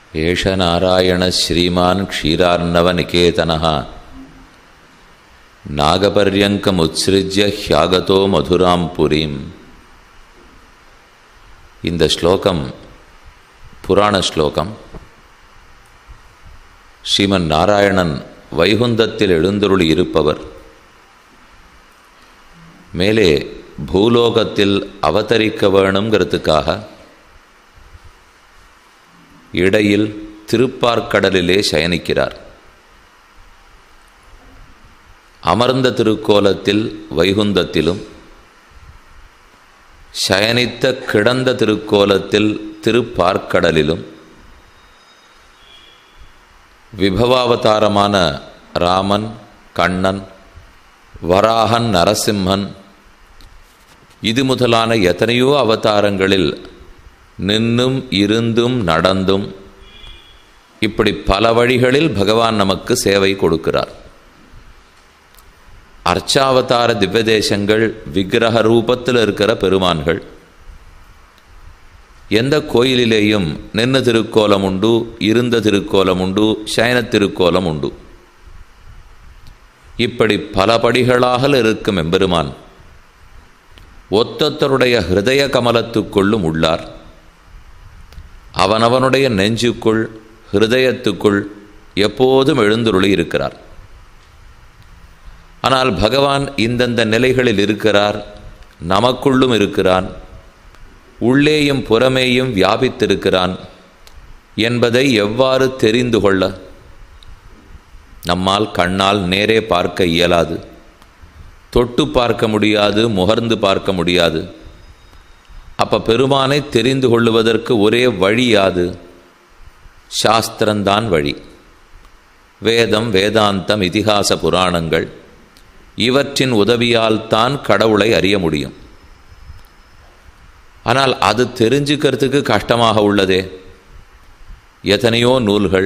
एष नारायणः श्रीमान् क्षीरार्णवनिकेतनः நாகபர்யங்கமுத்ஸ்ருஜ்ய ஹியாகதோ மதுராம் புரீம் இந்த ஸ்லோகம் புராண ஸ்லோகம் ஸ்ரீமன் நாராயணன் வைகுந்தத்தில் எழுந்தருளி இருப்பவர் மேலே பூலோகத்தில் அவதரிக்க வேணுங்கிறதுக்காக இடையில் திருப்பார்க்கடலிலே சயனிக்கிறார் அமர்ந்த திருக்கோலத்தில் வைகுந்தத்திலும் சயனித்த கிடந்த திருக்கோலத்தில் திருப்பார்க்கடலிலும் விபவாவதாரமான ராமன் கண்ணன் வராகன் நரசிம்மன் இது முதலான எத்தனையோ அவதாரங்களில் நின்னும் இருந்தும் நடந்தும் இப்படி பல வழிகளில் பகவான் நமக்கு சேவை கொடுக்கிறார் அர்ச்சாவதார திவ்யதேசங்கள் விக்கிரக ரூபத்தில் இருக்கிற பெருமான்கள் எந்த கோயிலிலேயும் நின்று திருக்கோலம் உண்டு இருந்த திருக்கோலம் உண்டு சயன திருக்கோலம் உண்டு இப்படி பல படிகளாக இருக்கும் எம்பெருமான் ஒத்தொத்தருடைய ஹிருதய கமலத்துக்குள்ளும் உள்ளார் அவனவனுடைய நெஞ்சுக்குள் ஹிருதயத்துக்குள் எப்போதும் எழுந்துருளி இருக்கிறார் ஆனால் பகவான் இந்தந்த நிலைகளில் இருக்கிறார் நமக்குள்ளும் இருக்கிறான் உள்ளேயும் புறமேயும் வியாபித்திருக்கிறான் என்பதை எவ்வாறு தெரிந்து கொள்ள நம்மால் கண்ணால் நேரே பார்க்க இயலாது தொட்டு பார்க்க முடியாது முகர்ந்து பார்க்க முடியாது அப்ப பெருமானை தெரிந்து கொள்ளுவதற்கு ஒரே வழி யாது சாஸ்திரந்தான் வழி வேதம் வேதாந்தம் இதிகாச புராணங்கள் இவற்றின் உதவியால் தான் கடவுளை அறிய முடியும் ஆனால் அது தெரிஞ்சுக்கிறதுக்கு கஷ்டமாக உள்ளதே எத்தனையோ நூல்கள்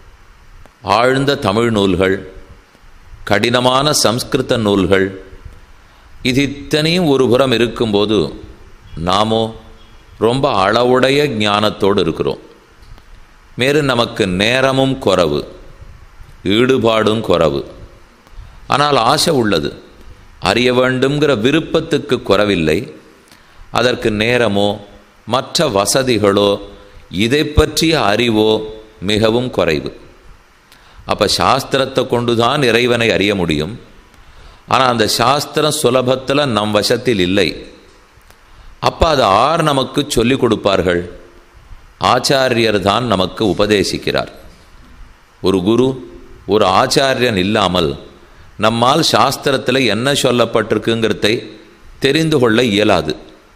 ஆழ்ந்த தமிழ் நூல்கள் கடினமான சம்ஸ்கிருத நூல்கள் இது இத்தனையும் ஒரு புறம் இருக்கும்போது நாமோ ரொம்ப அளவுடைய ஞானத்தோடு இருக்கிறோம் மேலும் நமக்கு நேரமும் குறவு ஈடுபாடும் குறவு ஆனால் ஆசை உள்ளது அறிய வேண்டுங்கிற விருப்பத்துக்கு குறவில்லை அதற்கு நேரமோ மற்ற வசதிகளோ இதை பற்றிய அறிவோ மிகவும் குறைவு அப்போ சாஸ்திரத்தை கொண்டு தான் இறைவனை அறிய முடியும் ஆனால் அந்த சாஸ்திரம் சுலபத்தில் நம் வசத்தில் இல்லை அப்போ அது ஆர் நமக்கு சொல்லிக் கொடுப்பார்கள் ஆச்சாரியர் தான் நமக்கு உபதேசிக்கிறார் ஒரு குரு ஒரு ஆச்சாரியன் இல்லாமல் நம்மால் சாஸ்திரத்தில் என்ன சொல்லப்பட்டிருக்குங்கிறதை தெரிந்து கொள்ள இயலாது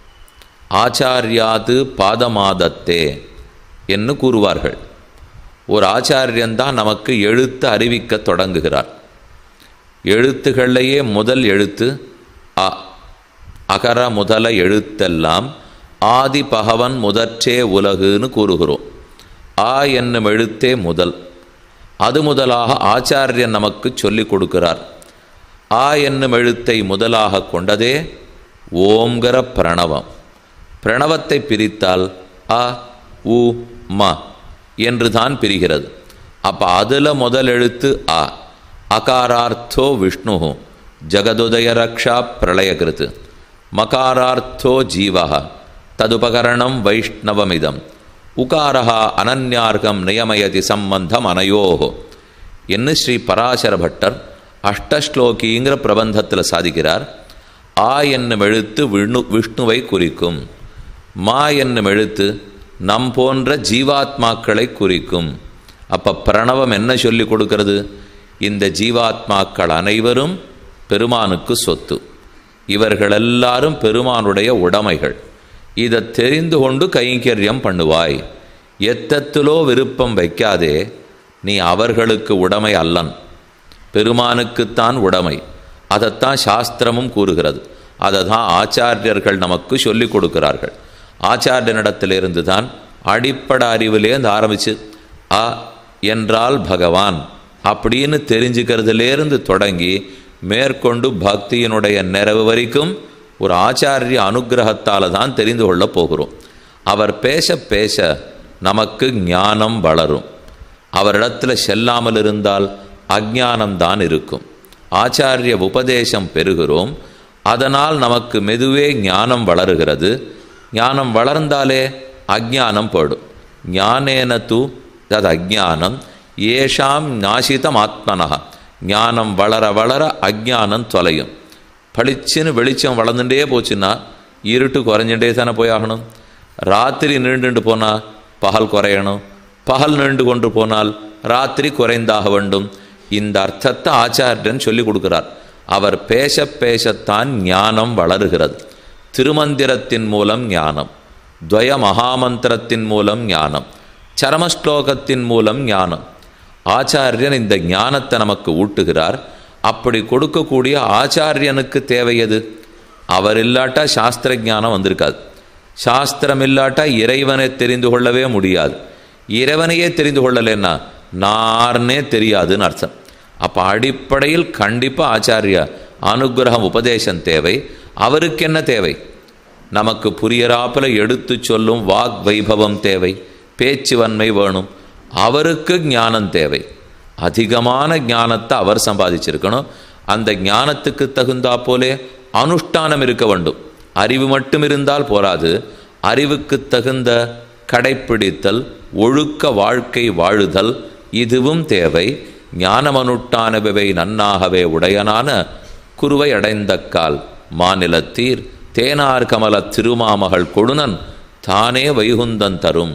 ஆச்சாரியாது பாதமாதத்தே என்று கூறுவார்கள் ஒரு ஆச்சாரியன்தான் நமக்கு எழுத்து அறிவிக்க தொடங்குகிறார் எழுத்துகளிலேயே முதல் எழுத்து அ அகர முதல எழுத்தெல்லாம் ஆதி பகவன் முதற்றே உலகுன்னு கூறுகிறோம் ஆ என்னும் எழுத்தே முதல் அது முதலாக ஆச்சாரியன் நமக்கு சொல்லிக் கொடுக்கிறார் ஆ என்னும் எழுத்தை முதலாக கொண்டதே ஓம்கர பிரணவம் பிரணவத்தை பிரித்தால் அ உ ம என்று தான் பிரிகிறது அப்போ அதில் முதல் எழுத்து அ அகாரார்த்தோ விஷ்ணு ஜகதுதய ரக்ஷா பிரளயகிருத்து மகாரார்த்தோ ஜீவா ததுபகரணம் வைஷ்ணவமிதம் உகாரா அனன்யார்கம் நியமயதி சம்பந்தம் அனையோஹோ என்று ஸ்ரீ பராசர பட்டர் அஷ்டஸ்லோகிங்கிற பிரபந்தத்தில் சாதிக்கிறார் ஆ என்னும் எழுத்து விஷ்ணு விஷ்ணுவை குறிக்கும் மா என்னும் எழுத்து நம் போன்ற ஜீவாத்மாக்களை குறிக்கும் அப்போ பிரணவம் என்ன சொல்லி கொடுக்கிறது இந்த ஜீவாத்மாக்கள் அனைவரும் பெருமானுக்கு சொத்து இவர்கள் எல்லாரும் பெருமானுடைய உடைமைகள் இதை தெரிந்து கொண்டு கைங்கரியம் பண்ணுவாய் எத்தத்திலோ விருப்பம் வைக்காதே நீ அவர்களுக்கு உடைமை அல்லன் பெருமானுக்குத்தான் உடைமை அதைத்தான் சாஸ்திரமும் கூறுகிறது அதை தான் ஆச்சாரியர்கள் நமக்கு சொல்லிக் கொடுக்கிறார்கள் ஆச்சாரியனிடத்திலிருந்து தான் அடிப்படை அறிவிலேருந்து ஆரம்பிச்சு அ என்றால் பகவான் அப்படின்னு தெரிஞ்சுக்கிறதுலேருந்து தொடங்கி மேற்கொண்டு பக்தியினுடைய நிறைவு வரைக்கும் ஒரு ஆச்சாரிய அனுகிரகத்தால் தான் தெரிந்து கொள்ளப் போகிறோம் அவர் பேச பேச நமக்கு ஞானம் வளரும் அவரிடத்தில் செல்லாமல் இருந்தால் அஜானம்தான் இருக்கும் ஆச்சாரிய உபதேசம் பெறுகிறோம் அதனால் நமக்கு மெதுவே ஞானம் வளருகிறது ஞானம் வளர்ந்தாலே அஜானம் போடும் ஞானேன தூ தது அஜானம் ஏஷாம் நாசிதம் ஆத்மனா ஞானம் வளர வளர அஜானம் தொலையும் பளிச்சுன்னு வெளிச்சம் வளர்ந்துட்டே போச்சுன்னா இருட்டு குறைஞ்சுட்டே தானே போயாகணும் ராத்திரி நீண்டுண்டு போனால் பகல் குறையணும் பகல் நீண்டு கொண்டு போனால் ராத்திரி குறைந்தாக வேண்டும் இந்த அர்த்தத்தை ஆச்சாரியன் சொல்லி கொடுக்கிறார் அவர் பேச பேசத்தான் ஞானம் வளருகிறது திருமந்திரத்தின் மூலம் ஞானம் துவய மகாமந்திரத்தின் மூலம் ஞானம் சரமஸ்லோகத்தின் மூலம் ஞானம் ஆச்சாரியன் இந்த ஞானத்தை நமக்கு ஊட்டுகிறார் அப்படி கொடுக்கக்கூடிய ஆச்சாரியனுக்கு தேவையது அவர் இல்லாட்டா சாஸ்திர ஞானம் வந்திருக்காது சாஸ்திரம் இல்லாட்டா இறைவனை தெரிந்து கொள்ளவே முடியாது இறைவனையே தெரிந்து கொள்ளலைன்னா நார்னே தெரியாதுன்னு அர்த்தம் அப்போ அடிப்படையில் கண்டிப்பாக ஆச்சாரியா அனுகிரகம் உபதேசம் தேவை அவருக்கு என்ன தேவை நமக்கு புரியறாப்பில் எடுத்து சொல்லும் வாக் வைபவம் தேவை பேச்சு வன்மை வேணும் அவருக்கு ஞானம் தேவை அதிகமான ஞானத்தை அவர் சம்பாதிச்சிருக்கணும் அந்த ஞானத்துக்கு தகுந்தா போலே அனுஷ்டானம் இருக்க வேண்டும் அறிவு மட்டும் இருந்தால் போராது அறிவுக்கு தகுந்த கடைப்பிடித்தல் ஒழுக்க வாழ்க்கை வாழுதல் இதுவும் தேவை ஞானமனுட்டானவை நன்னாகவே உடையனான குருவை அடைந்தக்கால் மாநிலத்தீர் தேனார் கமல திருமாமகள் கொடுனன் தானே வைகுந்தன் தரும்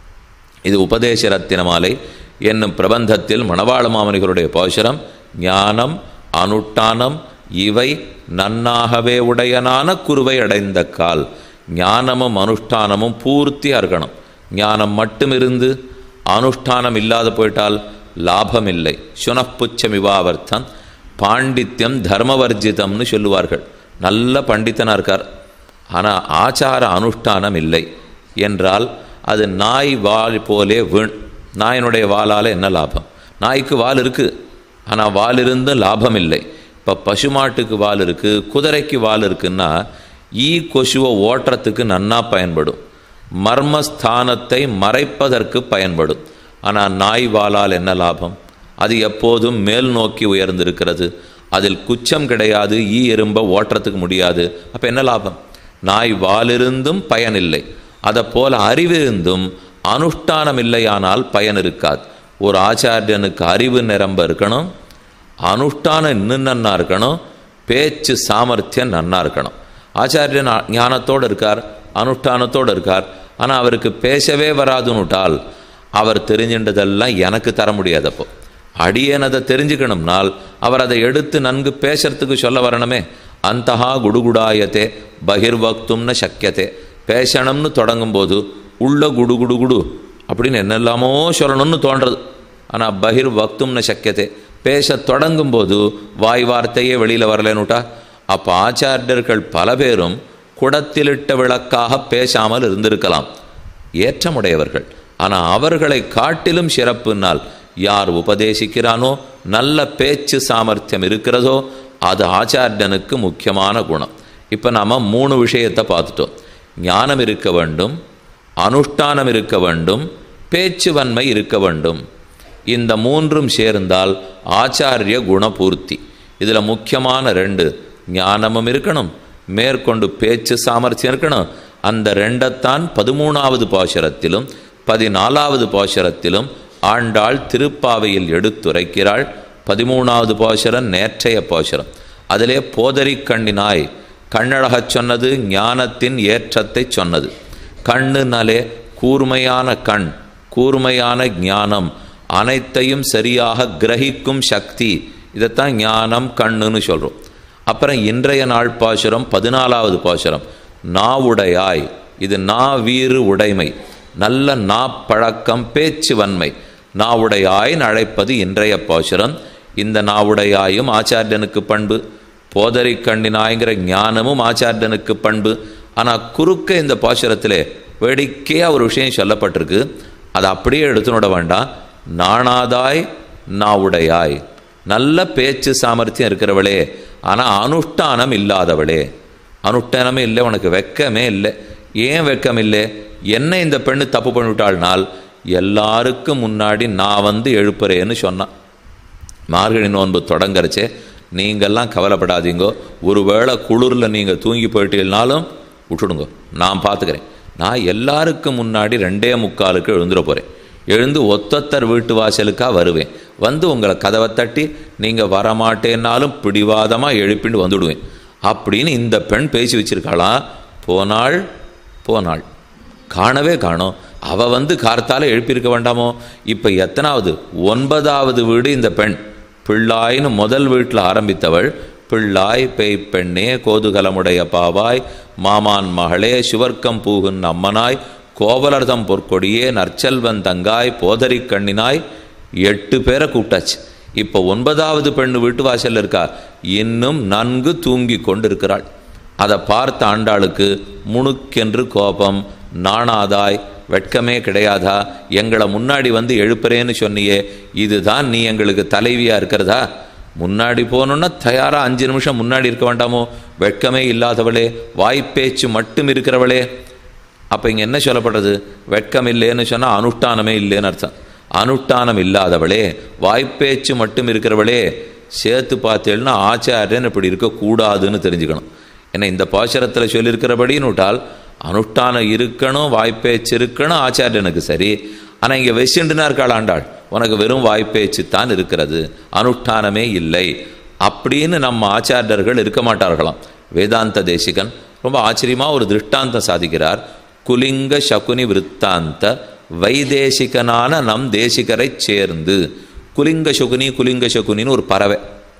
இது உபதேச ரத்தினமாலை என்னும் பிரபந்தத்தில் மணவாள மாமனிகளுடைய பாசுரம் ஞானம் அனுட்டானம் இவை நன்னாகவே உடையனான குருவை அடைந்த கால் ஞானமும் அனுஷ்டானமும் பூர்த்தியாக இருக்கணும் ஞானம் மட்டும் இருந்து அனுஷ்டானம் இல்லாத போயிட்டால் லாபம் இல்லை சுனப்புச்சமிவாவர்த்தம் பாண்டித்யம் தர்மவர்ஜிதம்னு சொல்லுவார்கள் நல்ல பண்டித்தனாக இருக்கார் ஆனால் ஆச்சார அனுஷ்டானம் இல்லை என்றால் அது நாய் வால் போலே வீண் நாயினுடைய வாளால் என்ன லாபம் நாய்க்கு வால் இருக்குது ஆனால் வால் இருந்தும் லாபம் இல்லை இப்போ பசுமாட்டுக்கு வால் இருக்குது குதிரைக்கு வால் இருக்குன்னா ஈ கொசுவை ஓட்டுறதுக்கு நன்னா பயன்படும் மர்மஸ்தானத்தை மறைப்பதற்கு பயன்படும் ஆனால் நாய் வாளால் என்ன லாபம் அது எப்போதும் மேல் நோக்கி உயர்ந்திருக்கிறது அதில் குச்சம் கிடையாது ஈ எறும்பை ஓட்டுறதுக்கு முடியாது அப்போ என்ன லாபம் நாய் வாலிருந்தும் பயனில்லை அதை போல அறிவிருந்தும் அனுஷ்டானம் இல்லையானால் பயன் இருக்காது ஒரு ஆச்சாரியனுக்கு அறிவு நிரம்ப இருக்கணும் அனுஷ்டானம் இன்னும் நன்னா இருக்கணும் பேச்சு சாமர்த்தியம் நன்னா இருக்கணும் ஆச்சாரியன் ஞானத்தோடு இருக்கார் அனுஷ்டானத்தோடு இருக்கார் ஆனால் அவருக்கு பேசவே வராதுன்னுட்டால் அவர் தெரிஞ்சின்றதெல்லாம் எனக்கு தர முடியாதப்போ அடியேன் அதை தெரிஞ்சுக்கணும்னால் அவர் அதை எடுத்து நன்கு பேசுறதுக்கு சொல்ல வரணுமே அந்தஹா குடுகுடாயத்தே பகிர்வக்தும்னு சக்கியத்தே பேசணும்னு தொடங்கும்போது உள்ள குடு குடு குடு அப்படின்னு என்னெல்லாமோ சொல்லணும்னு தோன்றது ஆனால் பகிர் வக்தும்னு சக்கியத்தே பேச தொடங்கும்போது வாய் வார்த்தையே வெளியில் வரலனுட்டா அப்போ ஆச்சாரியர்கள் பல பேரும் குடத்திலிட்ட விளக்காக பேசாமல் இருந்திருக்கலாம் ஏற்றமுடையவர்கள் ஆனால் அவர்களை காட்டிலும் சிறப்புனால் யார் உபதேசிக்கிறானோ நல்ல பேச்சு சாமர்த்தியம் இருக்கிறதோ அது ஆச்சாரியனுக்கு முக்கியமான குணம் இப்போ நாம் மூணு விஷயத்தை பார்த்துட்டோம் ஞானம் இருக்க வேண்டும் அனுஷ்டானம் இருக்க வேண்டும் பேச்சு வன்மை இருக்க வேண்டும் இந்த மூன்றும் சேர்ந்தால் ஆச்சாரிய குணபூர்த்தி இதில் முக்கியமான ரெண்டு ஞானமும் இருக்கணும் மேற்கொண்டு பேச்சு சாமர்த்தியம் இருக்கணும் அந்த ரெண்டைத்தான் பதிமூணாவது பாசுரத்திலும் பதினாலாவது பாசுரத்திலும் ஆண்டாள் திருப்பாவையில் எடுத்துரைக்கிறாள் பதிமூணாவது பாசுரம் நேற்றைய பாசுரம் அதிலே போதரி கண்ணினாய் கண்ணழகச் சொன்னது ஞானத்தின் ஏற்றத்தை சொன்னது கண்ணுனாலே கூர்மையான கண் கூர்மையான ஞானம் அனைத்தையும் சரியாக கிரகிக்கும் சக்தி இதைத்தான் ஞானம் கண்ணுன்னு சொல்கிறோம் அப்புறம் இன்றைய நாள் பாசுரம் பதினாலாவது பாசுரம் நாவுடையாய் இது நா வீறு உடைமை நல்ல நா பழக்கம் பேச்சு வன்மை நாவுடையாய்னு அழைப்பது இன்றைய பாசுரம் இந்த நாவுடையாயும் ஆச்சாரியனுக்கு பண்பு போதரி கண்ணினாய்ங்கிற ஞானமும் ஆச்சாரியனுக்கு பண்பு ஆனால் குறுக்க இந்த பாசுரத்திலே வேடிக்கையாக ஒரு விஷயம் சொல்லப்பட்டிருக்கு அதை அப்படியே எடுத்துனோட வேண்டாம் நாணாதாய் நாவுடையாய் நல்ல பேச்சு சாமர்த்தியம் இருக்கிறவளே ஆனால் அனுஷ்டானம் இல்லாதவளே அனுஷ்டானமே இல்லை உனக்கு வெக்கமே இல்லை ஏன் வெக்கம் இல்லை என்ன இந்த பெண்ணு தப்பு பண்ணிவிட்டாள்னால் எல்லாருக்கும் முன்னாடி நான் வந்து எழுப்புறேன்னு சொன்னான் மார்கழி நோன்பு தொடங்கறச்சே நீங்கள்லாம் கவலைப்படாதீங்கோ ஒருவேளை குளிரில் நீங்கள் தூங்கி போயிட்டீங்கனாலும் விட்டுடுங்க நான் பார்த்துக்கிறேன் நான் எல்லாருக்கும் முன்னாடி ரெண்டே முக்காலுக்கு எழுந்துட போகிறேன் எழுந்து ஒத்தொத்தர் வீட்டு வாசலுக்காக வருவேன் வந்து உங்களை கதவை தட்டி நீங்கள் வரமாட்டேன்னாலும் பிடிவாதமாக எழுப்பிண்டு வந்துடுவேன் அப்படின்னு இந்த பெண் பேசி வச்சிருக்காளாம் போனாள் போனாள் காணவே காணோம் அவ வந்து கார்த்தால எழுப்பியிருக்க வேண்டாமோ இப்போ எத்தனாவது ஒன்பதாவது வீடு இந்த பெண் பிள்ளாயின்னு முதல் வீட்டில் ஆரம்பித்தவள் பிள்ளாய் பேய் பெண்ணே கோதுகலமுடைய பாவாய் மாமான் மகளே சுவர்க்கம் பூகுன் அம்மனாய் கோவலர்தம் பொற்கொடியே நற்செல்வன் தங்காய் போதரி கண்ணினாய் எட்டு பேரை கூப்பிட்டாச்சு இப்போ ஒன்பதாவது பெண்ணு வீட்டு வாசல்ல இருக்கா இன்னும் நன்கு தூங்கி கொண்டிருக்கிறாள் அதை பார்த்த ஆண்டாளுக்கு முணுக்கென்று கோபம் நாணாதாய் வெட்கமே கிடையாதா எங்களை முன்னாடி வந்து எழுப்புறேன்னு சொன்னியே இதுதான் நீ எங்களுக்கு தலைவியா இருக்கிறதா முன்னாடி போகணுன்னா தயாரா அஞ்சு நிமிஷம் முன்னாடி இருக்க வேண்டாமோ வெட்கமே இல்லாதவளே வாய்ப்பேச்சு மட்டும் இருக்கிறவளே அப்போ இங்கே என்ன சொல்லப்படுறது வெட்கம் இல்லைன்னு சொன்னால் அனுஷ்டானமே இல்லைன்னு அர்த்தம் அனுஷ்டானம் இல்லாதவளே வாய்ப்பேச்சு மட்டும் இருக்கிறவளே சேர்த்து பார்த்தேன்னா ஆச்சாரியன் இப்படி இருக்கக்கூடாதுன்னு தெரிஞ்சுக்கணும் ஏன்னா இந்த பாசுரத்தில் சொல்லியிருக்கிறபடின்னு விட்டால் அனுஷ்டானம் இருக்கணும் வாய்ப்பேச்சு இருக்கணும் ஆச்சாரியனுக்கு சரி ஆனால் இங்கே வெசிண்டுனா இருக்காள் ஆண்டாள் உனக்கு வெறும் வாய்ப்பேச்சு தான் இருக்கிறது அனுஷ்டானமே இல்லை அப்படின்னு நம்ம ஆச்சாரியர்கள் இருக்க மாட்டார்களாம் வேதாந்த தேசிகன் ரொம்ப ஆச்சரியமாக ஒரு திருஷ்டாந்தம் சாதிக்கிறார் குலிங்க சகுனி விற்த்தாந்த வைதேசிகனான நம் தேசிகரை சேர்ந்து குலிங்க சகுனி குலிங்க சகுனின்னு ஒரு பறவை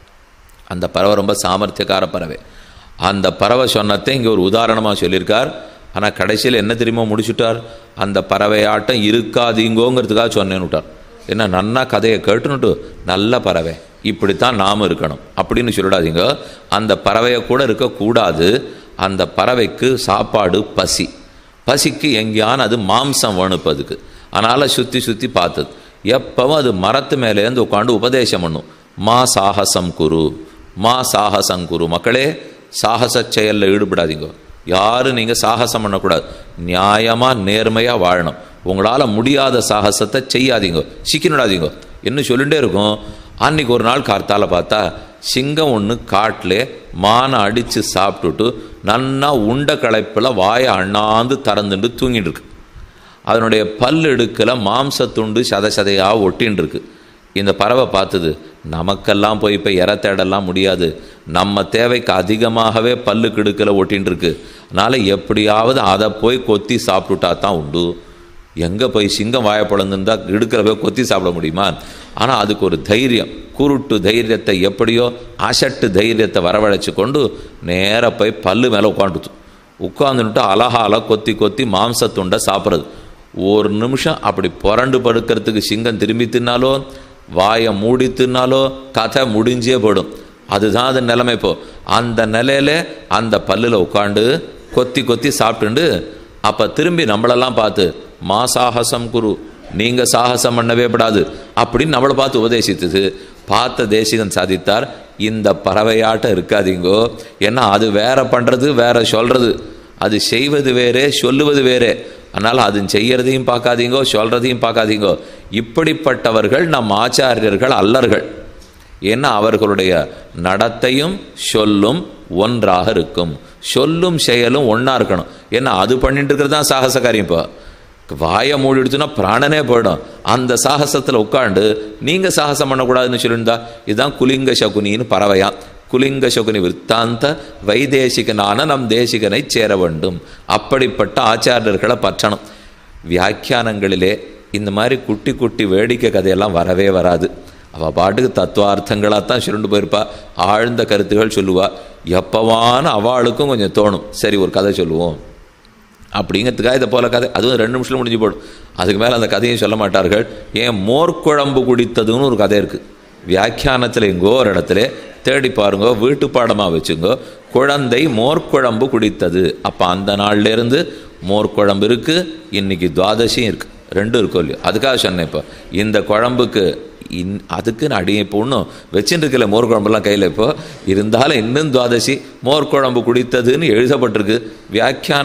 அந்த பறவை ரொம்ப சாமர்த்தியக்கார பறவை அந்த பறவை சொன்னதை இங்கே ஒரு உதாரணமாக சொல்லியிருக்கார் ஆனால் கடைசியில் என்ன தெரியுமா முடிச்சுட்டார் அந்த பறவையாட்டம் இருக்காதீங்கோங்கிறதுக்காக சொன்னேன்னு விட்டார் என்ன நன்னா கதையை கேட்டுனுட்டு நல்ல பறவை இப்படித்தான் நாம் இருக்கணும் அப்படின்னு சொல்லிடாதீங்க அந்த பறவையை கூட இருக்கக்கூடாது அந்த பறவைக்கு சாப்பாடு பசி பசிக்கு எங்கேயான அது மாம்சம் வேணும் அதுக்கு அதனால் சுற்றி சுற்றி பார்த்தது எப்பவும் அது மரத்து மேலேருந்து உட்காந்து உபதேசம் பண்ணும் மா சாகசம் குரு மா சாகசம் குரு மக்களே சாகச செயலில் ஈடுபடாதீங்க யாரும் நீங்கள் சாகசம் பண்ணக்கூடாது நியாயமாக நேர்மையாக வாழணும் உங்களால் முடியாத சாகசத்தை செய்யாதீங்க சிக்கினிடாதீங்க என்ன சொல்லிகிட்டே இருக்கும் அன்னைக்கு ஒரு நாள் கார்த்தால பார்த்தா சிங்கம் ஒன்று காட்டில் மானை அடித்து சாப்பிட்டுட்டு நன்னா உண்ட களைப்பில் வாயை அண்ணாந்து திறந்துட்டு தூங்கிட்டு இருக்கு அதனுடைய பல் எடுக்கல மாம்சத்துண்டு சத சதையாக ஒட்டின்னு இருக்கு இந்த பறவை பார்த்தது நமக்கெல்லாம் போய் இப்போ இற தேடலாம் முடியாது நம்ம தேவைக்கு அதிகமாகவே பல்லு கிடுக்கல ஒட்டின்னு இருக்கு அதனால் எப்படியாவது அதை போய் கொத்தி சாப்பிட்டுட்டா தான் உண்டு எங்கே போய் சிங்கம் வாயப்பழந்துருந்தா இடுக்கிற போய் கொத்தி சாப்பிட முடியுமா ஆனால் அதுக்கு ஒரு தைரியம் குருட்டு தைரியத்தை எப்படியோ அசட்டு தைரியத்தை வரவழைச்சு கொண்டு நேராக போய் பல்லு மேலே உட்காந்துட்டு உட்காந்துட்டு அலகால கொத்தி கொத்தி மாம்சத்துண்டை சாப்பிட்றது ஒரு நிமிஷம் அப்படி புரண்டு படுக்கிறதுக்கு சிங்கம் திரும்பி தின்னாலோ வாயை மூடி தின்னாலோ கதை முடிஞ்சே போடும் அதுதான் அது நிலைமை இப்போ அந்த நிலையில அந்த பல்லில் உட்காந்து கொத்தி கொத்தி சாப்பிட்டுண்டு அப்போ திரும்பி நம்மளெல்லாம் பார்த்து மா சாகசம் குரு நீங்கள் சாகசம் பண்ணவே படாது அப்படின்னு நம்மளை பார்த்து உபதேசித்தது பார்த்த தேசிகன் சாதித்தார் இந்த பறவையாட்டம் இருக்காதீங்கோ ஏன்னா அது வேற பண்ணுறது வேற சொல்கிறது அது செய்வது வேறே சொல்லுவது வேறே அதனால் அது செய்யறதையும் பார்க்காதீங்கோ சொல்கிறதையும் பார்க்காதீங்கோ இப்படிப்பட்டவர்கள் நம் ஆச்சாரியர்கள் அல்லர்கள் ஏன்னா அவர்களுடைய நடத்தையும் சொல்லும் ஒன்றாக இருக்கும் சொல்லும் செயலும் ஒன்றா இருக்கணும் ஏன்னா அது பண்ணிட்டு இருக்கிறது தான் சாகச காரியம் இப்போ வாயை மூடிடுச்சுன்னா பிராணனே போயிடும் அந்த சாகசத்தில் உட்காந்து நீங்கள் சாகசம் பண்ணக்கூடாதுன்னு சொல்லியிருந்தா இதுதான் குலிங்க சகுனின்னு பறவையான் குலிங்க சகுனி விற்த்தாந்த வைதேசிகனான நம் தேசிகனை சேர வேண்டும் அப்படிப்பட்ட ஆச்சாரியர்களை பற்றணும் வியாக்கியானங்களிலே இந்த மாதிரி குட்டி குட்டி வேடிக்கை கதையெல்லாம் வரவே வராது அவள் பாட்டுக்கு தத்துவார்த்தங்களாக தான் சுருண்டு போயிருப்பா ஆழ்ந்த கருத்துகள் சொல்லுவா எப்பவான அவளுக்கும் கொஞ்சம் தோணும் சரி ஒரு கதை சொல்லுவோம் அப்படிங்கிறதுக்காக இதை போல கதை அதுவும் ரெண்டு நிமிஷத்தில் முடிஞ்சு போடும் அதுக்கு மேலே அந்த கதையும் சொல்ல மாட்டார்கள் ஏன் மோர்க்குழம்பு குடித்ததுன்னு ஒரு கதை இருக்குது வியாக்கியானத்தில் எங்கோ ஒரு இடத்துல தேடி பாருங்கோ வீட்டு பாடமாக வச்சுங்கோ குழந்தை மோர்க்குழம்பு குடித்தது அப்போ அந்த நாள்லேருந்து மோர்க்குழம்பு இருக்குது இன்னைக்கு துவாதசியும் இருக்குது ரெண்டும் இருக்கும் இல்லையோ அதுக்காக சொன்னேன் இப்போ இந்த குழம்புக்கு இன் அதுக்குன்னு அடியை இப்போ ஒன்றும் வச்சுட்டு இருக்கல மோர் குழம்புலாம் கையில் இப்போ இருந்தாலும் இன்னும் துவாதசி மோர் குழம்பு குடித்ததுன்னு எழுதப்பட்டிருக்கு வியாக்கியானத்துலேயும்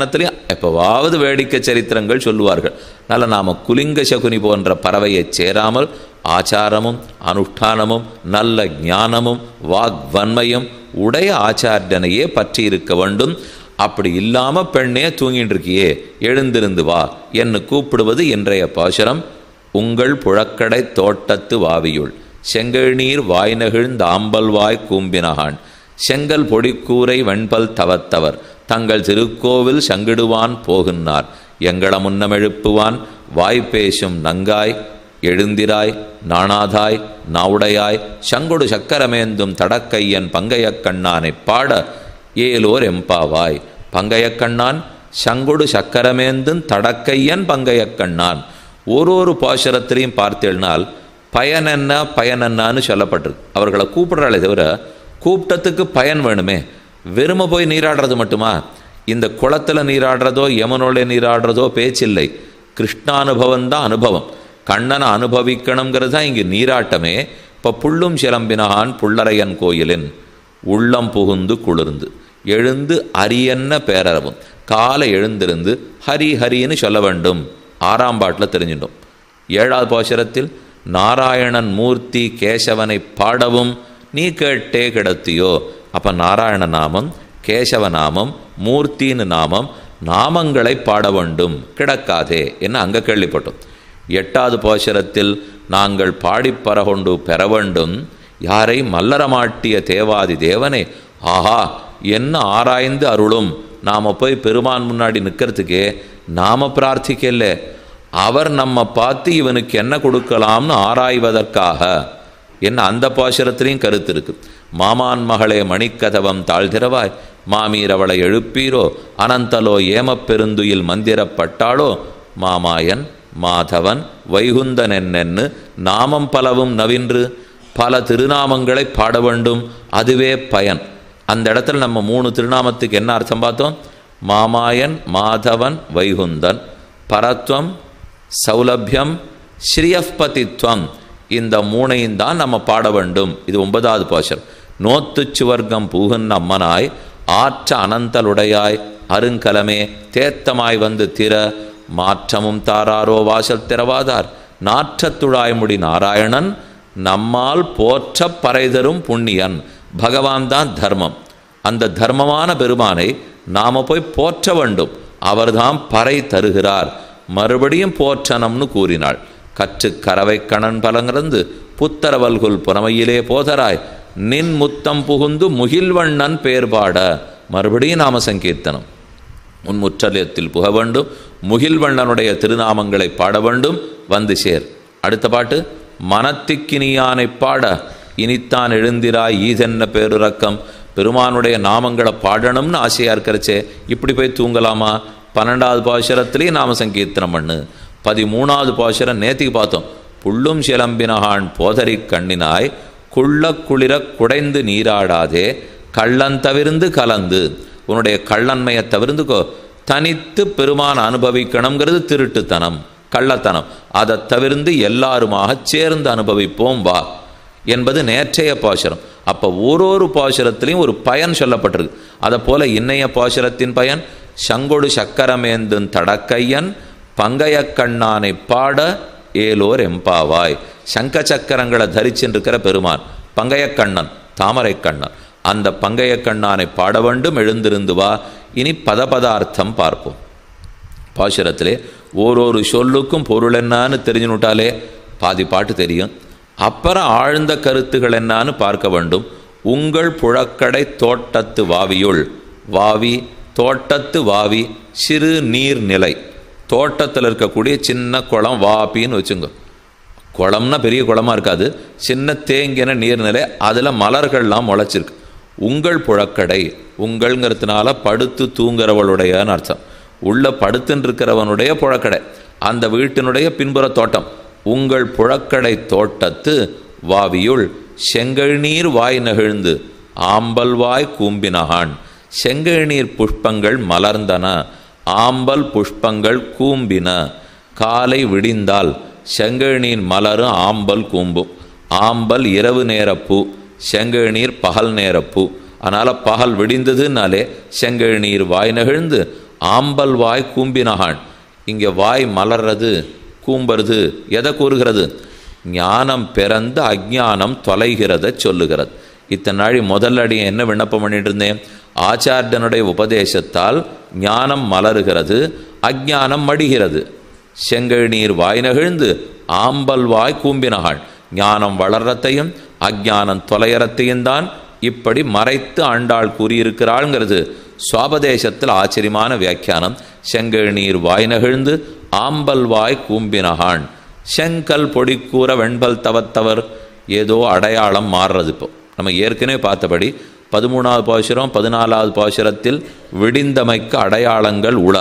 எப்போவாவது வேடிக்கை சரித்திரங்கள் சொல்லுவார்கள் அதனால் நாம் குலிங்க சகுனி போன்ற பறவையைச் சேராமல் ஆச்சாரமும் அனுஷ்டானமும் நல்ல ஞானமும் வாக்வன்மையும் உடைய ஆச்சாரியனையே பற்றி இருக்க வேண்டும் அப்படி இல்லாம பெண்ணே தூங்கிட்டு இருக்கியே எழுந்திருந்து வா என்று கூப்பிடுவது இன்றைய பாசுரம் உங்கள் புழக்கடை தோட்டத்து வாவியுள் செங்கழ்நீர் வாய் நெகிழ்ந்த ஆம்பல் வாய் கூம்பினகான் செங்கல் பொடிக்கூரை வெண்பல் தவத்தவர் தங்கள் திருக்கோவில் சங்கிடுவான் போகின்றார் எங்கள முன்னமெழுப்புவான் வாய்ப்பேசும் நங்காய் எழுந்திராய் நாணாதாய் நாவுடையாய் சங்குடு சக்கரமேந்தும் தடக்கையன் பங்கையக் கண்ணானைப் பாட ஏலோர் எம்பாவாய் பங்கையக் கண்ணான் சங்குடு சக்கரமேந்தும் தடக்கையன் பங்கையக் கண்ணான் ஒரு ஒரு பாசுரத்திலையும் பார்த்தேனால் பயன் என்ன பயன் என்னன்னு சொல்லப்பட்டிருக்கு அவர்களை கூப்பிடுறாளே தவிர கூப்பிட்டத்துக்கு பயன் வேணுமே வெறும போய் நீராடுறது மட்டுமா இந்த குளத்தில் நீராடுறதோ யமனோட நீராடுறதோ பேச்சில்லை கிருஷ்ணானுபவம் தான் அனுபவம் கண்ணனை அனுபவிக்கணுங்கிறது தான் இங்கு நீராட்டமே இப்போ புள்ளும் சிலம்பினான் புள்ளரையன் கோயிலின் உள்ளம் புகுந்து குளிர்ந்து எழுந்து அரியன்ன பேரறவும் காலை எழுந்திருந்து ஹரி ஹரின்னு சொல்ல வேண்டும் ஆறாம் பாட்டில் தெரிஞ்சிட்டோம் ஏழாவது பாசுரத்தில் நாராயணன் மூர்த்தி கேசவனை பாடவும் நீ கேட்டே கிடத்தியோ அப்போ நாராயண நாமம் கேசவ நாமம் மூர்த்தின்னு நாமம் நாமங்களை பாட வேண்டும் கிடக்காதே என்று அங்கே கேள்விப்பட்டோம் எட்டாவது பாசுரத்தில் நாங்கள் பாடிப்பற கொண்டு பெற வேண்டும் யாரை மல்லரமாட்டிய தேவாதி தேவனே ஆஹா என்ன ஆராய்ந்து அருளும் நாம் போய் பெருமான் முன்னாடி நிற்கிறதுக்கே நாம பிரார்த்திக்கல அவர் நம்ம பார்த்து இவனுக்கு என்ன கொடுக்கலாம்னு ஆராய்வதற்காக என்ன அந்த பாசுரத்திலையும் கருத்து இருக்கு மாமான் மகளே மணிக்கதவம் தாழ்திரவாய் மாமீர் அவளை எழுப்பீரோ அனந்தலோ ஏமப்பெருந்துயில் மந்திரப்பட்டாளோ மாமாயன் மாதவன் வைகுந்தன் என்னென்னு நாமம் பலவும் நவின்று பல திருநாமங்களை பாட வேண்டும் அதுவே பயன் அந்த இடத்துல நம்ம மூணு திருநாமத்துக்கு என்ன அர்த்தம் பார்த்தோம் மாமாயன் மாதவன் வைகுந்தன் பரத்வம் சௌலபியம் ஸ்ரீயப்பதித்வம் இந்த மூணையும் தான் நம்ம பாட வேண்டும் இது ஒன்பதாவது பாசல் நோத்து சுவர்க்கம் பூகுன் அம்மனாய் ஆற்ற அனந்தலுடையாய் அருங்கலமே தேத்தமாய் வந்து திற மாற்றமும் தாராரோ வாசல் திறவாதார் நாற்றத்துழாய்முடி நாராயணன் நம்மால் போற்ற பறைதரும் புண்ணியன் பகவான் தான் தர்மம் அந்த தர்மமான பெருமானை நாம போய் போற்ற வேண்டும் அவர்தான் பறை தருகிறார் மறுபடியும் போற்றனம்னு கூறினாள் கற்று கரவை கணன் பலங்கிறந்து புத்தரவல்குல் புறமையிலே போதராய் நின் முத்தம் புகுந்து முகில்வண்ணன் பேர்பாட மறுபடியும் நாம சங்கீர்த்தனம் உன் முற்றலயத்தில் புக வேண்டும் முகில்வண்ணனுடைய திருநாமங்களை பாட வேண்டும் வந்து சேர் அடுத்த பாட்டு மனத்திக்கினியானை பாட இனித்தான் எழுந்திராய் ஈதென்ன பேருறக்கம் பெருமானுடைய நாமங்களை பாடணும்னு ஆசையாக இருக்கிறச்சே இப்படி போய் தூங்கலாமா பன்னெண்டாவது பாசுரத்திலேயே நாம சங்கீர்த்தனம் பண்ணு பதிமூணாவது பாசுரம் நேத்திக்கு பார்த்தோம் புள்ளும் சிலம்பினகான் போதரி கண்ணினாய் குள்ள குளிர குடைந்து நீராடாதே கள்ளந்தவிர்ந்து கலந்து உன்னுடைய கள்ளன்மையை தவிர்ந்துக்கோ தனித்து பெருமான் அனுபவிக்கணுங்கிறது திருட்டுத்தனம் கள்ளத்தனம் அதை தவிர்ந்து எல்லாருமாக சேர்ந்து அனுபவிப்போம் வா என்பது நேற்றைய பாசுரம் அப்போ ஒரு ஒரு பாசுரத்திலையும் ஒரு பயன் சொல்லப்பட்டிருக்கு அதை போல இன்னைய பாசுரத்தின் பயன் சங்கொடு சக்கரமேந்தும் தடக்கையன் பங்கைய கண்ணானை பாட ஏலோர் எம்பாவாய் சங்க சக்கரங்களை தரிச்சின்றிருக்கிற பெருமான் பங்கைய கண்ணன் தாமரை கண்ணன் அந்த பங்கைய கண்ணானை பாட வேண்டும் எழுந்திருந்து வா இனி பதபதார்த்தம் பார்ப்போம் பாசுரத்திலே ஓரொரு சொல்லுக்கும் பொருள் என்னான்னு தெரிஞ்சுனுட்டாலே பாதி பாட்டு தெரியும் அப்புறம் ஆழ்ந்த கருத்துகள் என்னான்னு பார்க்க வேண்டும் உங்கள் புழக்கடை தோட்டத்து வாவியுள் வாவி தோட்டத்து வாவி சிறு நீர்நிலை தோட்டத்தில் இருக்கக்கூடிய சின்ன குளம் வாப்பின்னு வச்சுங்க குளம்னா பெரிய குளமாக இருக்காது சின்ன தேங்கின நீர்நிலை அதில் மலர்கள்லாம் முளைச்சிருக்கு உங்கள் புழக்கடை உங்கள்ங்கிறதுனால படுத்து தூங்குறவளுடையன்னு அர்த்தம் உள்ள படுத்துன்னு இருக்கிறவனுடைய புழக்கடை அந்த வீட்டினுடைய பின்புற தோட்டம் உங்கள் புழக்கடை தோட்டத்து வாவியுள் செங்கழ்நீர் வாய் நெகிழ்ந்து ஆம்பல் வாய் கூம்பினகான் செங்கழ்நீர் புஷ்பங்கள் மலர்ந்தன ஆம்பல் புஷ்பங்கள் கூம்பின காலை விடிந்தால் செங்கழ்நீர் மலரும் ஆம்பல் கூம்பும் ஆம்பல் இரவு நேர பூ செங்கழ்நீர் பகல் நேர பூ அதனால் பகல் விடிந்ததுனாலே செங்கழ்நீர் வாய் நெகிழ்ந்து ஆம்பல் வாய் கூம்பினகான் இங்கே வாய் மலர்றது கூம்புறது எதை கூறுகிறது ஞானம் பிறந்து அஜ்ஞானம் தொலைகிறத சொல்லுகிறது இத்தனை நாளி முதல் அடி என்ன விண்ணப்பம் பண்ணிட்டு இருந்தேன் ஆச்சாரியனுடைய உபதேசத்தால் ஞானம் மலருகிறது அஜ்ஞானம் மடிகிறது செங்கல் நீர் வாய் நெகிழ்ந்து ஆம்பல் வாய் கூம்பினகாள் ஞானம் வளர்றத்தையும் அஜ்ஞானம் தொலையறத்தையும் தான் இப்படி மறைத்து ஆண்டாள் கூறியிருக்கிறாள்ங்கிறது சுவாபதேசத்தில் ஆச்சரியமான வியாக்கியானம் செங்கல் நீர் வாய் நெகிழ்ந்து ஆம்பல் வாய் கூம்பினகான் செங்கல் பொடிக்கூற வெண்பல் தவத்தவர் ஏதோ அடையாளம் மாறுறது இப்போ நம்ம ஏற்கனவே பார்த்தபடி பதிமூணாவது பாசுரம் பதினாலாவது பாசுரத்தில் விடிந்தமைக்கு அடையாளங்கள் உள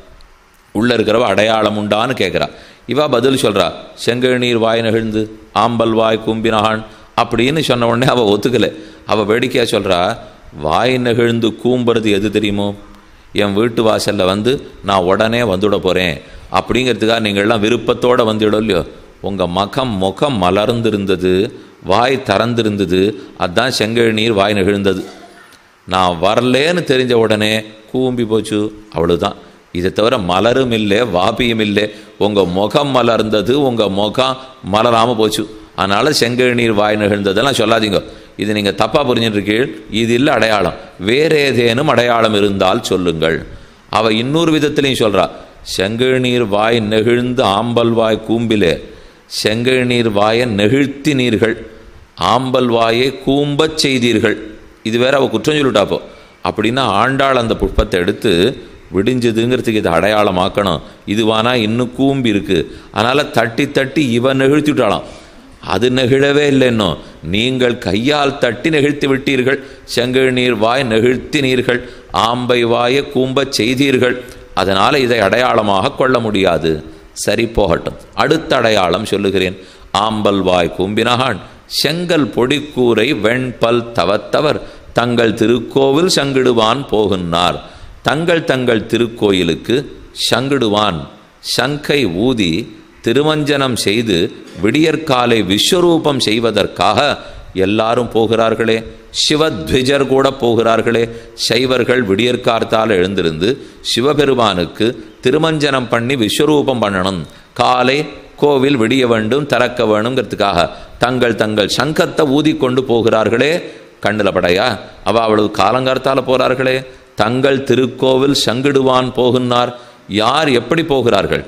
உள்ள இருக்கிறவ அடையாளம் உண்டான்னு கேட்குறா இவா பதில் சொல்கிறா செங்கல் நீர் வாய் நெகிழ்ந்து ஆம்பல் வாய் கூம்பினகான் அப்படின்னு சொன்ன உடனே அவள் ஒத்துக்கலை அவள் வேடிக்கையாக சொல்கிறா வாய் நெகிழ்ந்து கூம்புறது எது தெரியுமோ என் வீட்டு வாசலில் வந்து நான் உடனே வந்துட போகிறேன் அப்படிங்கிறதுக்காக நீங்கள்லாம் விருப்பத்தோடு வந்துடும் இல்லையோ உங்கள் மகம் முகம் மலர்ந்திருந்தது வாய் திறந்திருந்தது அதான் செங்கல் நீர் வாய் நெகிழ்ந்தது நான் வரலேன்னு தெரிஞ்ச உடனே கூம்பி போச்சு அவ்வளவுதான் இதை தவிர மலரும் இல்லை வாபியும் இல்லை உங்கள் முகம் மலர்ந்தது உங்கள் முகம் மலராமல் போச்சு அதனால் செங்கல் நீர் வாய் நிகழ்ந்ததெல்லாம் சொல்லாதீங்க இது நீங்கள் தப்பாக புரிஞ்சுட்டுருக்கீள் இது இல்லை அடையாளம் வேற ஏதேனும் அடையாளம் இருந்தால் சொல்லுங்கள் அவள் இன்னொரு விதத்திலையும் சொல்கிறா செங்கல் நீர் வாய் நெகிழ்ந்து ஆம்பல் வாய் கூம்பிலே செங்கல் நீர் வாயை நெகிழ்த்தினீர்கள் ஆம்பல் வாயை கூம்பச் செய்தீர்கள் இது வேற அவள் குற்றம் சொல்லிட்டாப்போ அப்படின்னா ஆண்டாள் அந்த புஷ்பத்தை எடுத்து விடிஞ்சதுங்கிறதுக்கு இதை அடையாளமாக்கணும் இதுவானா இன்னும் கூம்பி இருக்கு அதனால் தட்டி தட்டி இவன் நெகிழ்த்தி விட்டாளாம் அது நெகிழவே இல்லை இன்னும் நீங்கள் கையால் தட்டி நெகிழ்த்தி விட்டீர்கள் செங்கல் நீர் வாய் நெகிழ்த்தினீர்கள் ஆம்பை வாயை கூம்பச் செய்தீர்கள் அதனால் இதை அடையாளமாக கொள்ள முடியாது சரி போகட்டும் அடுத்த அடையாளம் சொல்லுகிறேன் ஆம்பல் வாய் கூம்பினகான் செங்கல் பொடிக்கூரை வெண்பல் தவத்தவர் தங்கள் திருக்கோவில் சங்கிடுவான் போகுன்னார் தங்கள் தங்கள் திருக்கோயிலுக்கு சங்கிடுவான் சங்கை ஊதி திருமஞ்சனம் செய்து விடியற்காலை விஸ்வரூபம் செய்வதற்காக எல்லாரும் போகிறார்களே சிவத்விஜர் கூட போகிறார்களே சைவர்கள் விடியற்கார்த்தால் எழுந்திருந்து சிவபெருமானுக்கு திருமஞ்சனம் பண்ணி விஸ்வரூபம் பண்ணணும் காலை கோவில் விடிய வேண்டும் திறக்க வேணுங்கிறதுக்காக தங்கள் தங்கள் சங்கத்தை ஊதி கொண்டு போகிறார்களே கண்ணில் படையா அவ அவ்வளவு காலங்கார்த்தால போகிறார்களே தங்கள் திருக்கோவில் சங்கிடுவான் போகுன்னார் யார் எப்படி போகிறார்கள்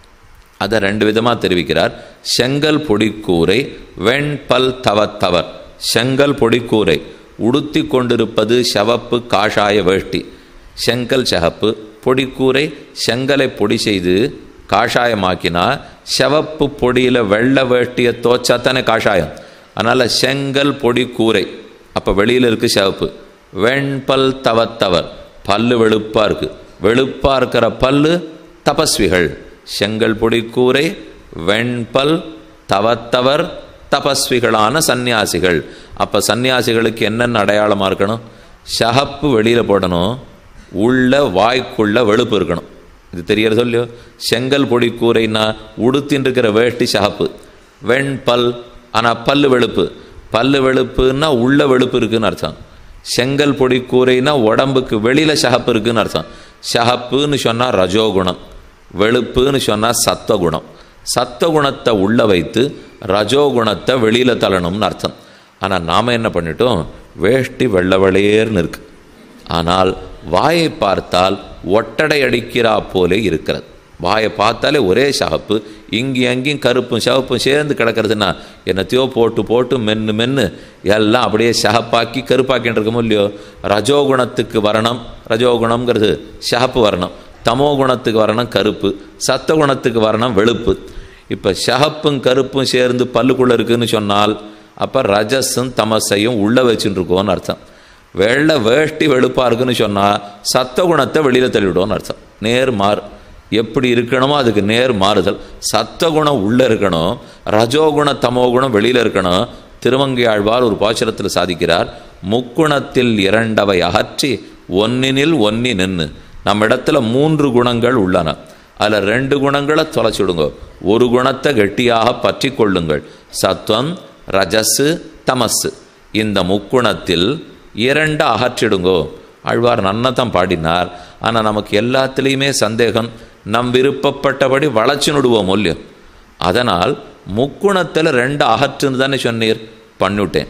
அதை ரெண்டு விதமாக தெரிவிக்கிறார் செங்கல் பொடிக்கூரை வெண்பல் தவத்தவர் செங்கல் பொடிக்கூரை உடுத்தி கொண்டிருப்பது செவப்பு காஷாய வேஷ்டி செங்கல் செகப்பு பொடிக்கூரை செங்கலை பொடி செய்து காஷாயமாக்கினா செவப்பு பொடியில் வெள்ளை வேஷ்டியை தோச்சா தானே காஷாயம் அதனால் செங்கல் பொடி கூரை அப்போ வெளியில் இருக்குது சிவப்பு வெண்பல் தவத்தவர் பல்லு வெளுப்பாக இருக்குது வெளுப்பாக இருக்கிற பல்லு தபஸ்விகள் செங்கல் பொடி கூரை வெண்பல் தவத்தவர் தபஸ்விகளான சந்நியாசிகள் அப்போ சந்நியாசிகளுக்கு என்னென்ன அடையாளமாக இருக்கணும் சகப்பு வெளியில் போடணும் உள்ள வாய்க்குள்ள வெளுப்பு இருக்கணும் இது தெரியறது இல்லையோ செங்கல் பொடி கூரைன்னா உடுத்தின்னு இருக்கிற வேஷ்டி சகப்பு வெண்பல் ஆனால் பல்லு வெளுப்பு பல்லு வெளுப்புன்னா உள்ள வெளுப்பு இருக்குன்னு அர்த்தம் செங்கல் பொடி கூரைனா உடம்புக்கு வெளியில் சகப்பு இருக்குன்னு அர்த்தம் சகப்புன்னு சொன்னால் ரஜோகுணம் வெளுப்புன்னு சொன்னால் சத்வகுணம் சத்வகுணத்தை உள்ள வைத்து ரஜோகுணத்தை வெளியில் தள்ளணும்னு அர்த்தம் ஆனால் நாம் என்ன பண்ணிட்டோம் வேஷ்டி வெள்ளை வெளையேர்னு இருக்கு ஆனால் வாயை பார்த்தால் ஒட்டடை அடிக்கிறா போலே இருக்கிறது வாயை பார்த்தாலே ஒரே சகப்பு இங்கேயும் அங்கேயும் கருப்பும் சிவப்பும் சேர்ந்து கிடக்கிறதுனா என்னத்தையோ போட்டு போட்டு மென்று மென்று எல்லாம் அப்படியே சகப்பாக்கி கருப்பாக்கின்னு இருக்கமோ இல்லையோ ரஜோகுணத்துக்கு வரணும் ரஜோகுணம்ங்கிறது சகப்பு வரணும் தமோ குணத்துக்கு வரணும் கருப்பு சத்தகுணத்துக்கு வரணும் வெளுப்பு இப்போ சகப்பும் கருப்பும் சேர்ந்து பல்லுக்குள்ளே இருக்குன்னு சொன்னால் அப்போ ரஜஸும் தமசையும் உள்ளே வச்சுட்டு இருக்கோன்னு அர்த்தம் வெள்ளை வேஷ்டி வெளுப்பாக இருக்குன்னு சொன்னால் சத்தகுணத்தை வெளியில் தள்ளிவிடுவோன்னு அர்த்தம் நேர் மாறு எப்படி இருக்கணுமோ அதுக்கு நேர் மாறுதல் சத்தகுணம் உள்ளே இருக்கணும் ரஜோகுண தமோகுணம் வெளியில் இருக்கணும் திருமங்கையாழ்வார் ஒரு பாசுரத்தில் சாதிக்கிறார் முக்குணத்தில் இரண்டவை அகற்றி ஒன்னினில் ஒன்னி நின்று நம்ம இடத்துல மூன்று குணங்கள் உள்ளன அதில் ரெண்டு குணங்களை தொலைச்சிடுங்க ஒரு குணத்தை கெட்டியாக பற்றி கொள்ளுங்கள் சத்வம் ரஜஸு தமஸு இந்த முக்குணத்தில் இரண்டு அகற்றிடுங்கோ ஆழ்வார் நன்னதான் பாடினார் ஆனால் நமக்கு எல்லாத்துலேயுமே சந்தேகம் நம் விருப்பப்பட்டபடி வளைச்சு நடுவோம் இல்லையோ அதனால் முக்குணத்தில் ரெண்டு அகற்றுன்னு தானே சொன்னீர் பண்ணிவிட்டேன்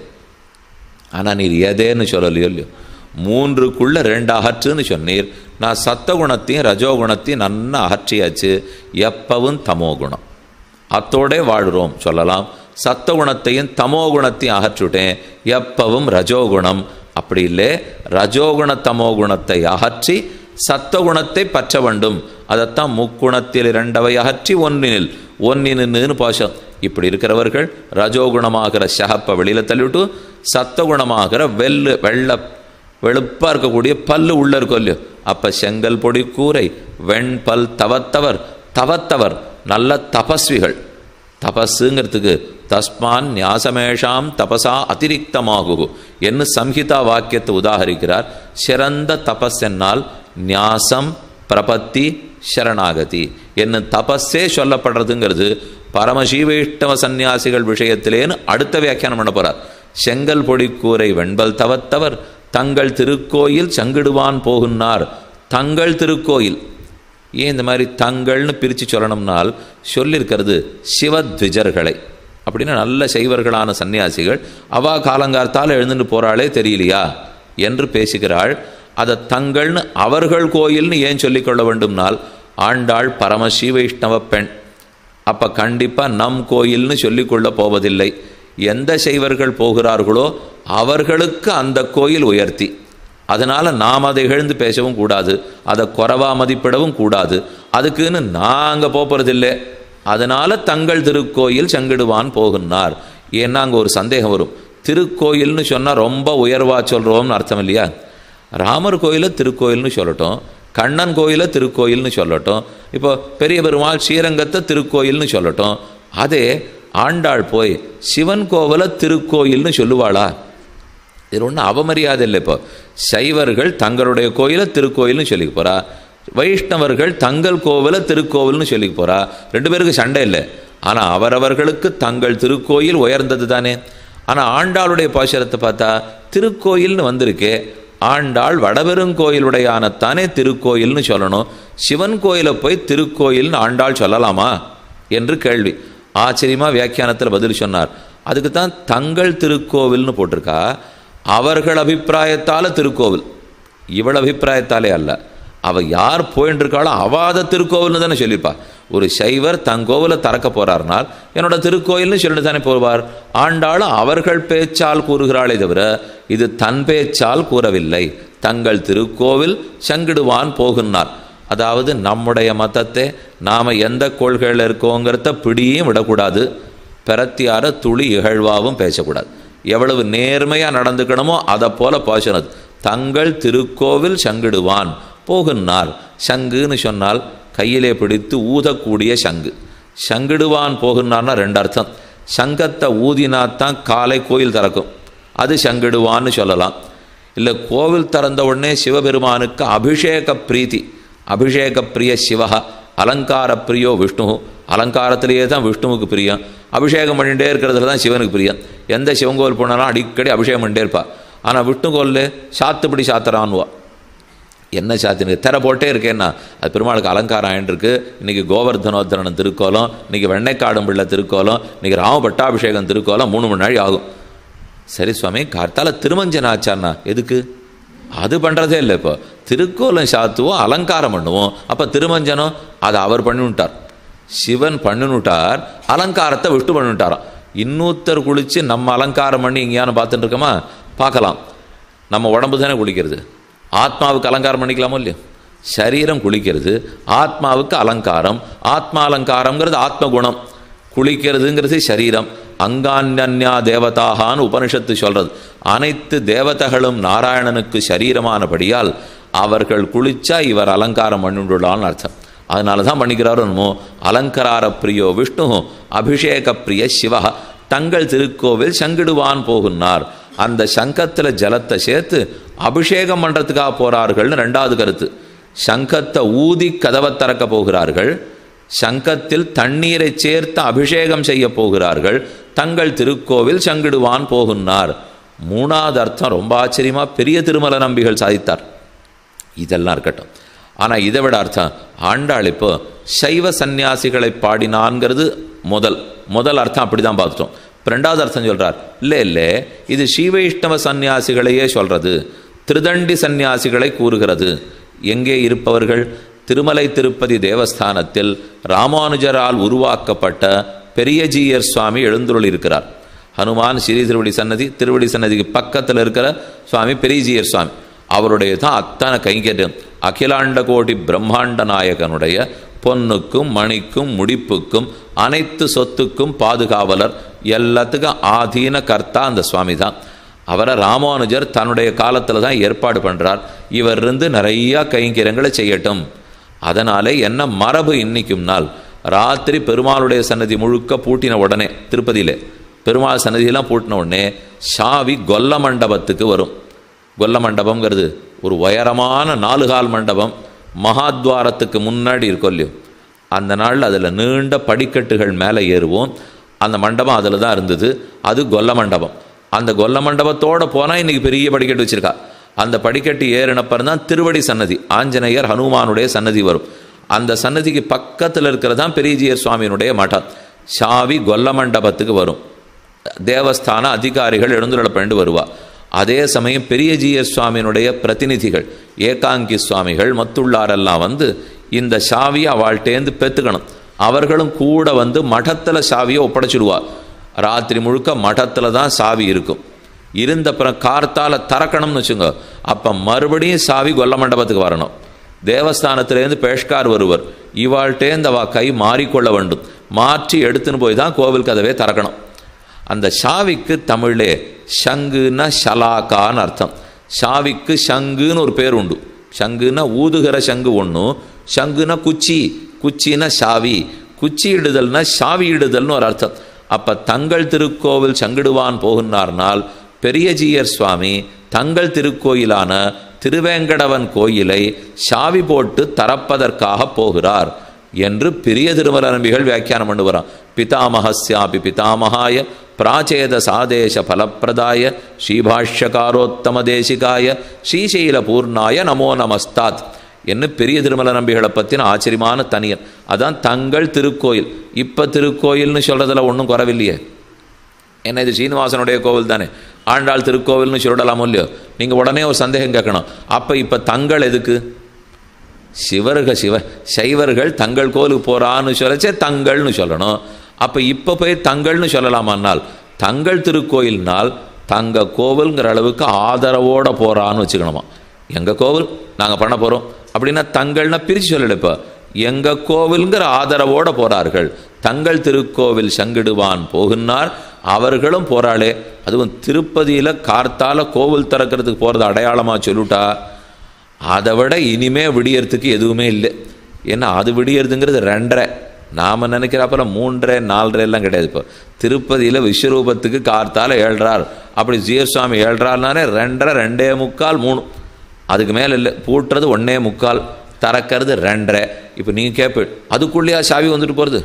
ஆனால் நீர் எதேன்னு சொல்லலையோ இல்லையோ மூன்றுக்குள்ள ரெண்டு அகற்றுன்னு சொன்னீர் நான் சத்தகுணத்தையும் ரஜோகுணத்தையும் நன்னா அகற்றியாச்சு எப்பவும் தமோ குணம் அத்தோடே வாழ்கிறோம் சொல்லலாம் சத்தகுணத்தையும் தமோ குணத்தையும் அகற்றுட்டேன் எப்பவும் ரஜோகுணம் அப்படி இல்லை ரஜோகுண தமோ குணத்தை அகற்றி சத்தகுணத்தை பற்ற வேண்டும் அதைத்தான் முக்குணத்தில் இரண்டவை அகற்றி ஒன்றினில் ஒன்னின்னு பாசம் இப்படி இருக்கிறவர்கள் ரஜோகுணமாகிற ஷகப்பை வெளியில் தள்ளிவிட்டு சத்தகுணமாகிற வெள்ளு வெள்ள வெளுப்பாக இருக்கக்கூடிய பல்லு உள்ள இருக்கும் இல்லையோ அப்போ செங்கல் பொடி கூரை வெண்பல் தவத்தவர் தவத்தவர் நல்ல தபஸ்விகள் தபஸுங்கிறதுக்கு தஸ்மான் ஞாசமேஷாம் தபசா அதிரிக்தமாகு என்று சம்ஹிதா வாக்கியத்தை உதாகரிக்கிறார் சிறந்த தபஸ் என்னால் ஞாசம் பிரபத்தி சரணாகதி என்ன தபஸே சொல்லப்படுறதுங்கிறது பரமசீவைஷ்டவ சந்நியாசிகள் விஷயத்திலேன்னு அடுத்த வியாக்கியானம் பண்ண போறார் செங்கல் பொடி கூரை வெண்பல் தவத்தவர் தங்கள் திருக்கோயில் சங்கிடுவான் போகுன்னார் தங்கள் திருக்கோயில் ஏன் இந்த மாதிரி தங்கள்னு பிரித்து சொல்லணும்னால் சொல்லியிருக்கிறது சிவத்விஜர்களை அப்படின்னா நல்ல செய்வர்களான சன்னியாசிகள் அவா காலங்கார்த்தால் எழுந்துட்டு போகிறாளே தெரியலையா என்று பேசுகிறாள் அதை தங்கள்னு அவர்கள் கோயில்னு ஏன் சொல்லிக்கொள்ள வேண்டும்னால் ஆண்டாள் பரமசிவ வைஷ்ணவ பெண் அப்போ கண்டிப்பாக நம் கோயில்னு சொல்லிக்கொள்ள போவதில்லை எந்த செய்வர்கள் போகிறார்களோ அவர்களுக்கு அந்த கோயில் உயர்த்தி அதனால் நாம் அதை இகழ்ந்து பேசவும் கூடாது அதை குறைவா மதிப்பிடவும் கூடாது அதுக்குன்னு நான் அங்கே போகிறதில்லை அதனால் தங்கள் திருக்கோயில் சங்கிடுவான் போகுன்னார் ஏன்னா அங்கே ஒரு சந்தேகம் வரும் திருக்கோயில்னு சொன்னால் ரொம்ப உயர்வா சொல்கிறோம்னு அர்த்தம் இல்லையா ராமர் கோயிலை திருக்கோயில்னு சொல்லட்டும் கண்ணன் கோயிலை திருக்கோயில்னு சொல்லட்டும் இப்போ பெரிய பெருமாள் ஸ்ரீரங்கத்தை திருக்கோயில்னு சொல்லட்டும் அதே ஆண்டாள் போய் சிவன் கோவிலை திருக்கோயில்னு சொல்லுவாளா இது ஒன்றும் அவமரியாதை இல்லை இப்போ சைவர்கள் தங்களுடைய கோயிலை திருக்கோயில்னு சொல்லிக்க போகிறா வைஷ்ணவர்கள் தங்கள் கோவிலை திருக்கோவில்னு சொல்லிக்க போகிறா ரெண்டு பேருக்கு சண்டை இல்லை ஆனால் அவரவர்களுக்கு தங்கள் திருக்கோயில் உயர்ந்தது தானே ஆனால் ஆண்டாளுடைய பாசுரத்தை பார்த்தா திருக்கோயில்னு வந்திருக்கே ஆண்டாள் வடபெருங்கோயிலுடையானத்தானே திருக்கோயில்னு சொல்லணும் சிவன் கோயிலை போய் திருக்கோயில்னு ஆண்டாள் சொல்லலாமா என்று கேள்வி ஆச்சரியமாக வியாக்கியானத்தில் பதில் சொன்னார் அதுக்கு தான் தங்கள் திருக்கோவில்னு போட்டிருக்கா அவர்கள் அபிப்பிராயத்தால் திருக்கோவில் இவள் அபிப்பிராயத்தாலே அல்ல அவ யார் போயின்னு இருக்காளோ அவாத திருக்கோவில்னு தானே சொல்லிப்பா ஒரு சைவர் தன் கோவிலை திறக்க போறார்னால் என்னோட திருக்கோயில்னு சொல்லிட்டு தானே போவார் ஆண்டாலும் அவர்கள் பேச்சால் கூறுகிறாளே தவிர இது தன் பேச்சால் கூறவில்லை தங்கள் திருக்கோவில் சங்கிடுவான் போகுன்னார் அதாவது நம்முடைய மதத்தை நாம் எந்த கொள்கையில் இருக்கோங்கிறத பிடியும் விடக்கூடாது பிரத்தியார துளி இகழ்வாவும் பேசக்கூடாது எவ்வளவு நேர்மையாக நடந்துக்கணுமோ அதை போல பேசணும் தங்கள் திருக்கோவில் சங்கிடுவான் போகுன்னார் சங்குன்னு சொன்னால் கையிலே பிடித்து ஊதக்கூடிய சங்கு சங்கிடுவான் போகுன்னார்னா ரெண்டு அர்த்தம் சங்கத்தை ஊதினாத்தான் காலை கோயில் திறக்கும் அது சங்கிடுவான்னு சொல்லலாம் இல்லை கோவில் திறந்த உடனே சிவபெருமானுக்கு அபிஷேக பிரீத்தி அபிஷேக பிரிய சிவா அலங்கார பிரியோ விஷ்ணு அலங்காரத்திலேயே தான் விஷ்ணுவுக்கு பிரியம் அபிஷேகம் பண்ணிகிட்டே இருக்கிறதுல தான் சிவனுக்கு பிரியம் எந்த சிவன் கோவில் போனாலும் அடிக்கடி அபிஷேகம் பண்ணிட்டே இருப்பா ஆனால் விஷ்ணு கோவில் சாத்துப்படி சாத்திரான்வா என்ன சாத்தினுக்கு திரை போட்டே இருக்கேன்னா அது பெருமாளுக்கு அலங்காரம் ஆயின்ட்டுருக்கு இன்றைக்கி கோவர்தனோத்தரன் திருக்கோலம் இன்றைக்கி வெண்ணைக்காடும் பிள்ளை திருக்கோலம் இன்றைக்கி ராம பட்டாபிஷேகம் திருக்கோலம் மூணு மணி நாள் ஆகும் சரி சுவாமி கார்த்தால திருமஞ்சன் ஆச்சார்னா எதுக்கு அது பண்ணுறதே இல்லை இப்போ திருக்கோலம் சாத்துவோம் அலங்காரம் பண்ணுவோம் அப்போ திருமஞ்சனம் அதை அவர் பண்ணிவிட்டார் சிவன் பண்ணினுட்டார் அலங்காரத்தை விஷ்ணு பண்ணிவிட்டாராம் இன்னொருத்தர் குளித்து நம்ம அலங்காரம் பண்ணி எங்கேயானு பார்த்துட்டு இருக்கோமா பார்க்கலாம் நம்ம உடம்பு தானே குளிக்கிறது ஆத்மாவுக்கு அலங்காரம் பண்ணிக்கலாமோ இல்லையோ சரீரம் குளிக்கிறது ஆத்மாவுக்கு அலங்காரம் ஆத்மா அலங்காரங்கிறது ஆத்ம குணம் குளிக்கிறதுங்கிறது சரீரம் அங்கான்யா தேவதாகான்னு உபனிஷத்து சொல்றது அனைத்து தேவதைகளும் நாராயணனுக்கு சரீரமானபடியால் அவர்கள் குளிச்சா இவர் அலங்காரம் பண்ணிவிடலான்னு அர்த்தம் அதனால தான் பண்ணிக்கிறாரோ என்னமோ அலங்கார பிரியோ விஷ்ணு அபிஷேக பிரிய சிவா தங்கள் திருக்கோவில் சங்கிடுவான் போகுன்னார் அந்த சங்கத்தில் ஜலத்தை சேர்த்து அபிஷேகம் பண்ணுறதுக்காக போகிறார்கள்னு ரெண்டாவது கருத்து சங்கத்தை ஊதி கதவை திறக்க போகிறார்கள் சங்கத்தில் தண்ணீரை சேர்த்து அபிஷேகம் செய்ய போகிறார்கள் தங்கள் திருக்கோவில் சங்கிடுவான் போகுன்னார் மூணாவது அர்த்தம் ரொம்ப ஆச்சரியமாக பெரிய திருமல நம்பிகள் சாதித்தார் இதெல்லாம் இருக்கட்டும் ஆனால் இதை விட அர்த்தம் ஆண்டாள் இப்போ சைவ சந்நியாசிகளை பாடினான்ங்கிறது முதல் முதல் அர்த்தம் அப்படி தான் பார்த்துட்டோம் இப்போ ரெண்டாவது அர்த்தம் சொல்கிறார் இல்லை இல்லை இது ஸ்ரீவைஷ்ணவ சந்நியாசிகளையே சொல்கிறது திருதண்டி சந்நியாசிகளை கூறுகிறது எங்கே இருப்பவர்கள் திருமலை திருப்பதி தேவஸ்தானத்தில் ராமானுஜரால் உருவாக்கப்பட்ட பெரியஜீயர் சுவாமி எழுந்துருள் இருக்கிறார் ஹனுமான் ஸ்ரீ திருவடி சன்னதி திருவடி சன்னதிக்கு பக்கத்தில் இருக்கிற சுவாமி பெரியஜீயர் சுவாமி அவருடைய தான் அத்தனை கைங்கரியம் அகிலாண்ட கோடி பிரம்மாண்ட நாயகனுடைய பொன்னுக்கும் மணிக்கும் முடிப்புக்கும் அனைத்து சொத்துக்கும் பாதுகாவலர் எல்லாத்துக்கும் ஆதீன கர்த்தா அந்த சுவாமி தான் அவரை ராமானுஜர் தன்னுடைய காலத்தில் தான் ஏற்பாடு பண்ணுறார் இவர் இருந்து நிறையா கைங்கரியங்களை செய்யட்டும் அதனாலே என்ன மரபு இன்னைக்கும் நாள் ராத்திரி பெருமாளுடைய சன்னதி முழுக்க பூட்டின உடனே திருப்பதியிலே பெருமாள் சன்னதியெல்லாம் பூட்டின உடனே சாவி கொல்ல மண்டபத்துக்கு வரும் கொல்ல மண்டபங்கிறது ஒரு உயரமான நாலு கால் மண்டபம் மகாத்வாரத்துக்கு முன்னாடி இருக்கும் இல்லையோ அந்த நாளில் அதில் நீண்ட படிக்கட்டுகள் மேலே ஏறுவோம் அந்த மண்டபம் அதில் தான் இருந்தது அது கொல்ல மண்டபம் அந்த கொல்ல மண்டபத்தோடு போனால் இன்றைக்கி பெரிய படிக்கட்டு வச்சுருக்கா அந்த படிக்கட்டு ஏறினப்பறம் தான் திருவடி சன்னதி ஆஞ்சநேயர் ஹனுமானுடைய சன்னதி வரும் அந்த சன்னதிக்கு பக்கத்தில் இருக்கிறது தான் பெரியஜியர் சுவாமியினுடைய மடம் சாவி கொல்ல மண்டபத்துக்கு வரும் தேவஸ்தான அதிகாரிகள் எழுந்துள்ள பண்ணிட்டு வருவா அதே சமயம் பெரியஜியர் சுவாமியினுடைய பிரதிநிதிகள் ஏகாங்கி சுவாமிகள் மத்துள்ளாரெல்லாம் வந்து இந்த சாவியை அவள்கிட்டேந்து பெற்றுக்கணும் அவர்களும் கூட வந்து மഠத்தில் சாவியை ஒப்படைச்சிடுவா ராத்திரி முழுக்க மഠத்தில் தான் சாவி இருக்கும் இருந்தப்புறம் கார்த்தால திறக்கணும்னு வச்சுங்க அப்போ மறுபடியும் சாவி கொல்ல மண்டபத்துக்கு வரணும் தேவஸ்தானத்திலேருந்து பேஷ்கார் வருவர் இவாள்கிட்டேந்து அவள் கை மாறிக்கொள்ள வேண்டும் மாற்றி எடுத்துன்னு போய் தான் கோவில் கதவே திறக்கணும் அந்த ஷாவிக்கு தமிழே ஷங்குன்னா ஷலாக்கான்னு அர்த்தம் ஷாவிக்கு ஷங்குன்னு ஒரு பேர் உண்டு ஷங்குன்னா ஊதுகிற ஷங்கு ஒன்றும் ஷங்குன்னா குச்சி குச்சின்னா ஷாவி குச்சி இடுதல்னா ஷாவி இடுதல்னு ஒரு அர்த்தம் அப்போ தங்கள் திருக்கோவில் சங்கிடுவான் போகுன்னார்னால் பெரியஜீயர் சுவாமி தங்கள் திருக்கோயிலான திருவேங்கடவன் கோயிலை சாவி போட்டு தரப்பதற்காக போகிறார் என்று பெரிய திருமல நம்பிகள் வியாக்கியானம் பண்ணுவாராம் பிதாமகஸ்யாபி பிதாமகாய பிராச்சேத சாதேச பலப்பிரதாய ஸ்ரீபாஷ்யகாரோத்தம தேசிகாய ஸ்ரீசைல பூர்ணாய நமோ நமஸ்தாத் என்று பெரிய திருமல நம்பிகளை பற்றின ஆச்சரியமான தனியன் அதான் தங்கள் திருக்கோயில் இப்போ திருக்கோயில்னு சொல்கிறதுல ஒன்றும் குறவில்லையே என்ன இது சீனிவாசனுடைய கோவில் தானே ஆண்டாள் திருக்கோவில்னு சொல்லலாமோ இல்லையோ நீங்கள் உடனே ஒரு சந்தேகம் கேட்கணும் அப்போ இப்போ தங்கள் எதுக்கு சிவர்கள் சிவ சைவர்கள் தங்கள் கோவிலுக்கு போகிறான்னு சொல்லச்சே தங்கள்னு சொல்லணும் அப்போ இப்போ போய் தங்கள்னு சொல்லலாமான்னால் தங்கள் திருக்கோயில்னால் தங்க கோவில்ங்கிற அளவுக்கு ஆதரவோடு போகிறான்னு வச்சுக்கணுமா எங்கள் கோவில் நாங்கள் பண்ண போகிறோம் அப்படின்னா தங்கள்னா பிரித்து சொல்லல இப்போ எங்கள் கோவில்ங்கிற ஆதரவோடு போகிறார்கள் தங்கள் திருக்கோவில் சங்கிடுவான் போகுன்னார் அவர்களும் போகிறாளே அதுவும் திருப்பதியில் கார்த்தால கோவில் திறக்கிறதுக்கு போகிறது அடையாளமாக சொல்லிட்டா அதை விட இனிமே விடியறதுக்கு எதுவுமே இல்லை ஏன்னா அது விடியறதுங்கிறது ரெண்டரை நாம் நினைக்கிறப்பறம் மூன்றரை நாலரை எல்லாம் கிடையாது இப்போ திருப்பதியில் விஸ்வரூபத்துக்கு கார்த்தால ஏழ்றார் அப்படி ஜியசுவாமி ஏழ்றாருனாலே ரெண்டரை ரெண்டே முக்கால் மூணு அதுக்கு மேலே இல்லை பூட்டுறது ஒன்றே முக்கால் திறக்கிறது ரெண்டரை இப்போ நீங்கள் கேட்ப அதுக்குள்ளேயா சாவி வந்துட்டு போகிறது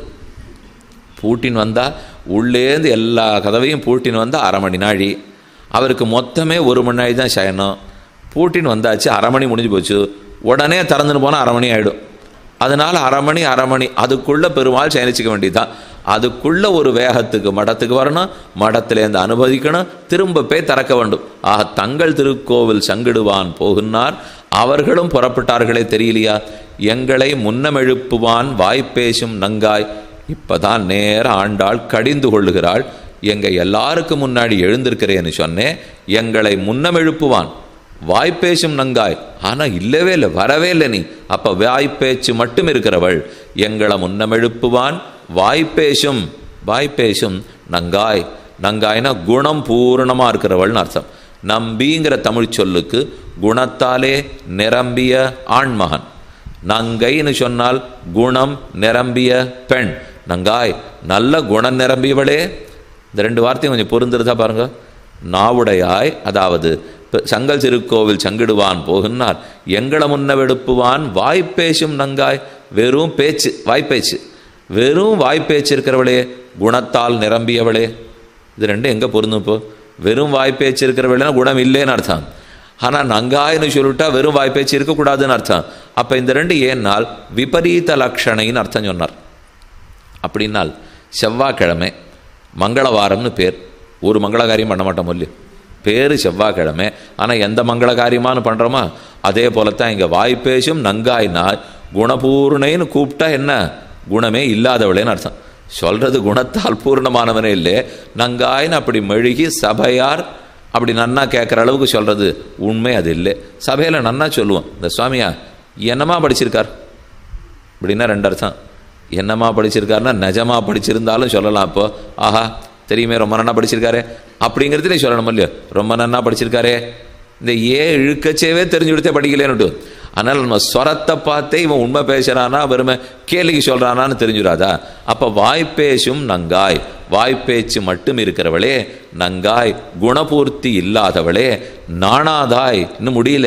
பூட்டின் வந்தால் உள்ளேருந்து எல்லா கதவையும் பூட்டின் வந்தால் அரை மணி நாழி அவருக்கு மொத்தமே ஒரு மணி நாழி தான் சயனம் பூட்டின் வந்தாச்சு அரை மணி முடிஞ்சு போச்சு உடனே திறந்துன்னு போனால் அரை மணி ஆகிடும் அதனால் அரை மணி அரை மணி அதுக்குள்ளே பெருமாள் சயனிச்சிக்க வேண்டியதுதான் அதுக்குள்ளே ஒரு வேகத்துக்கு மடத்துக்கு வரணும் மடத்திலேருந்து அனுமதிக்கணும் திரும்ப போய் திறக்க வேண்டும் ஆக தங்கள் திருக்கோவில் சங்கிடுவான் போகுன்னார் அவர்களும் புறப்பட்டார்களே தெரியலையா எங்களை முன்னமெழுப்புவான் வாய்ப்பேசும் நங்காய் இப்பதான் நேர ஆண்டாள் கடிந்து கொள்ளுகிறாள் எங்க எல்லாருக்கும் முன்னாடி எழுந்திருக்கிறேன்னு சொன்னேன் எங்களை முன்னமெழுப்புவான் வாய்ப்பேச்சும் நங்காய் ஆனா இல்லவே இல்லை வரவே இல்லை நீ அப்ப வாய்ப்பேச்சு மட்டும் இருக்கிறவள் எங்களை முன்னமெழுப்புவான் வாய்ப்பேசும் வாய்ப்பேசும் நங்காய் நங்காய்னா குணம் பூரணமா இருக்கிறவள்னு அர்த்தம் நம்பிங்கிற தமிழ் சொல்லுக்கு குணத்தாலே நிரம்பிய ஆண்மகன் நங்கைன்னு சொன்னால் குணம் நிரம்பிய பெண் நங்காய் நல்ல குணம் நிரம்பியவளே இந்த ரெண்டு வார்த்தையும் கொஞ்சம் பொருந்துருதா பாருங்க நாவுடையாய் அதாவது சங்கல் திருக்கோவில் சங்கிடுவான் போகுன்னார் எங்களை முன்னவெடுப்புவான் வாய்ப்பேசும் நங்காய் வெறும் பேச்சு வாய்ப்பேச்சு வெறும் வாய்ப்பேச்சு இருக்கிறவளே குணத்தால் நிரம்பியவளே இது ரெண்டும் எங்கே பொருந்தும் இப்போ வெறும் வாய்ப்பேச்சு இருக்கிறவளேனா குணம் இல்லைன்னு அர்த்தம் ஆனால் நங்காய்னு சொல்லிட்டா வெறும் வாய்ப்பேச்சு இருக்கக்கூடாதுன்னு அர்த்தம் அப்போ இந்த ரெண்டு ஏன்னால் விபரீத லக்ஷணைன்னு அர்த்தம் சொன்னார் அப்படின்னால் செவ்வாய்க்கிழமை மங்களவாரம்னு பேர் ஒரு மங்கள காரியம் பண்ண மாட்டோம் இல்லையோ பேர் செவ்வாய்க்கிழமை ஆனால் எந்த மங்கள காரியமானு பண்ணுறோமா அதே போலத்தான் இங்கே வாய்ப்பேசும் நங்காய்னா குணபூர்ணைன்னு கூப்பிட்டா என்ன குணமே இல்லாதவளேன்னு அர்த்தம் சொல்கிறது குணத்தால் பூர்ணமானவனே இல்லை நங்காய்னு அப்படி மெழுகி சபையார் அப்படி நன்னா கேட்குற அளவுக்கு சொல்கிறது உண்மை அது இல்லை சபையில் நன்னா சொல்லுவோம் இந்த சுவாமியா என்னமா படிச்சிருக்கார் அப்படின்னா ரெண்டு அர்த்தம் என்னமா படிச்சிருக்காருன்னா நிஜமா படிச்சிருந்தாலும் சொல்லலாம் இப்போ ஆஹா தெரியுமே ரொம்ப நன்னா படிச்சிருக்காரு அப்படிங்கிறதுலே சொல்லணும் இல்லையோ ரொம்ப நன்னா படிச்சிருக்காரே இந்த ஏ இழுக்கச்சேவே தெரிஞ்சு கொடுத்தே படிக்கலேன்னுட்டு அதனால் நம்ம ஸ்வரத்தை பார்த்தே இவன் உண்மை பேசுகிறானா வெறுமை கேலிக்கு சொல்கிறானான்னு தெரிஞ்சுடாதா அப்போ வாய்ப்பேசும் நங்காய் வாய்ப்பேச்சு மட்டும் இருக்கிறவளே நங்காய் குணபூர்த்தி இல்லாதவளே நாணாதாய் இன்னும் முடியல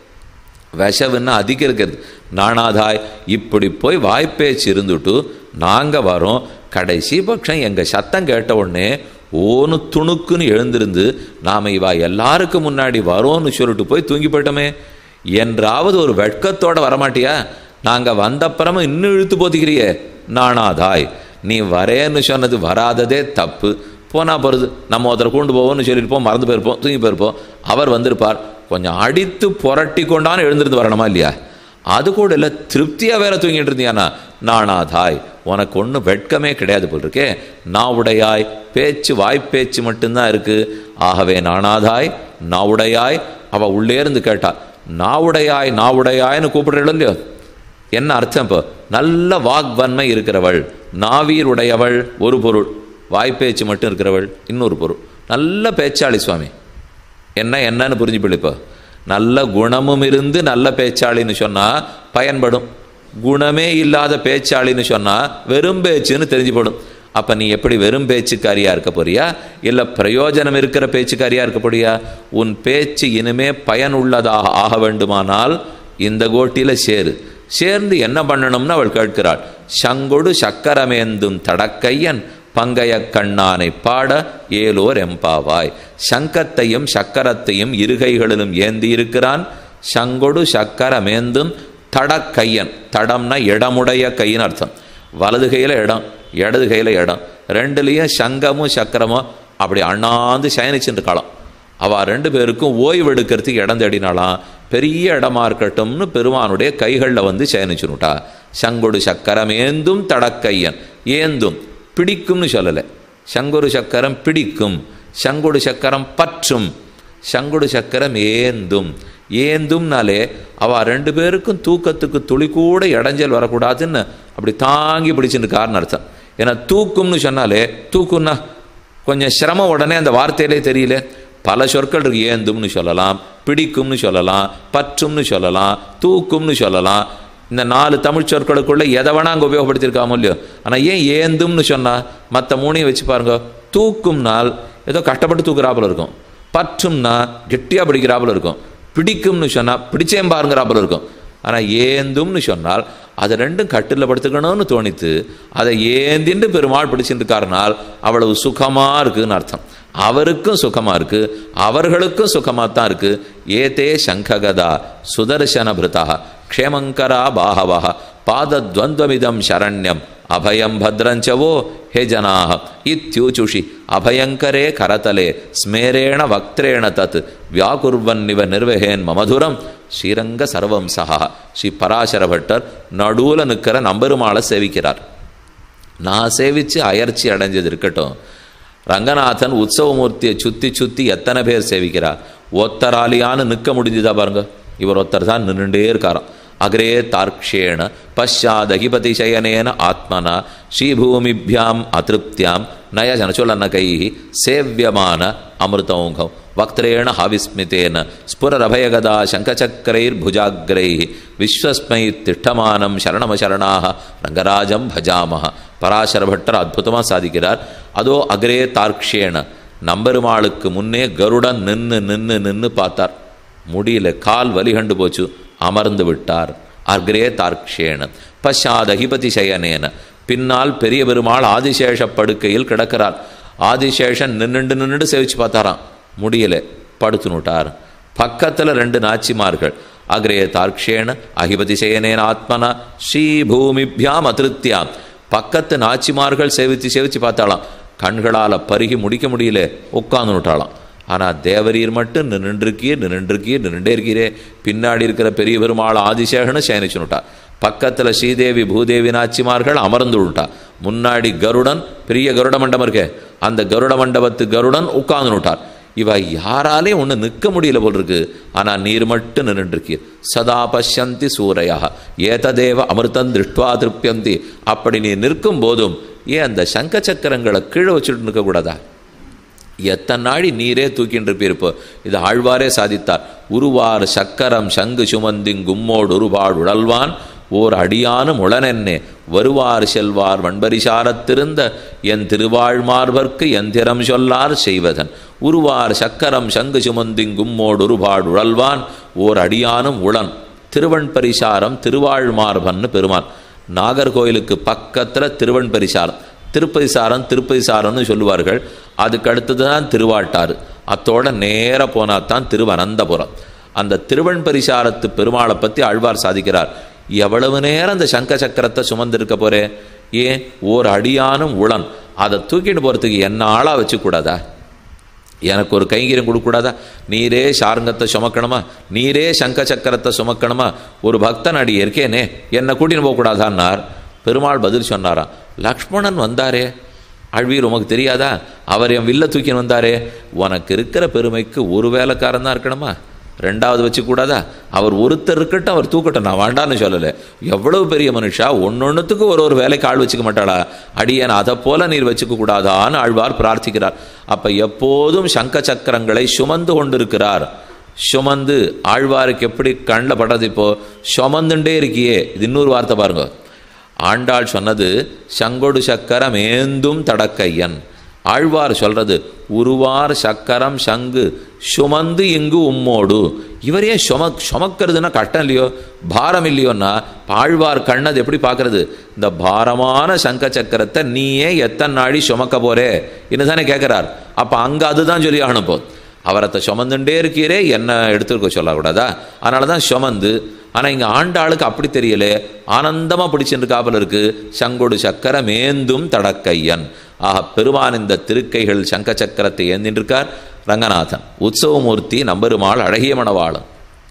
விஷவுன்னு அதிகம் இருக்கிறது நாணாதாய் இப்படி போய் வாய்ப்பேச்சு இருந்துட்டு நாங்கள் வரோம் கடைசி பட்சம் எங்கள் சத்தம் கேட்ட உடனே ஓனு துணுக்குன்னு எழுந்திருந்து நாம் இவா எல்லாருக்கும் முன்னாடி வரோன்னு சொல்லிட்டு போய் தூங்கி போயிட்டோமே என்றாவது ஒரு வெட்கத்தோட வரமாட்டியா நாங்கள் வந்தப்புறமும் இன்னும் இழுத்து போத்திக்கிறியே நாணாதாய் நீ வரேன்னு சொன்னது வராததே தப்பு போனால் போகிறது நம்ம ஒருத்தரை கொண்டு போவோம்னு சொல்லியிருப்போம் மறந்து போயிருப்போம் தூங்கி போயிருப்போம் அவர் வந்திருப்பார் கொஞ்சம் அடித்து புரட்டி கொண்டான்னு எழுந்திருந்து வரணுமா இல்லையா அது கூட இல்லை திருப்தியாக வேற தூங்கிட்டு இருந்தியானா நானாதாய் உனக்கு ஒன்றும் வெட்கமே கிடையாது போல் இருக்கே நாவுடையாய் பேச்சு வாய்ப்பேச்சு மட்டும்தான் இருக்கு ஆகவே நானாதாய் நாவுடையாய் அவ உள்ளே இருந்து கேட்டா நாவுடையாய் நாவுடையாய்னு கூப்பிடுறீள் இல்லையோ என்ன அர்த்தம் இப்போ நல்ல வாக்வன்மை இருக்கிறவள் நாவீர் உடையவள் ஒரு பொருள் வாய்ப்பேச்சு மட்டும் இருக்கிறவள் இன்னொரு பொருள் நல்ல பேச்சாளி சுவாமி என்ன என்னன்னு புரிஞ்சுப்பிடு இப்போ நல்ல குணமும் இருந்து நல்ல பேச்சாளின்னு சொன்னால் பயன்படும் குணமே இல்லாத பேச்சாளின்னு சொன்னால் வெறும் பேச்சுன்னு தெரிஞ்சுப்படும் அப்போ நீ எப்படி வெறும் பேச்சுக்காரியா இருக்க போறியா இல்லை பிரயோஜனம் இருக்கிற பேச்சுக்காரியா இருக்க போறியா உன் பேச்சு இனிமே பயனுள்ளதாக ஆக வேண்டுமானால் இந்த கோட்டியில் சேரு சேர்ந்து என்ன பண்ணணும்னு அவள் கேட்கிறாள் சங்கொடு சக்கரமேந்தும் தடக்கையன் பங்கைய கண்ணானை பாட ஏலோர் எம்பாவாய் சங்கத்தையும் சக்கரத்தையும் இருகைகளிலும் ஏந்தி இருக்கிறான் சங்கொடு சக்கரமேந்தும் தடக்கையன் தடம்னா இடமுடைய கைன்னு அர்த்தம் வலது கையில் இடம் இடது கையில் இடம் ரெண்டுலேயும் சங்கமும் சக்கரமும் அப்படி அண்ணாந்து சயனிச்சுட்டு காலம் அவள் ரெண்டு பேருக்கும் ஓய்வு எடுக்கிறதுக்கு இடம் தேடினாலாம் பெரிய இடமா இருக்கட்டும்னு பெருமானுடைய கைகளில் வந்து சயனிச்சுனுட்டா சங்கொடு சக்கரம் ஏந்தும் தடக்கையன் ஏந்தும் பிடிக்கும்னு சொல்லலை சங்கொரு சக்கரம் பிடிக்கும் சங்கொடு சக்கரம் பற்றும் சங்குடு சக்கரம் ஏந்தும் ஏந்தும்னாலே அவ ரெண்டு பேருக்கும் தூக்கத்துக்கு துளி கூட இடைஞ்சல் வரக்கூடாதுன்னு அப்படி தாங்கி பிடிச்சிருக்காருன்னு அர்த்தம் ஏன்னா தூக்கும்னு சொன்னாலே தூக்கும்னா கொஞ்சம் சிரமம் உடனே அந்த வார்த்தையிலே தெரியல பல சொற்கள் இருக்கு ஏந்தும்னு சொல்லலாம் பிடிக்கும்னு சொல்லலாம் பற்றும்னு சொல்லலாம் தூக்கும்னு சொல்லலாம் இந்த நாலு தமிழ் சொற்களுக்குள்ள எதை வேணா அங்கே உபயோகப்படுத்தியிருக்காமோ இல்லையோ ஆனால் ஏன் ஏந்தும்னு சொன்னா மற்ற மூணையும் வச்சு பாருங்க தூக்கும்னால் ஏதோ கஷ்டப்பட்டு தூக்குறாப்புல இருக்கும் பற்றும்னா கெட்டியாக பிடிக்கிறாப்புல இருக்கும் பிடிக்கும்னு சொன்னால் பிடிச்சேன் பாருங்கிறாப்புல இருக்கும் ஆனால் ஏந்தும்னு சொன்னால் அதை ரெண்டும் கட்டில் படுத்துக்கணும்னு தோணித்து அதை ஏந்தின்னு பெருமாள் பிடிச்சிருக்காருனால் அவ்வளவு சுகமாக இருக்குன்னு அர்த்தம் அவருக்கும் சுகமாக இருக்கு அவர்களுக்கும் சுகமாக தான் இருக்கு ஏதே சங்ககதா சுதர்சன பிருதா க்ஷேமங்கரா பாகவா பாதத்வந்த்வமிதம் சரண்யம் அபயம் பத்ரஞ்சவோ ஹே ஜனாக இத்தியூச்சுஷி அபயங்கரே கரதலே ஸ்மேரேண வக்திரேண தத் வியாகுர்வன்னிவ நிர்வகேன் மமதுரம் ஸ்ரீரங்க சர்வம் சஹா ஸ்ரீ பராசர பட்டர் நடுவில் நிற்கிற நம்பெருமாளை சேவிக்கிறார் நான் சேவித்து அயற்சி அடைஞ்சது இருக்கட்டும் ரங்கநாதன் உற்சவமூர்த்தியை சுற்றி சுற்றி எத்தனை பேர் சேவிக்கிறார் ஒத்தராலியான்னு நிற்க முடிஞ்சுதா பாருங்க இவர் ஒருத்தர் தான் நின்றுட்டே இருக்காராம் அக்ரே தார்க்ஷேண பஷாதகிபதி சயனேன ஆத்மனா ஸ்ரீபூமிபியாம் அதிருப்தியாம் நயஜன சொல்லன கை சேவியமான அமிர்தௌங்கம் வக்திரேண ஹாவிஸ்மிதேன ஸ்புரரபயகதா சங்கச்சக்கரைர்புஜாகிரை விஸ்வஸ்மை திட்டமானம் சரணமசரணாக ரங்கராஜம் பஜாமஹ பராசர பட்டர் அற்புதமாக சாதிக்கிறார் அதோ அக்ரே தார்க்ஷேண நம்பெருமாளுக்கு முன்னே கருடன் நின்று நின்று நின்று பார்த்தார் முடியல கால் வலி கண்டு போச்சு அமர்ந்து விட்டார் அக்ரே தார்க்ஷேன பஷாத் அகிபதி சயனேன பின்னால் பெரிய பெருமாள் ஆதிசேஷ படுக்கையில் கிடக்கிறார் ஆதிசேஷன் நின்னுண்டு நின்றுட்டு சேவிச்சு பார்த்தாராம் முடியல படுத்துனுட்டார் பக்கத்தில் ரெண்டு நாச்சிமார்கள் அக்ரே தார்க்ஷேன அகிபதிசேனேன ஆத்மனா ஸ்ரீ பூமிபியாம் அதிருத்தியாம் பக்கத்து நாச்சிமார்கள் சேவித்து சேவித்து பார்த்தாலாம் கண்களால் பருகி முடிக்க முடியல உட்காந்து விட்டாளாம் ஆனால் தேவரீர் மட்டும் நின்றுருக்கீர் நின்றுருக்கீர் நின்றுட்டே இருக்கீரே பின்னாடி இருக்கிற பெரிய பெருமாள் ஆதிசேகனு சேனிச்சுனுட்டா பக்கத்தில் ஸ்ரீதேவி பூதேவி நாச்சிமார்கள் அமர்ந்து விட்டா முன்னாடி கருடன் பெரிய கருட மண்டபம் இருக்கே அந்த கருட மண்டபத்து கருடன் உட்கார்ந்து விட்டார் இவ யாராலையும் ஒன்று நிற்க முடியல போல் இருக்கு ஆனால் நீர் மட்டும் நின்றுருக்கீர் சதா பஷ்யந்தி சூரையா ஏததேவ அமிர்தம் திருஷ்டுவா திருப்தியந்தி அப்படி நீ நிற்கும் போதும் ஏன் அந்த சங்க சக்கரங்களை கீழே வச்சுட்டு நிற்கக்கூடாதா எத்தனை நாடி நீரே தூக்கின்னு இருப்பீர்ப்போ இது ஆழ்வாரே சாதித்தார் உருவார் சக்கரம் சங்கு சுமந்திங் கும்மோடு உருவாள் உழல்வான் ஓர் அடியானும் உளனென்னே வருவார் செல்வார் வண்பரிசாரத்திருந்த என் திருவாழ்மார்வர்க்கு எந்திரம் சொல்லார் செய்வதன் உருவார் சக்கரம் சங்கு சுமந்திங் கும்மோடு உருவாள் உழல்வான் ஓர் அடியானும் உளன் திருவண் பரிசாரம் திருவாழ்மார்பன்னு பெருமான் நாகர்கோயிலுக்கு பக்கத்தில் திருவண் பரிசாரம் திருப்பதி சாரம் திருப்பதி சாரம்னு சொல்லுவார்கள் அதுக்கு அடுத்தது தான் திருவாட்டாறு அத்தோட நேராக போனால் தான் திருவனந்தபுரம் அந்த திருவண் பரிசாரத்து பெருமாளை பற்றி ஆழ்வார் சாதிக்கிறார் எவ்வளவு நேரம் அந்த சங்க சக்கரத்தை சுமந்திருக்க போறே ஏன் ஓர் அடியானும் உளன் அதை தூக்கிட்டு போகிறதுக்கு என்ன ஆளாக வச்சுக்கூடாதா எனக்கு ஒரு கைங்கரியம் கொடுக்கூடாதா நீரே சாருங்கத்தை சுமக்கணுமா நீரே சங்க சக்கரத்தை சுமக்கணுமா ஒரு பக்தன் அடி இருக்கேனே என்னை கூட்டின்னு போகக்கூடாதான்னார் பெருமாள் பதில் சொன்னாராம் லக்ஷ்மணன் வந்தாரே அழ்வீர் உமக்கு தெரியாதா அவர் என் வில்ல தூக்கின்னு வந்தாரே உனக்கு இருக்கிற பெருமைக்கு ஒரு வேலைக்காரன் தான் இருக்கணுமா ரெண்டாவது வச்சுக்கூடாதா அவர் ஒருத்தர் இருக்கட்டும் அவர் தூக்கட்டும் நான் வேண்டான்னு சொல்லலை எவ்வளவு பெரிய மனுஷா ஒன்னொன்னுத்துக்கு ஒரு ஒரு வேலைக்கு ஆள் வச்சுக்க மாட்டாளா அடியன் அதை போல நீர் வச்சுக்க கூடாதான்னு ஆழ்வார் பிரார்த்திக்கிறார் அப்ப எப்போதும் சங்க சக்கரங்களை சுமந்து கொண்டிருக்கிறார் சுமந்து ஆழ்வாருக்கு எப்படி கண்ணில் படுறது இப்போ சுமந்துண்டே இருக்கியே இது இன்னொரு வார்த்தை பாருங்க ஆண்டாள் சொன்னது சங்கொடு சக்கரம் ஏந்தும் தடக்கையன் ஆழ்வார் சொல்றது உருவார் சக்கரம் சங்கு சுமந்து இங்கு உம்மோடு இவர் ஏன் சும சுமக்கிறதுனா கஷ்டம் இல்லையோ பாரம் இல்லையோன்னா ஆழ்வார் கண்ணது எப்படி பார்க்கறது இந்த பாரமான சங்க சக்கரத்தை நீயே எத்தனை நாடி சுமக்க போறே தானே கேட்குறார் அப்போ அங்கே அதுதான் சொல்லி அனுப்போம் அவரத்தை சுமந்துட்டே இருக்கிறே என்ன எடுத்துருக்க சொல்லக்கூடாதா அதனால தான் சுமந்து ஆனால் இங்கே ஆண்டாளுக்கு அப்படி தெரியல ஆனந்தமாக பிடிச்சிருக்காப்புல இருக்கு சங்கொடு சக்கர மேந்தும் தடக்கையன் ஆக பெருமான் இந்த திருக்கைகள் சங்க சக்கரத்தை ஏந்தின்றிருக்கார் ரங்கநாதன் உற்சவமூர்த்தி நம்பெருமாள் அழகிய மணவாளன்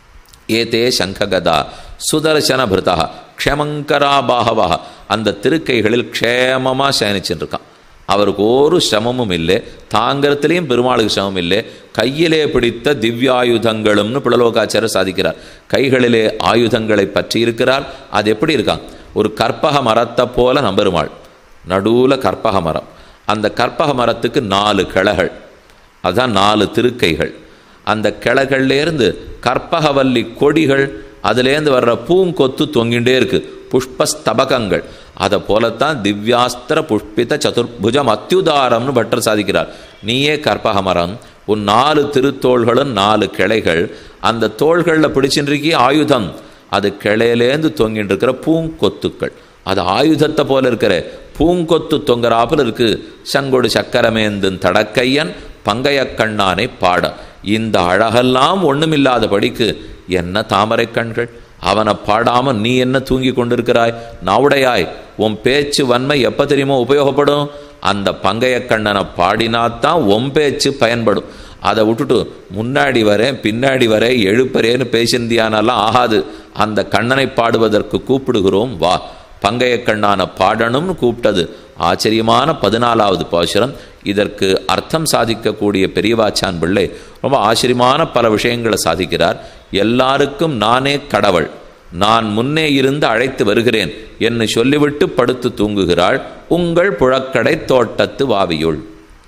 ஏதே சங்ககதா சுதர்சன பிருதா க்ஷமங்கரா பாகவா அந்த திருக்கைகளில் க்ஷேமமாக சயனிச்சுருக்கான் அவருக்கு ஒரு சிரமமும் இல்லை தாங்கிறதுலேயும் பெருமாளுக்கு சிரமம் இல்லை கையிலே பிடித்த திவ்யாயுதங்களும்னு புலலோகாச்சாரர் சாதிக்கிறார் கைகளிலே ஆயுதங்களை பற்றி இருக்கிறார் அது எப்படி இருக்கான் ஒரு கற்பக மரத்தை போல நம்பெருமாள் நடுவில் கற்பக மரம் அந்த கற்பக மரத்துக்கு நாலு கிளைகள் அதுதான் நாலு திருக்கைகள் அந்த கிளைகள்லேருந்து கற்பகவல்லி கொடிகள் அதுலேருந்து வர்ற பூங்கொத்து தொங்கிண்டே இருக்கு புஷ்பஸ்தபகங்கள் அதை போலத்தான் திவ்யாஸ்திர புஷ்பித சதுர்புஜம் அத்தியுதாரம்னு பட்டர் சாதிக்கிறார் நீயே கற்பக மரம் உன் நாலு திருத்தோள்களும் நாலு கிளைகள் அந்த தோள்களில் பிடிச்சின்றிருக்கி ஆயுதம் அது கிளையிலேருந்து தொங்கிட்டு இருக்கிற பூங்கொத்துக்கள் அது ஆயுதத்தை போல இருக்கிற பூங்கொத்து தொங்கராப்பில் இருக்கு சங்கொடு சக்கரமேந்தன் தடக்கையன் பங்கைய கண்ணானை பாட இந்த அழகெல்லாம் ஒண்ணுமில்லாதபடிக்கு என்ன தாமரை கண்கள் அவனை பாடாம நீ என்ன தூங்கி கொண்டிருக்கிறாய் நாவுடையாய் உன் பேச்சு வன்மை எப்ப தெரியுமோ உபயோகப்படும் அந்த பங்கைய கண்ணனை பாடினாத்தான் உன் பேச்சு பயன்படும் அதை விட்டுட்டு முன்னாடி வரேன் பின்னாடி வரேன் எழுப்பறேன்னு பேசிந்தியானெல்லாம் ஆகாது அந்த கண்ணனை பாடுவதற்கு கூப்பிடுகிறோம் வா பங்கைய கண்ணான பாடணும்னு கூப்பிட்டது ஆச்சரியமான பதினாலாவது பாசுரம் இதற்கு அர்த்தம் சாதிக்கக்கூடிய பெரியவாச்சான் பிள்ளை ரொம்ப ஆச்சரியமான பல விஷயங்களை சாதிக்கிறார் எல்லாருக்கும் நானே கடவுள் நான் முன்னே இருந்து அழைத்து வருகிறேன் என்று சொல்லிவிட்டு படுத்து தூங்குகிறாள் உங்கள் புழக்கடை தோட்டத்து வாவியுள்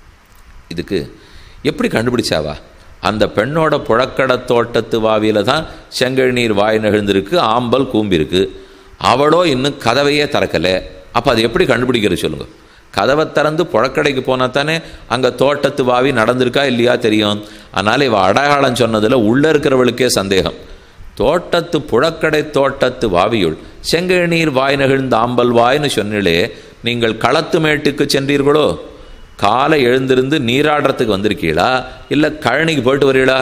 இதுக்கு எப்படி கண்டுபிடிச்சாவா அந்த பெண்ணோட புழக்கடை தோட்டத்து வாவியில தான் செங்கல் நீர் வாய் நெழுந்திருக்கு ஆம்பல் கூம்பிருக்கு அவளோ இன்னும் கதவையே திறக்கலை அப்போ அது எப்படி கண்டுபிடிக்கிறது சொல்லுங்க கதவை திறந்து புழக்கடைக்கு போனால் தானே அங்கே தோட்டத்து வாவி நடந்திருக்கா இல்லையா தெரியும் அதனால் இவ அடையாளம் சொன்னதில் உள்ளே இருக்கிறவளுக்கே சந்தேகம் தோட்டத்து புழக்கடை தோட்டத்து வாவியுள் செங்கல் நீர் வாய் நெகிழ்ந்த ஆம்பல் வாய்னு சொன்னிலே நீங்கள் களத்து மேட்டுக்கு சென்றீர்களோ காலை எழுந்திருந்து நீராடுறதுக்கு வந்திருக்கீங்களா இல்லை கழனிக்கு போயிட்டு வரீங்களா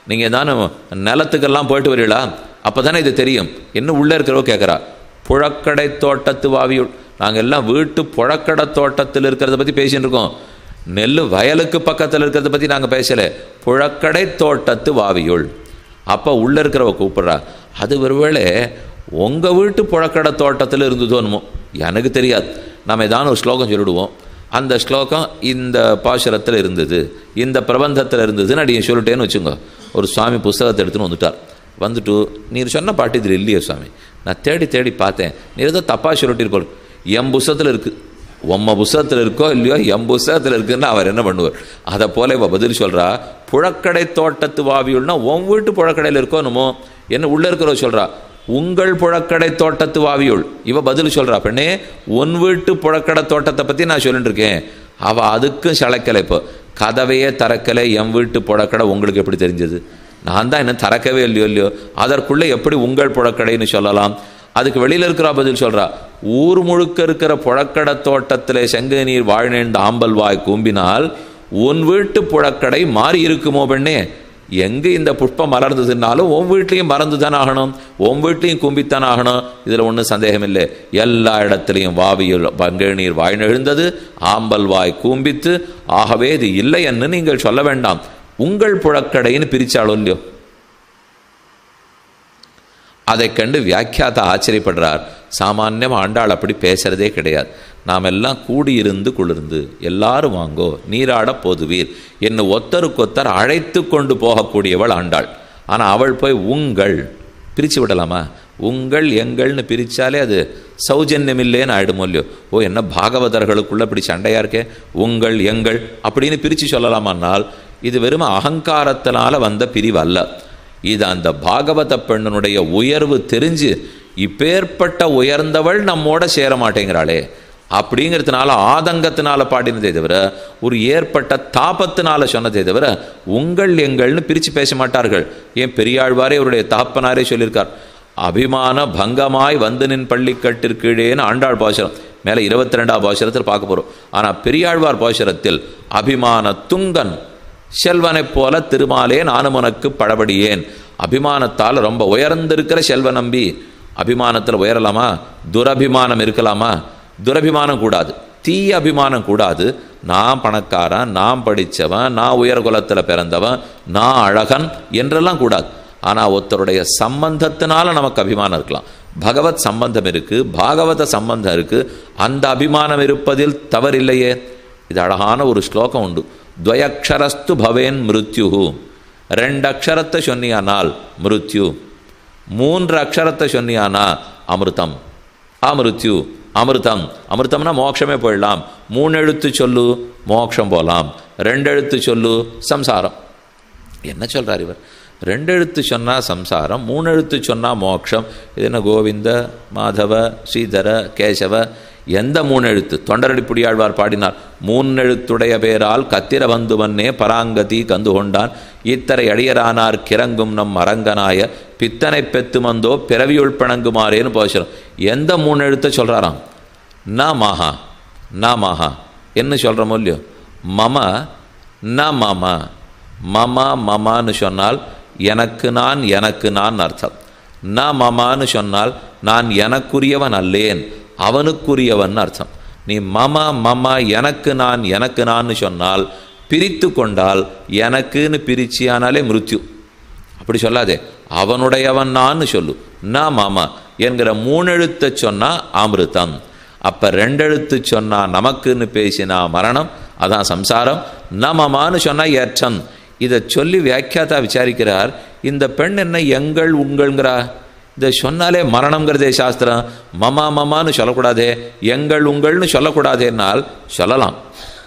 நீங்கள் தானே நிலத்துக்கெல்லாம் போயிட்டு வரீங்களா அப்போ தானே இது தெரியும் என்ன உள்ளே இருக்கிறவோ கேட்குறா புழக்கடை தோட்டத்து வாவியுள் நாங்கள் எல்லாம் வீட்டு புழக்கடை தோட்டத்தில் இருக்கிறத பற்றி பேசின்னு இருக்கோம் நெல் வயலுக்கு பக்கத்தில் இருக்கிறத பற்றி நாங்கள் பேசலை புழக்கடை தோட்டத்து வாவியுள் அப்போ உள்ளே இருக்கிறவ கூப்பிட்றா அது ஒருவேளை உங்கள் வீட்டு புழக்கடை தோட்டத்தில் இருந்ததோன்னுமோ எனக்கு தெரியாது நம்ம ஏதாவது ஒரு ஸ்லோகம் சொல்லிடுவோம் அந்த ஸ்லோகம் இந்த பாசுரத்தில் இருந்தது இந்த பிரபந்தத்தில் இருந்ததுன்னு அடி சொல்லிட்டேன்னு வச்சுங்க ஒரு சுவாமி புஸ்தகத்தை எடுத்துன்னு வந்துட்டார் வந்துட்டு நீர் சொன்ன பாட்டு இதில் இல்லையே சுவாமி நான் தேடி தேடி பார்த்தேன் நீர் ஏதோ தப்பாக சொல்லிட்டிருக்கோம் என் புஸ்தகத்தில் இருக்குது உம்ம புஸ்தகத்தில் இருக்கோ இல்லையோ என் புஸ்தகத்தில் இருக்குன்னு அவர் என்ன பண்ணுவார் அதை போல இப்போ பதில் சொல்கிறா புழக்கடை தோட்டத்து வாவியுள்னா உன் வீட்டு புழக்கடையில் இருக்கோ என்னமோ என்ன உள்ளே இருக்கிறவ சொல்கிறா உங்கள் புழக்கடை தோட்டத்து வாவியுள் இவ பதில் சொல்கிறா பெண்ணே உன் வீட்டு புழக்கடை தோட்டத்தை பற்றி நான் சொல்லிட்டு இருக்கேன் அவள் அதுக்கும் சளைக்கலை இப்போ கதவையே திறக்கலை என் வீட்டு புழக்கடை உங்களுக்கு எப்படி தெரிஞ்சது நான் தான் இன்னும் திறக்கவே இல்லையோ இல்லையோ அதற்குள்ளே எப்படி உங்கள் புழக்கடைன்னு சொல்லலாம் அதுக்கு வெளியில் இருக்கிற பதில் சொல்கிறா ஊர் முழுக்க இருக்கிற புழக்கடை தோட்டத்தில் செங்கை நீர் வாழ்நேர்ந்த ஆம்பல் வாய் கூம்பினால் உன் வீட்டு புழக்கடை மாறி இருக்குமோ பெண்ணே எங்கே இந்த புஷ்பம் மலர்ந்ததுனாலும் உன் வீட்லேயும் மறந்து தானே ஆகணும் உன் வீட்லேயும் கும்பித்தான் ஆகணும் இதில் ஒன்றும் சந்தேகம் இல்லை எல்லா இடத்துலையும் வாவியில் பங்கை நீர் வாழ்நெழுந்தது ஆம்பல் வாய் கூம்பித்து ஆகவே இது இல்லை என்று நீங்கள் சொல்ல வேண்டாம் உங்கள் புழக்கடைன்னு பிரிச்சாலும் இல்லையோ அதை கண்டு வியாக்கியாத்த ஆச்சரியப்படுறார் சாமானியம் ஆண்டாள் அப்படி பேசுறதே கிடையாது நாம் எல்லாம் கூடியிருந்து குளிர்ந்து எல்லாரும் வாங்கோ நீராட போதுவீர் என்னை ஒத்தருக்கொத்தர் அழைத்து கொண்டு போகக்கூடியவள் ஆண்டாள் ஆனால் அவள் போய் உங்கள் பிரித்து விடலாமா உங்கள் எங்கள்னு பிரித்தாலே அது சௌஜன்யம் இல்லைன்னு ஆயிடுமோ இல்லையோ ஓ என்ன பாகவதர்களுக்குள்ள இப்படி சண்டையாக இருக்கே உங்கள் எங்கள் அப்படின்னு பிரித்து சொல்லலாமானால் இது வெறும் அகங்காரத்தினால வந்த பிரிவு அல்ல இது அந்த பாகவத பெண்ணனுடைய உயர்வு தெரிஞ்சு இப்பேற்பட்ட உயர்ந்தவள் நம்மோட சேர மாட்டேங்கிறாளே அப்படிங்கிறதுனால ஆதங்கத்தினால பாடினதே தவிர ஒரு ஏற்பட்ட தாபத்தினால சொன்னதே தவிர உங்கள் எங்கள்னு பிரித்து பேச மாட்டார்கள் ஏன் பெரியாழ்வாரே அவருடைய தாப்பனாரே சொல்லியிருக்கார் அபிமான பங்கமாய் வந்து நின் பள்ளிக்கட்டிற்கீழேன்னு ஆண்டாள் பாசுரம் மேலே இருபத்தி ரெண்டாம் பாசுரத்தில் பார்க்க போகிறோம் ஆனால் பெரியாழ்வார் பாசுரத்தில் அபிமான துங்கன் செல்வனைப் போல திருமாலே நானும் உனக்கு பழபடியேன் அபிமானத்தால் ரொம்ப உயர்ந்திருக்கிற செல்வ நம்பி அபிமானத்தில் உயரலாமா துரபிமானம் இருக்கலாமா துரபிமானம் கூடாது தீய அபிமானம் கூடாது நான் பணக்காரன் நான் படித்தவன் நான் உயர்குலத்தில் பிறந்தவன் நான் அழகன் என்றெல்லாம் கூடாது ஆனால் ஒருத்தருடைய சம்பந்தத்தினால நமக்கு அபிமானம் இருக்கலாம் பகவத் சம்பந்தம் இருக்குது பாகவத சம்பந்தம் இருக்குது அந்த அபிமானம் இருப்பதில் தவறில்லையே இது அழகான ஒரு ஸ்லோகம் உண்டு துவயக்ஷரஸ்து பவேன் மிருத்யு ரெண்டு அக்ஷரத்தை சொன்னியானால் மிருத்யு மூன்று அக்ஷரத்தை சொன்னியானா அமிர்தம் அமிருத்யு அமிர்தம் அமிர்தம்னா மோட்சமே போயிடலாம் மூணு எழுத்து சொல்லு மோட்சம் போகலாம் ரெண்டு எழுத்து சொல்லு சம்சாரம் என்ன சொல்கிறார் இவர் ரெண்டு எழுத்து சொன்னால் சம்சாரம் மூணு எழுத்து சொன்னால் மோட்சம் இது என்ன கோவிந்த மாதவ ஸ்ரீதர கேசவ எந்த மூணு எழுத்து தொண்டரடிப்புடியாழ்வார் பாடினார் மூன்னெழுத்துடைய பேரால் கத்திர வந்துவன்னே பராங்கதி கந்து கொண்டான் இத்தரை அடியரானார் கிறங்கும் நம் அரங்கனாய பித்தனை பெத்து மந்தோ பிறவியுள் பிணங்குமாறேன்னு போச்சுறோம் எந்த மூணு எழுத்தை சொல்கிறாராம் ந மகா ந மகா என்ன சொல்கிறோமோ இல்லையோ மம ந மம மம மமான்னு சொன்னால் எனக்கு நான் எனக்கு நான் அர்த்தம் ந மமான்னு சொன்னால் நான் எனக்குரியவன் அல்லேன் அவனுக்குரியவன் அர்த்தம் நீ மம மம எனக்கு நான் எனக்கு நான் சொன்னால் பிரித்து கொண்டால் எனக்குன்னு பிரிச்சியானாலே மிருத்யு அப்படி சொல்லாதே அவனுடையவன் நான் சொல்லு ந மம என்கிற மூணெழுத்தை சொன்னா அமிர்தம் அப்ப ரெண்டெழுத்து சொன்னா நமக்குன்னு பேசினா மரணம் அதான் சம்சாரம் நமமான்னு சொன்னா ஏற்றம் இதை சொல்லி வியாக்கியாத்தா விசாரிக்கிறார் இந்த பெண் என்ன எங்கள் உங்கள்ங்கிறா இதை சொன்னாலே மரணம்ங்கிறதே சாஸ்திரம் மமா மமான்னு சொல்லக்கூடாதே எங்கள் உங்கள்னு சொல்லக்கூடாதேன்னால் சொல்லலாம்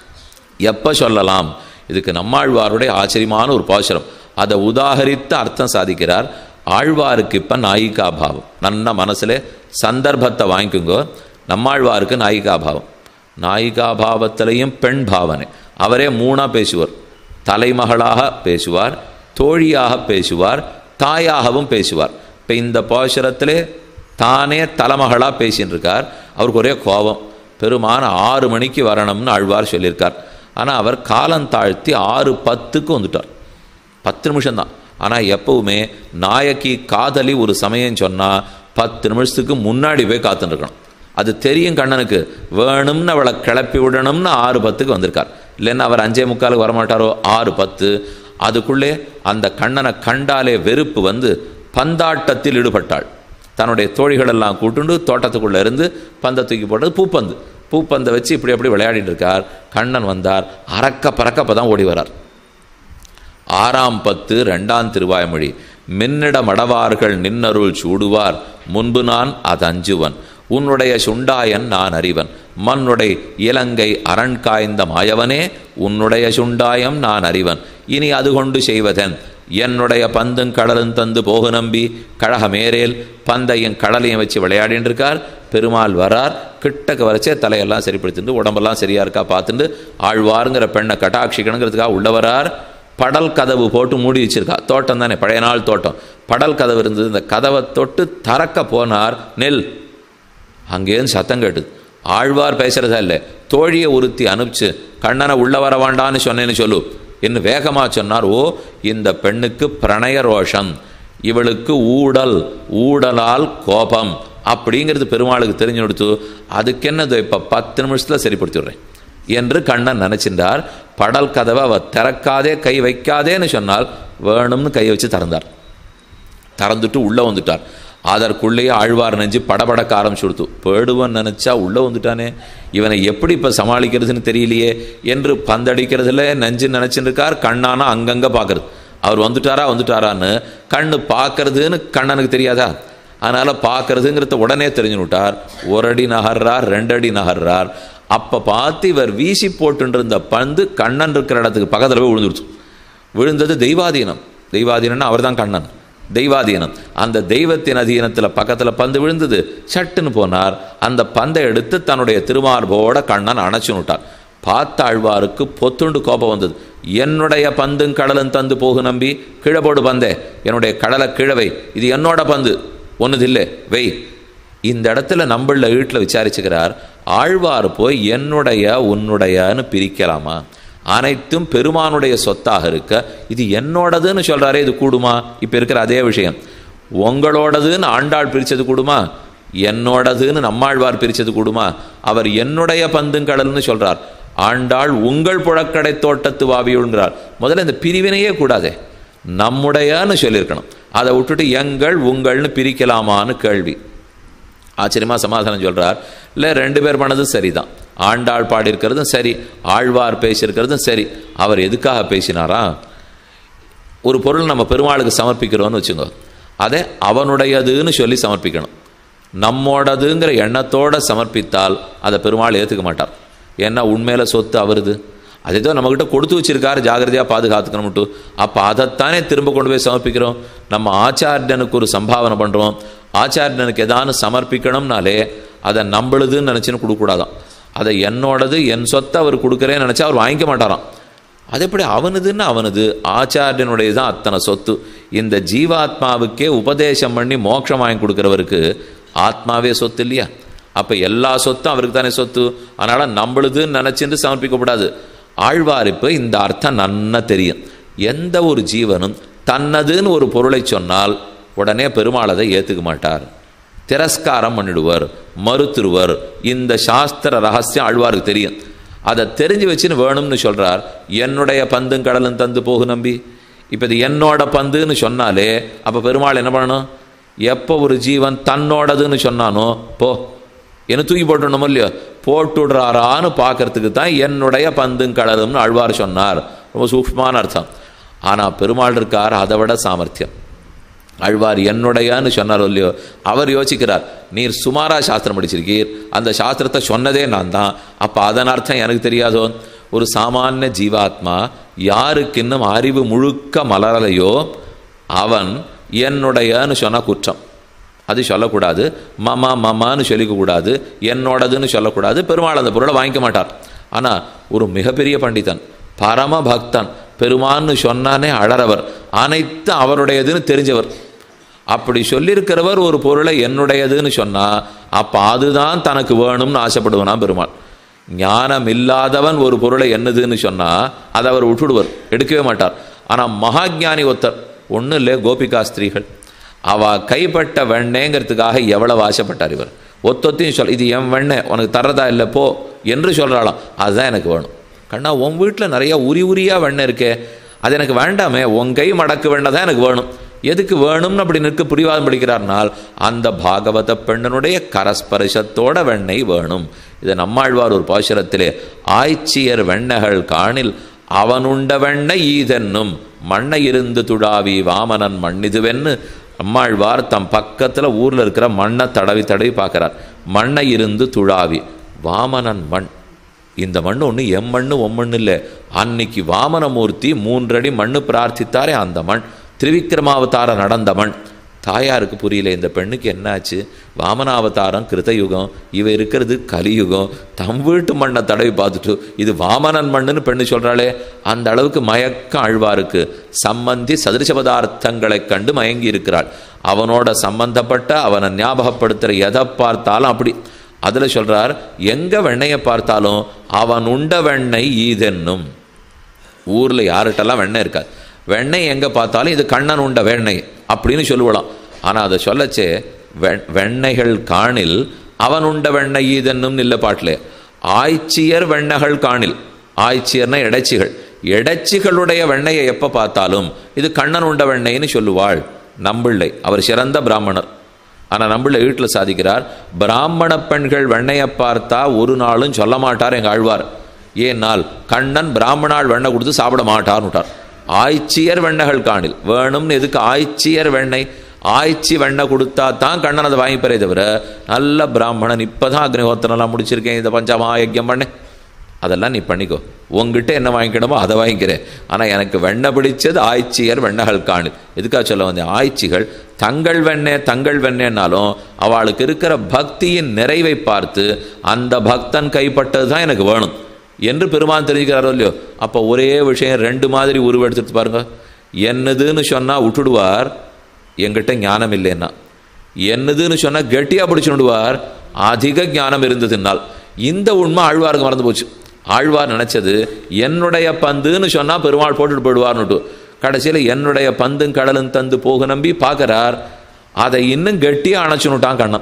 எப்போ சொல்லலாம் இதுக்கு நம்மாழ்வாருடைய ஆச்சரியமான ஒரு பாசுரம் அதை உதாகரித்து அர்த்தம் சாதிக்கிறார் ஆழ்வாருக்கு இப்போ நாயிகா பாவம் நன்ன மனசில் சந்தர்ப்பத்தை வாங்கிக்கோங்க நம்மாழ்வாருக்கு நாயிகா பாவம் நாயிகா பாவத்திலையும் பெண் பாவனை அவரே மூணாக பேசுவார் தலைமகளாக பேசுவார் தோழியாக பேசுவார் தாயாகவும் பேசுவார் இப்போ இந்த பாசுரத்திலே தானே தலைமகளாக பேசின்னு இருக்கார் அவருக்கு ஒரே கோபம் பெருமான ஆறு மணிக்கு வரணும்னு ஆழ்வார் சொல்லியிருக்கார் ஆனால் அவர் காலம் தாழ்த்தி ஆறு பத்துக்கு வந்துட்டார் பத்து நிமிஷம்தான் ஆனால் எப்பவுமே நாயக்கி காதலி ஒரு சமயம் சொன்னால் பத்து நிமிஷத்துக்கு முன்னாடி போய் காத்துட்டு இருக்கணும் அது தெரியும் கண்ணனுக்கு வேணும்னு அவளை கிளப்பி விடணும்னு ஆறு பத்துக்கு வந்திருக்கார் இல்லைன்னா அவர் அஞ்சே முக்காலுக்கு வரமாட்டாரோ ஆறு பத்து அதுக்குள்ளே அந்த கண்ணனை கண்டாலே வெறுப்பு வந்து பந்தாட்டத்தில் ஈடுபட்டாள் தன்னுடைய தோழிகளெல்லாம் கூட்டுண்டு தோட்டத்துக்குள்ளே இருந்து பந்தை தூக்கி போட்டது பூப்பந்து பூப்பந்தை வச்சு இப்படி அப்படி விளையாடிட்டு இருக்கார் கண்ணன் வந்தார் அறக்க பறக்க அப்போ தான் ஓடி வரார் ஆறாம் பத்து ரெண்டாம் திருவாய்மொழி மின்னிட மடவார்கள் நின்னருள் சூடுவார் முன்பு நான் அது அஞ்சுவன் உன்னுடைய சுண்டாயன் நான் அறிவன் மண்ணுடை இலங்கை அரண் காய்ந்த மாயவனே உன்னுடைய சுண்டாயம் நான் அறிவன் இனி அது கொண்டு செய்வதன் என்னுடைய பந்தும் கடலும் தந்து போக நம்பி கழகமேரேல் பந்தையும் கடலையும் வச்சு விளையாடின்னு இருக்கார் பெருமாள் வரார் கிட்டக்க வரைச்சே தலையெல்லாம் சரிப்படுத்திட்டு உடம்பெல்லாம் சரியா இருக்கா பார்த்துட்டு ஆழ்வாருங்கிற பெண்ணை கட்டாட்சிக்கணுங்கிறதுக்காக உள்ள வரார் படல் கதவு போட்டு மூடி வச்சிருக்கா தோட்டம் தானே பழைய நாள் தோட்டம் படல் கதவு இருந்தது இந்த கதவை தொட்டு திறக்க போனார் நெல் அங்கேருந்து சத்தம் கேட்டுது ஆழ்வார் பேசுறதா இல்லை தோழியை உறுத்தி அனுப்பிச்சு கண்ணனை உள்ள வர வேண்டான்னு சொன்னேன்னு சொல்லு இன்னும் வேகமா சொன்னார் ஓ இந்த பெண்ணுக்கு பிரணய ரோஷம் இவளுக்கு ஊடல் ஊடலால் கோபம் அப்படிங்கிறது பெருமாளுக்கு தெரிஞ்சு கொடுத்து அதுக்கு என்னது இப்போ பத்து நிமிஷத்தில் சரிப்படுத்தி விடுறேன் என்று கண்ணன் நினைச்சிருந்தார் படல் கதவை அவ திறக்காதே கை வைக்காதேன்னு சொன்னால் வேணும்னு கையை வச்சு திறந்தார் திறந்துட்டு உள்ளே வந்துட்டார் அதற்குள்ளேயே ஆழ்வார் நெஞ்சு படபடக்க ஆரம்பிச்சு கொடுத்து பேடுவன் நினச்சா உள்ளே வந்துட்டானே இவனை எப்படி இப்போ சமாளிக்கிறதுன்னு தெரியலையே என்று பந்தடிக்கிறதுல நெஞ்சு நினச்சின்னு இருக்கார் கண்ணானா அங்கங்கே பார்க்கறது அவர் வந்துட்டாரா வந்துட்டாரான்னு கண்ணு பார்க்கறதுன்னு கண்ணனுக்கு தெரியாதா அதனால் பார்க்கறதுங்கிறத உடனே தெரிஞ்சு விட்டார் ஒரு அடி நகர்றார் ரெண்டு அடி நகர்றார் அப்போ பார்த்து இவர் வீசி போட்டுருந்த பந்து கண்ணன் இருக்கிற இடத்துக்கு பக்கத்தில் போய் விழுந்துடுச்சு விழுந்தது தெய்வாதீனம் தெய்வாதீனம்னா அவர் தான் கண்ணன் தெய்வாதீனம் அந்த தெய்வத்தின் அதீனத்தில் பக்கத்தில் பந்து விழுந்தது சட்டுன்னு போனார் அந்த பந்தை எடுத்து தன்னுடைய திருமார்போட கண்ணன் அணைச்சு விட்டார் பார்த்த ஆழ்வாருக்கு பொத்துண்டு கோபம் வந்தது என்னுடைய பந்தும் கடலும் தந்து போகு நம்பி கீழே போடு பந்தே என்னுடைய கடலை கீழவை இது என்னோட பந்து ஒன்றுது இல்லை வெய் இந்த இடத்துல நம்மள வீட்டில் விசாரிச்சுக்கிறார் ஆழ்வார் போய் என்னுடைய உன்னுடையன்னு பிரிக்கலாமா அனைத்தும் பெருமானுடைய சொத்தாக இருக்க இது என்னோடதுன்னு சொல்றாரே இது கூடுமா இப்போ இருக்கிற அதே விஷயம் உங்களோடதுன்னு ஆண்டாள் பிரிச்சது கூடுமா என்னோடதுன்னு நம்மாழ்வார் பிரிச்சது கூடுமா அவர் என்னுடைய பந்துங்கடல்னு சொல்றார் ஆண்டாள் உங்கள் புழக்கடை தோட்டத்து வாவியுள்ங்கிறார் முதல்ல இந்த பிரிவினையே கூடாதே நம்முடையன்னு சொல்லியிருக்கணும் அதை விட்டுட்டு எங்கள் உங்கள்னு பிரிக்கலாமான்னு கேள்வி ஆச்சரியமா சமாதானம் சொல்றார் இல்லை ரெண்டு பேர் பண்ணதும் சரிதான் ஆண்டாள் பாடியிருக்கிறதும் சரி ஆழ்வார் பேசியிருக்கிறதும் சரி அவர் எதுக்காக பேசினாரா ஒரு பொருள் நம்ம பெருமாளுக்கு சமர்ப்பிக்கிறோம்னு வச்சுங்க அதை அவனுடையதுன்னு சொல்லி சமர்ப்பிக்கணும் நம்மோடதுங்கிற எண்ணத்தோட சமர்ப்பித்தால் அதை பெருமாள் ஏற்றுக்க மாட்டார் ஏன்னா உண்மையில சொத்து அவருது அதே தான் நம்மக்கிட்ட கொடுத்து வச்சிருக்காரு ஜாகிரதையாக பாதுகாத்துக்கணும்ட்டு அப்போ அதைத்தானே திரும்ப கொண்டு போய் சமர்ப்பிக்கிறோம் நம்ம ஆச்சாரியனுக்கு ஒரு சம்பாவனை பண்ணுறோம் ஆச்சாரியனுக்கு எதானு சமர்ப்பிக்கணும்னாலே அதை நம்மளுதுன்னு நினச்சின்னு கொடுக்கக்கூடாதான் அதை என்னோடது என் சொத்தை அவர் கொடுக்குறேன்னு நினச்சா அவர் வாங்கிக்க மாட்டாராம் அது எப்படி அவனுதுன்னு அவனது ஆச்சாரியனுடைய தான் அத்தனை சொத்து இந்த ஜீவாத்மாவுக்கே உபதேசம் பண்ணி மோட்சம் வாங்கி கொடுக்குறவருக்கு ஆத்மாவே சொத்து இல்லையா அப்போ எல்லா சொத்தும் அவருக்கு தானே சொத்து அதனால் நம்மளுதுன்னு நினச்சிட்டு சமர்ப்பிக்கக்கூடாது ஆழ்வார் இப்போ இந்த அர்த்தம் நன்னா தெரியும் எந்த ஒரு ஜீவனும் தன்னதுன்னு ஒரு பொருளை சொன்னால் உடனே பெருமாள் அதை ஏற்றுக்க மாட்டார் திரஸ்காரம் பண்ணிடுவர் மறுத்துருவர் இந்த சாஸ்திர ரகசியம் ஆழ்வாருக்கு தெரியும் அதை தெரிஞ்சு வச்சுன்னு வேணும்னு சொல்றார் என்னுடைய பந்தும் கடலும் தந்து போகு நம்பி இப்போ இது என்னோட பந்துன்னு சொன்னாலே அப்போ பெருமாள் என்ன பண்ணணும் எப்போ ஒரு ஜீவன் தன்னோடதுன்னு சொன்னானோ போ என்ன தூக்கி போட்டுடணும் இல்லையோ போட்டுடுறாரான்னு பார்க்கறதுக்கு தான் என்னுடைய பந்தும் கடலும்னு ஆழ்வார் சொன்னார் ரொம்ப சூக்ஷ்மமான அர்த்தம் ஆனால் பெருமாள் இருக்கார் அதை விட சாமர்த்தியம் ஆழ்வார் என்னுடையான்னு சொன்னார் இல்லையோ அவர் யோசிக்கிறார் நீர் சுமாரா சாஸ்திரம் படிச்சிருக்கீர் அந்த சாஸ்திரத்தை சொன்னதே நான் தான் அப்போ அதன் அர்த்தம் எனக்கு தெரியாதோ ஒரு சாமானிய ஜீவாத்மா யாருக்கு இன்னும் அறிவு முழுக்க மலரலையோ அவன் என்னுடையன்னு சொன்ன குற்றம் அது சொல்லக்கூடாது மமா மமான்னு சொல்லிக்கக்கூடாது என்னோடதுன்னு சொல்லக்கூடாது பெருமாள் அந்த பொருளை வாங்கிக்க மாட்டார் ஆனால் ஒரு மிகப்பெரிய பண்டிதன் பரம பக்தன் பெருமான்னு சொன்னானே அழறவர் அனைத்து அவருடையதுன்னு தெரிஞ்சவர் அப்படி சொல்லியிருக்கிறவர் ஒரு பொருளை என்னுடையதுன்னு சொன்னா அப்ப அதுதான் தனக்கு வேணும்னு ஆசைப்படுவனா பெருமாள் ஞானம் இல்லாதவன் ஒரு பொருளை என்னதுன்னு சொன்னா அதை அவர் விட்டுடுவர் எடுக்கவே மாட்டார் ஆனா மகாஜானி ஒருத்தர் ஒன்றும் இல்லை கோபிகா ஸ்திரீகள் அவ கைப்பட்ட வெண்ணேங்கிறதுக்காக எவ்வளவு ஆசைப்பட்டார் இவர் ஒத்தொத்தையும் சொல் இது என் வெண்ணெய் உனக்கு தர்றதா இல்லை போ என்று சொல்கிறாளாம் அதுதான் எனக்கு வேணும் கண்ணா உன் வீட்டில் நிறைய உரி உரியாக வெண்ணெய் இருக்கே அது எனக்கு வேண்டாமே உன் கை மடக்கு வெண்ணெய் தான் எனக்கு வேணும் எதுக்கு வேணும்னு அப்படி நிற்க புரிவாதம் படிக்கிறார்னால் அந்த பாகவத பெண்ணனுடைய கரஸ்பரிசத்தோட வெண்ணெய் வேணும் இதை நம்மாழ்வார் ஒரு பாசுரத்திலே ஆய்ச்சியர் வெண்ணகள் காணில் அவனுண்ட வெண்ணெய் ஈதென்னும் மண்ணை இருந்து துடாவி வாமனன் மண்ணிதுவென்னு அம்மாழ்வார் தம் பக்கத்தில் ஊரில் இருக்கிற மண்ணை தடவி தடவி பார்க்குறார் மண்ணை இருந்து துழாவி வாமனன் மண் இந்த மண் ஒன்று எம் மண்ணு ஒம்மண்ணு இல்லை அன்னைக்கு வாமனமூர்த்தி மூன்றடி மண்ணு பிரார்த்தித்தாரே அந்த மண் திருவிக்கிரமாவதாரம் நடந்த மண் தாயாருக்கு புரியல இந்த பெண்ணுக்கு என்னாச்சு வாமனாவதாரம் கிருதயுகம் இவ இருக்கிறது கலியுகம் தம் வீட்டு மண்ணை தடவி பார்த்துட்டு இது வாமனன் மண்ணுன்னு பெண்ணு சொல்கிறாளே அந்த அளவுக்கு மயக்கம் அழ்வாருக்கு சம்பந்தி சதிருஷ பதார்த்தங்களை கண்டு மயங்கி இருக்கிறாள் அவனோட சம்பந்தப்பட்ட அவனை ஞாபகப்படுத்துகிற எதை பார்த்தாலும் அப்படி அதில் சொல்கிறார் எங்கே வெண்ணையை பார்த்தாலும் அவன் உண்ட வெண்ணெய் ஈதென்னும் ஊரில் யார்கிட்டலாம் வெண்ணெய் இருக்காது வெண்ணெய் எங்கே பார்த்தாலும் இது கண்ணன் உண்ட வெண்ணெய் அப்படின்னு சொல்லுவலாம் ஆனால் அதை சொல்லச்சே வெ வெண்ணெய்கள் காணில் அவன் உண்ட வெண்ணெய் ஈதென்னும் இல்லை பாட்டில் ஆய்ச்சியர் வெண்ணகள் காணில் ஆய்ச்சியர்னா இடைச்சிகள் இடைச்சிகளுடைய வெண்ணெயை எப்போ பார்த்தாலும் இது கண்ணன் உண்ட வெண்ணெய்ன்னு சொல்லுவாள் நம்பிள்ளை அவர் சிறந்த பிராமணர் ஆனால் நம்மள வீட்டில் சாதிக்கிறார் பிராமண பெண்கள் வெண்ணையை பார்த்தா ஒரு நாளும் சொல்ல மாட்டார் எங்கள் ஆழ்வார் ஏனால் கண்ணன் பிராமணாள் வெண்ணெய் கொடுத்து சாப்பிட மாட்டார்னு விட்டார் ஆய்ச்சியர் வெண்ணைகள் காணில் வேணும்னு எதுக்கு ஆய்ச்சியர் வெண்ணெய் ஆய்ச்சி வெண்ணெய் கொடுத்தா தான் கண்ணன் அதை வாங்கிப்பறே தவிர நல்ல பிராமணன் இப்போ தான் அக்னிஹோத்திரம்லாம் முடிச்சிருக்கேன் இந்த பஞ்சாமா யஜ்யம் பண்ணேன் அதெல்லாம் நீ பண்ணிக்கோ உங்ககிட்ட என்ன வாங்கிக்கணுமோ அதை வாங்கிக்கிறேன் ஆனால் எனக்கு வெண்ணெய் பிடிச்சது ஆய்ச்சியர் வெண்ணகள் காணு எதுக்காக சொல்ல வந்தேன் ஆய்ச்சிகள் தங்கள் வெண்ணெய் தங்கள் வெண்ணெய்னாலும் அவளுக்கு இருக்கிற பக்தியின் நிறைவை பார்த்து அந்த பக்தன் கைப்பட்டது தான் எனக்கு வேணும் என்று பெருமான் தெரிஞ்சுக்கிறாரோ இல்லையோ அப்போ ஒரே விஷயம் ரெண்டு மாதிரி உருவெடுத்துட்டு பாருங்க என்னதுன்னு சொன்னால் விட்டுடுவார் எங்கிட்ட ஞானம் இல்லைன்னா என்னதுன்னு சொன்னால் கெட்டியாக பிடிச்சுடுவார் அதிக ஞானம் இருந்ததுனால் இந்த உண்மை ஆழ்வாருக்கு மறந்து போச்சு ஆழ்வார் நினச்சது என்னுடைய பந்துன்னு சொன்னால் பெருமாள் போட்டுட்டு போயிடுவார்னுட்டு கடைசியில் என்னுடைய பந்தும் கடலும் தந்து போக நம்பி பார்க்குறார் அதை இன்னும் கெட்டியாக அணைச்சுனுட்டான் கண்ணன்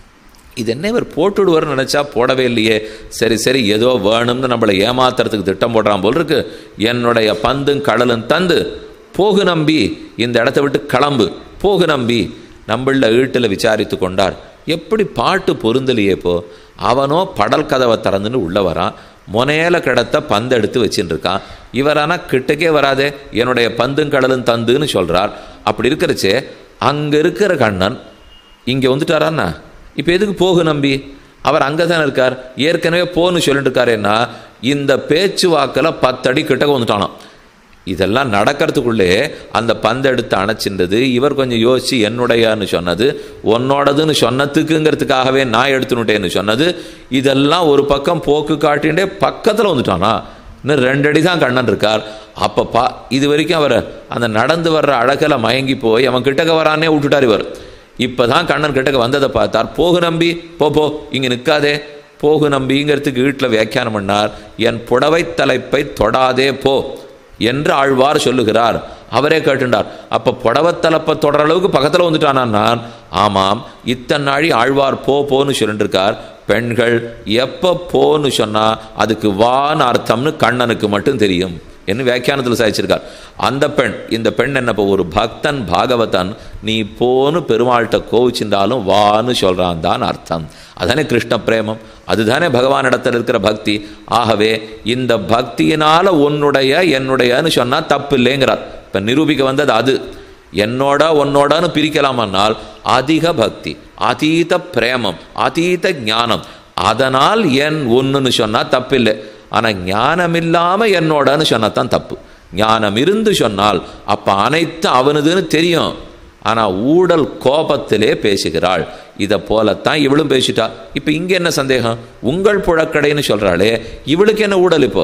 இது என்ன இவர் போட்டுடுவார்னு நினச்சா போடவே இல்லையே சரி சரி ஏதோ வேணும்னு நம்மளை ஏமாத்துறதுக்கு திட்டம் போடுறான் போல் இருக்கு என்னுடைய பந்தும் கடலும் தந்து போகு நம்பி இந்த இடத்த விட்டு கிளம்பு போகு நம்பி நம்மள வீட்டில் விசாரித்து கொண்டார் எப்படி பாட்டு பொருந்தலையே இப்போ அவனோ படல் கதவை திறந்துன்னு உள்ள வரான் முனையில கிடத்த பந்து எடுத்து வச்சுட்டு இருக்கான் இவரானா கிட்டக்கே வராதே என்னுடைய பந்தும் கடலும் தந்துன்னு சொல்றார் அப்படி இருக்கிறச்சே அங்க இருக்கிற கண்ணன் இங்க வந்துட்டாரான்னா இப்போ எதுக்கு போகு நம்பி அவர் அங்கே தானே இருக்கார் ஏற்கனவே போன்னு சொல்லிட்டு இருக்காருன்னா இந்த பேச்சுவாக்கில் பத்தடி கிட்டக்க வந்துட்டானாம் இதெல்லாம் நடக்கிறதுக்குள்ளே அந்த பந்து எடுத்து அணைச்சின்றது இவர் கொஞ்சம் யோசிச்சு என்னுடையான்னு சொன்னது உன்னோடதுன்னு சொன்னதுக்குங்கிறதுக்காகவே நான் எடுத்துனுட்டேன்னு சொன்னது இதெல்லாம் ஒரு பக்கம் போக்கு காட்டின்றே பக்கத்தில் வந்துட்டானா இன்னும் ரெண்டடி தான் கண்ணன் இருக்கார் அப்போ பா இது வரைக்கும் அவர் அந்த நடந்து வர்ற அழகில் மயங்கி போய் அவன் கிட்டக்க வரானே விட்டுட்டார் இவர் இப்போ தான் கண்ணன் கிட்டக்க வந்ததை பார்த்தார் போகு நம்பி போ போ இங்கே நிற்காதே போகு நம்பிங்கிறதுக்கு வீட்டில் வியாக்கியானம் பண்ணார் என் புடவை தலைப்பை தொடாதே போ என்று ஆழ்வார் சொல்லுகிறார் அவரே கேட்டுண்டார் அப்போ புடவத்தலப்பை தொடர அளவுக்கு பக்கத்தில் வந்துட்டானா நான் ஆமாம் இத்தனை நாழி ஆழ்வார் போ போன்னு சொல்லிட்டு இருக்கார் பெண்கள் எப்போ போன்னு சொன்னால் அதுக்கு வான்னு அர்த்தம்னு கண்ணனுக்கு மட்டும் தெரியும் என்று வியாக்கியானத்தில் சாதிச்சிருக்கார் அந்த பெண் இந்த பெண் என்ன இப்போ ஒரு பக்தன் பாகவதன் நீ போன்னு பெருமாள்கிட்ட கோவிச்சிருந்தாலும் வான்னு சொல்கிறான் தான் அர்த்தம் அதானே கிருஷ்ண பிரேமம் அதுதானே பகவான் இடத்துல இருக்கிற பக்தி ஆகவே இந்த பக்தியினால உன்னுடைய என்னுடையன்னு சொன்னால் தப்பு இல்லைங்கிறார் இப்போ நிரூபிக்க வந்தது அது என்னோட உன்னோடன்னு பிரிக்கலாமன்னால் அதிக பக்தி அதீத பிரேமம் அதீத ஞானம் அதனால் என் ஒன்றுன்னு சொன்னால் தப்பில்லை ஆனால் ஞானம் இல்லாமல் என்னோடன்னு சொன்னால் தான் தப்பு ஞானம் இருந்து சொன்னால் அப்போ அனைத்து அவனுதுன்னு தெரியும் ஆனால் ஊடல் கோபத்திலே பேசுகிறாள் இதை போலத்தான் இவளும் பேசிட்டா இப்போ இங்கே என்ன சந்தேகம் உங்கள் புழக்கடைன்னு சொல்கிறாளே இவளுக்கு என்ன ஊடல் இப்போ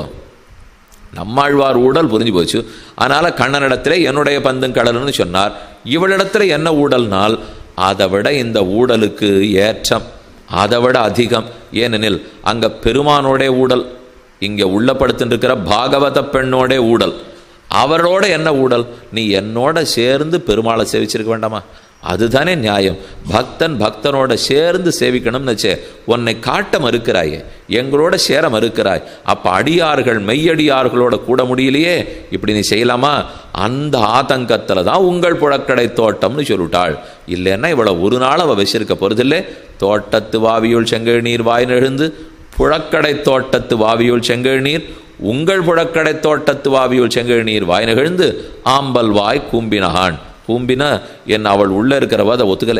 நம்மாழ்வார் ஊடல் புரிஞ்சு போச்சு அதனால் கண்ணனிடத்துல என்னுடைய பந்தும் கடல்னு சொன்னார் இவளிடத்துல என்ன ஊடல்னால் அதை விட இந்த ஊடலுக்கு ஏற்றம் அதை விட அதிகம் ஏனெனில் அங்கே பெருமானோடைய ஊடல் இங்கே உள்ளப்படுத்தின்னு இருக்கிற பாகவத பெண்ணோடைய ஊடல் அவரோட என்ன ஊடல் நீ என்னோட சேர்ந்து பெருமாளை சேவிச்சிருக்க வேண்டாமா அதுதானே நியாயம் பக்தன் பக்தனோட சேர்ந்து சேவிக்கணும்னு வச்சே உன்னை காட்ட மறுக்கிறாயே எங்களோட சேர மறுக்கிறாய் அப்ப அடியார்கள் மெய்யடியார்களோட கூட முடியலையே இப்படி நீ செய்யலாமா அந்த ஆதங்கத்துல தான் உங்கள் புழக்கடை தோட்டம்னு சொல்லிட்டாள் இல்லைன்னா இவ்வளவு ஒரு நாள் அவ வச்சிருக்க போறதில்லை தோட்டத்து வாவியுள் செங்கல் நீர் வாய் நெழுந்து புழக்கடை தோட்டத்து வாவியுள் செங்கல் நீர் உங்கள் புழக்கடை தோட்டத்து வாவியுள் செங்கல் நீர் வாய் நெகிழ்ந்து ஆம்பல் வாய் கூம்பினகான் கூம்பினா என் அவள் உள்ளே இருக்கிறவ அதை ஒத்துக்கலை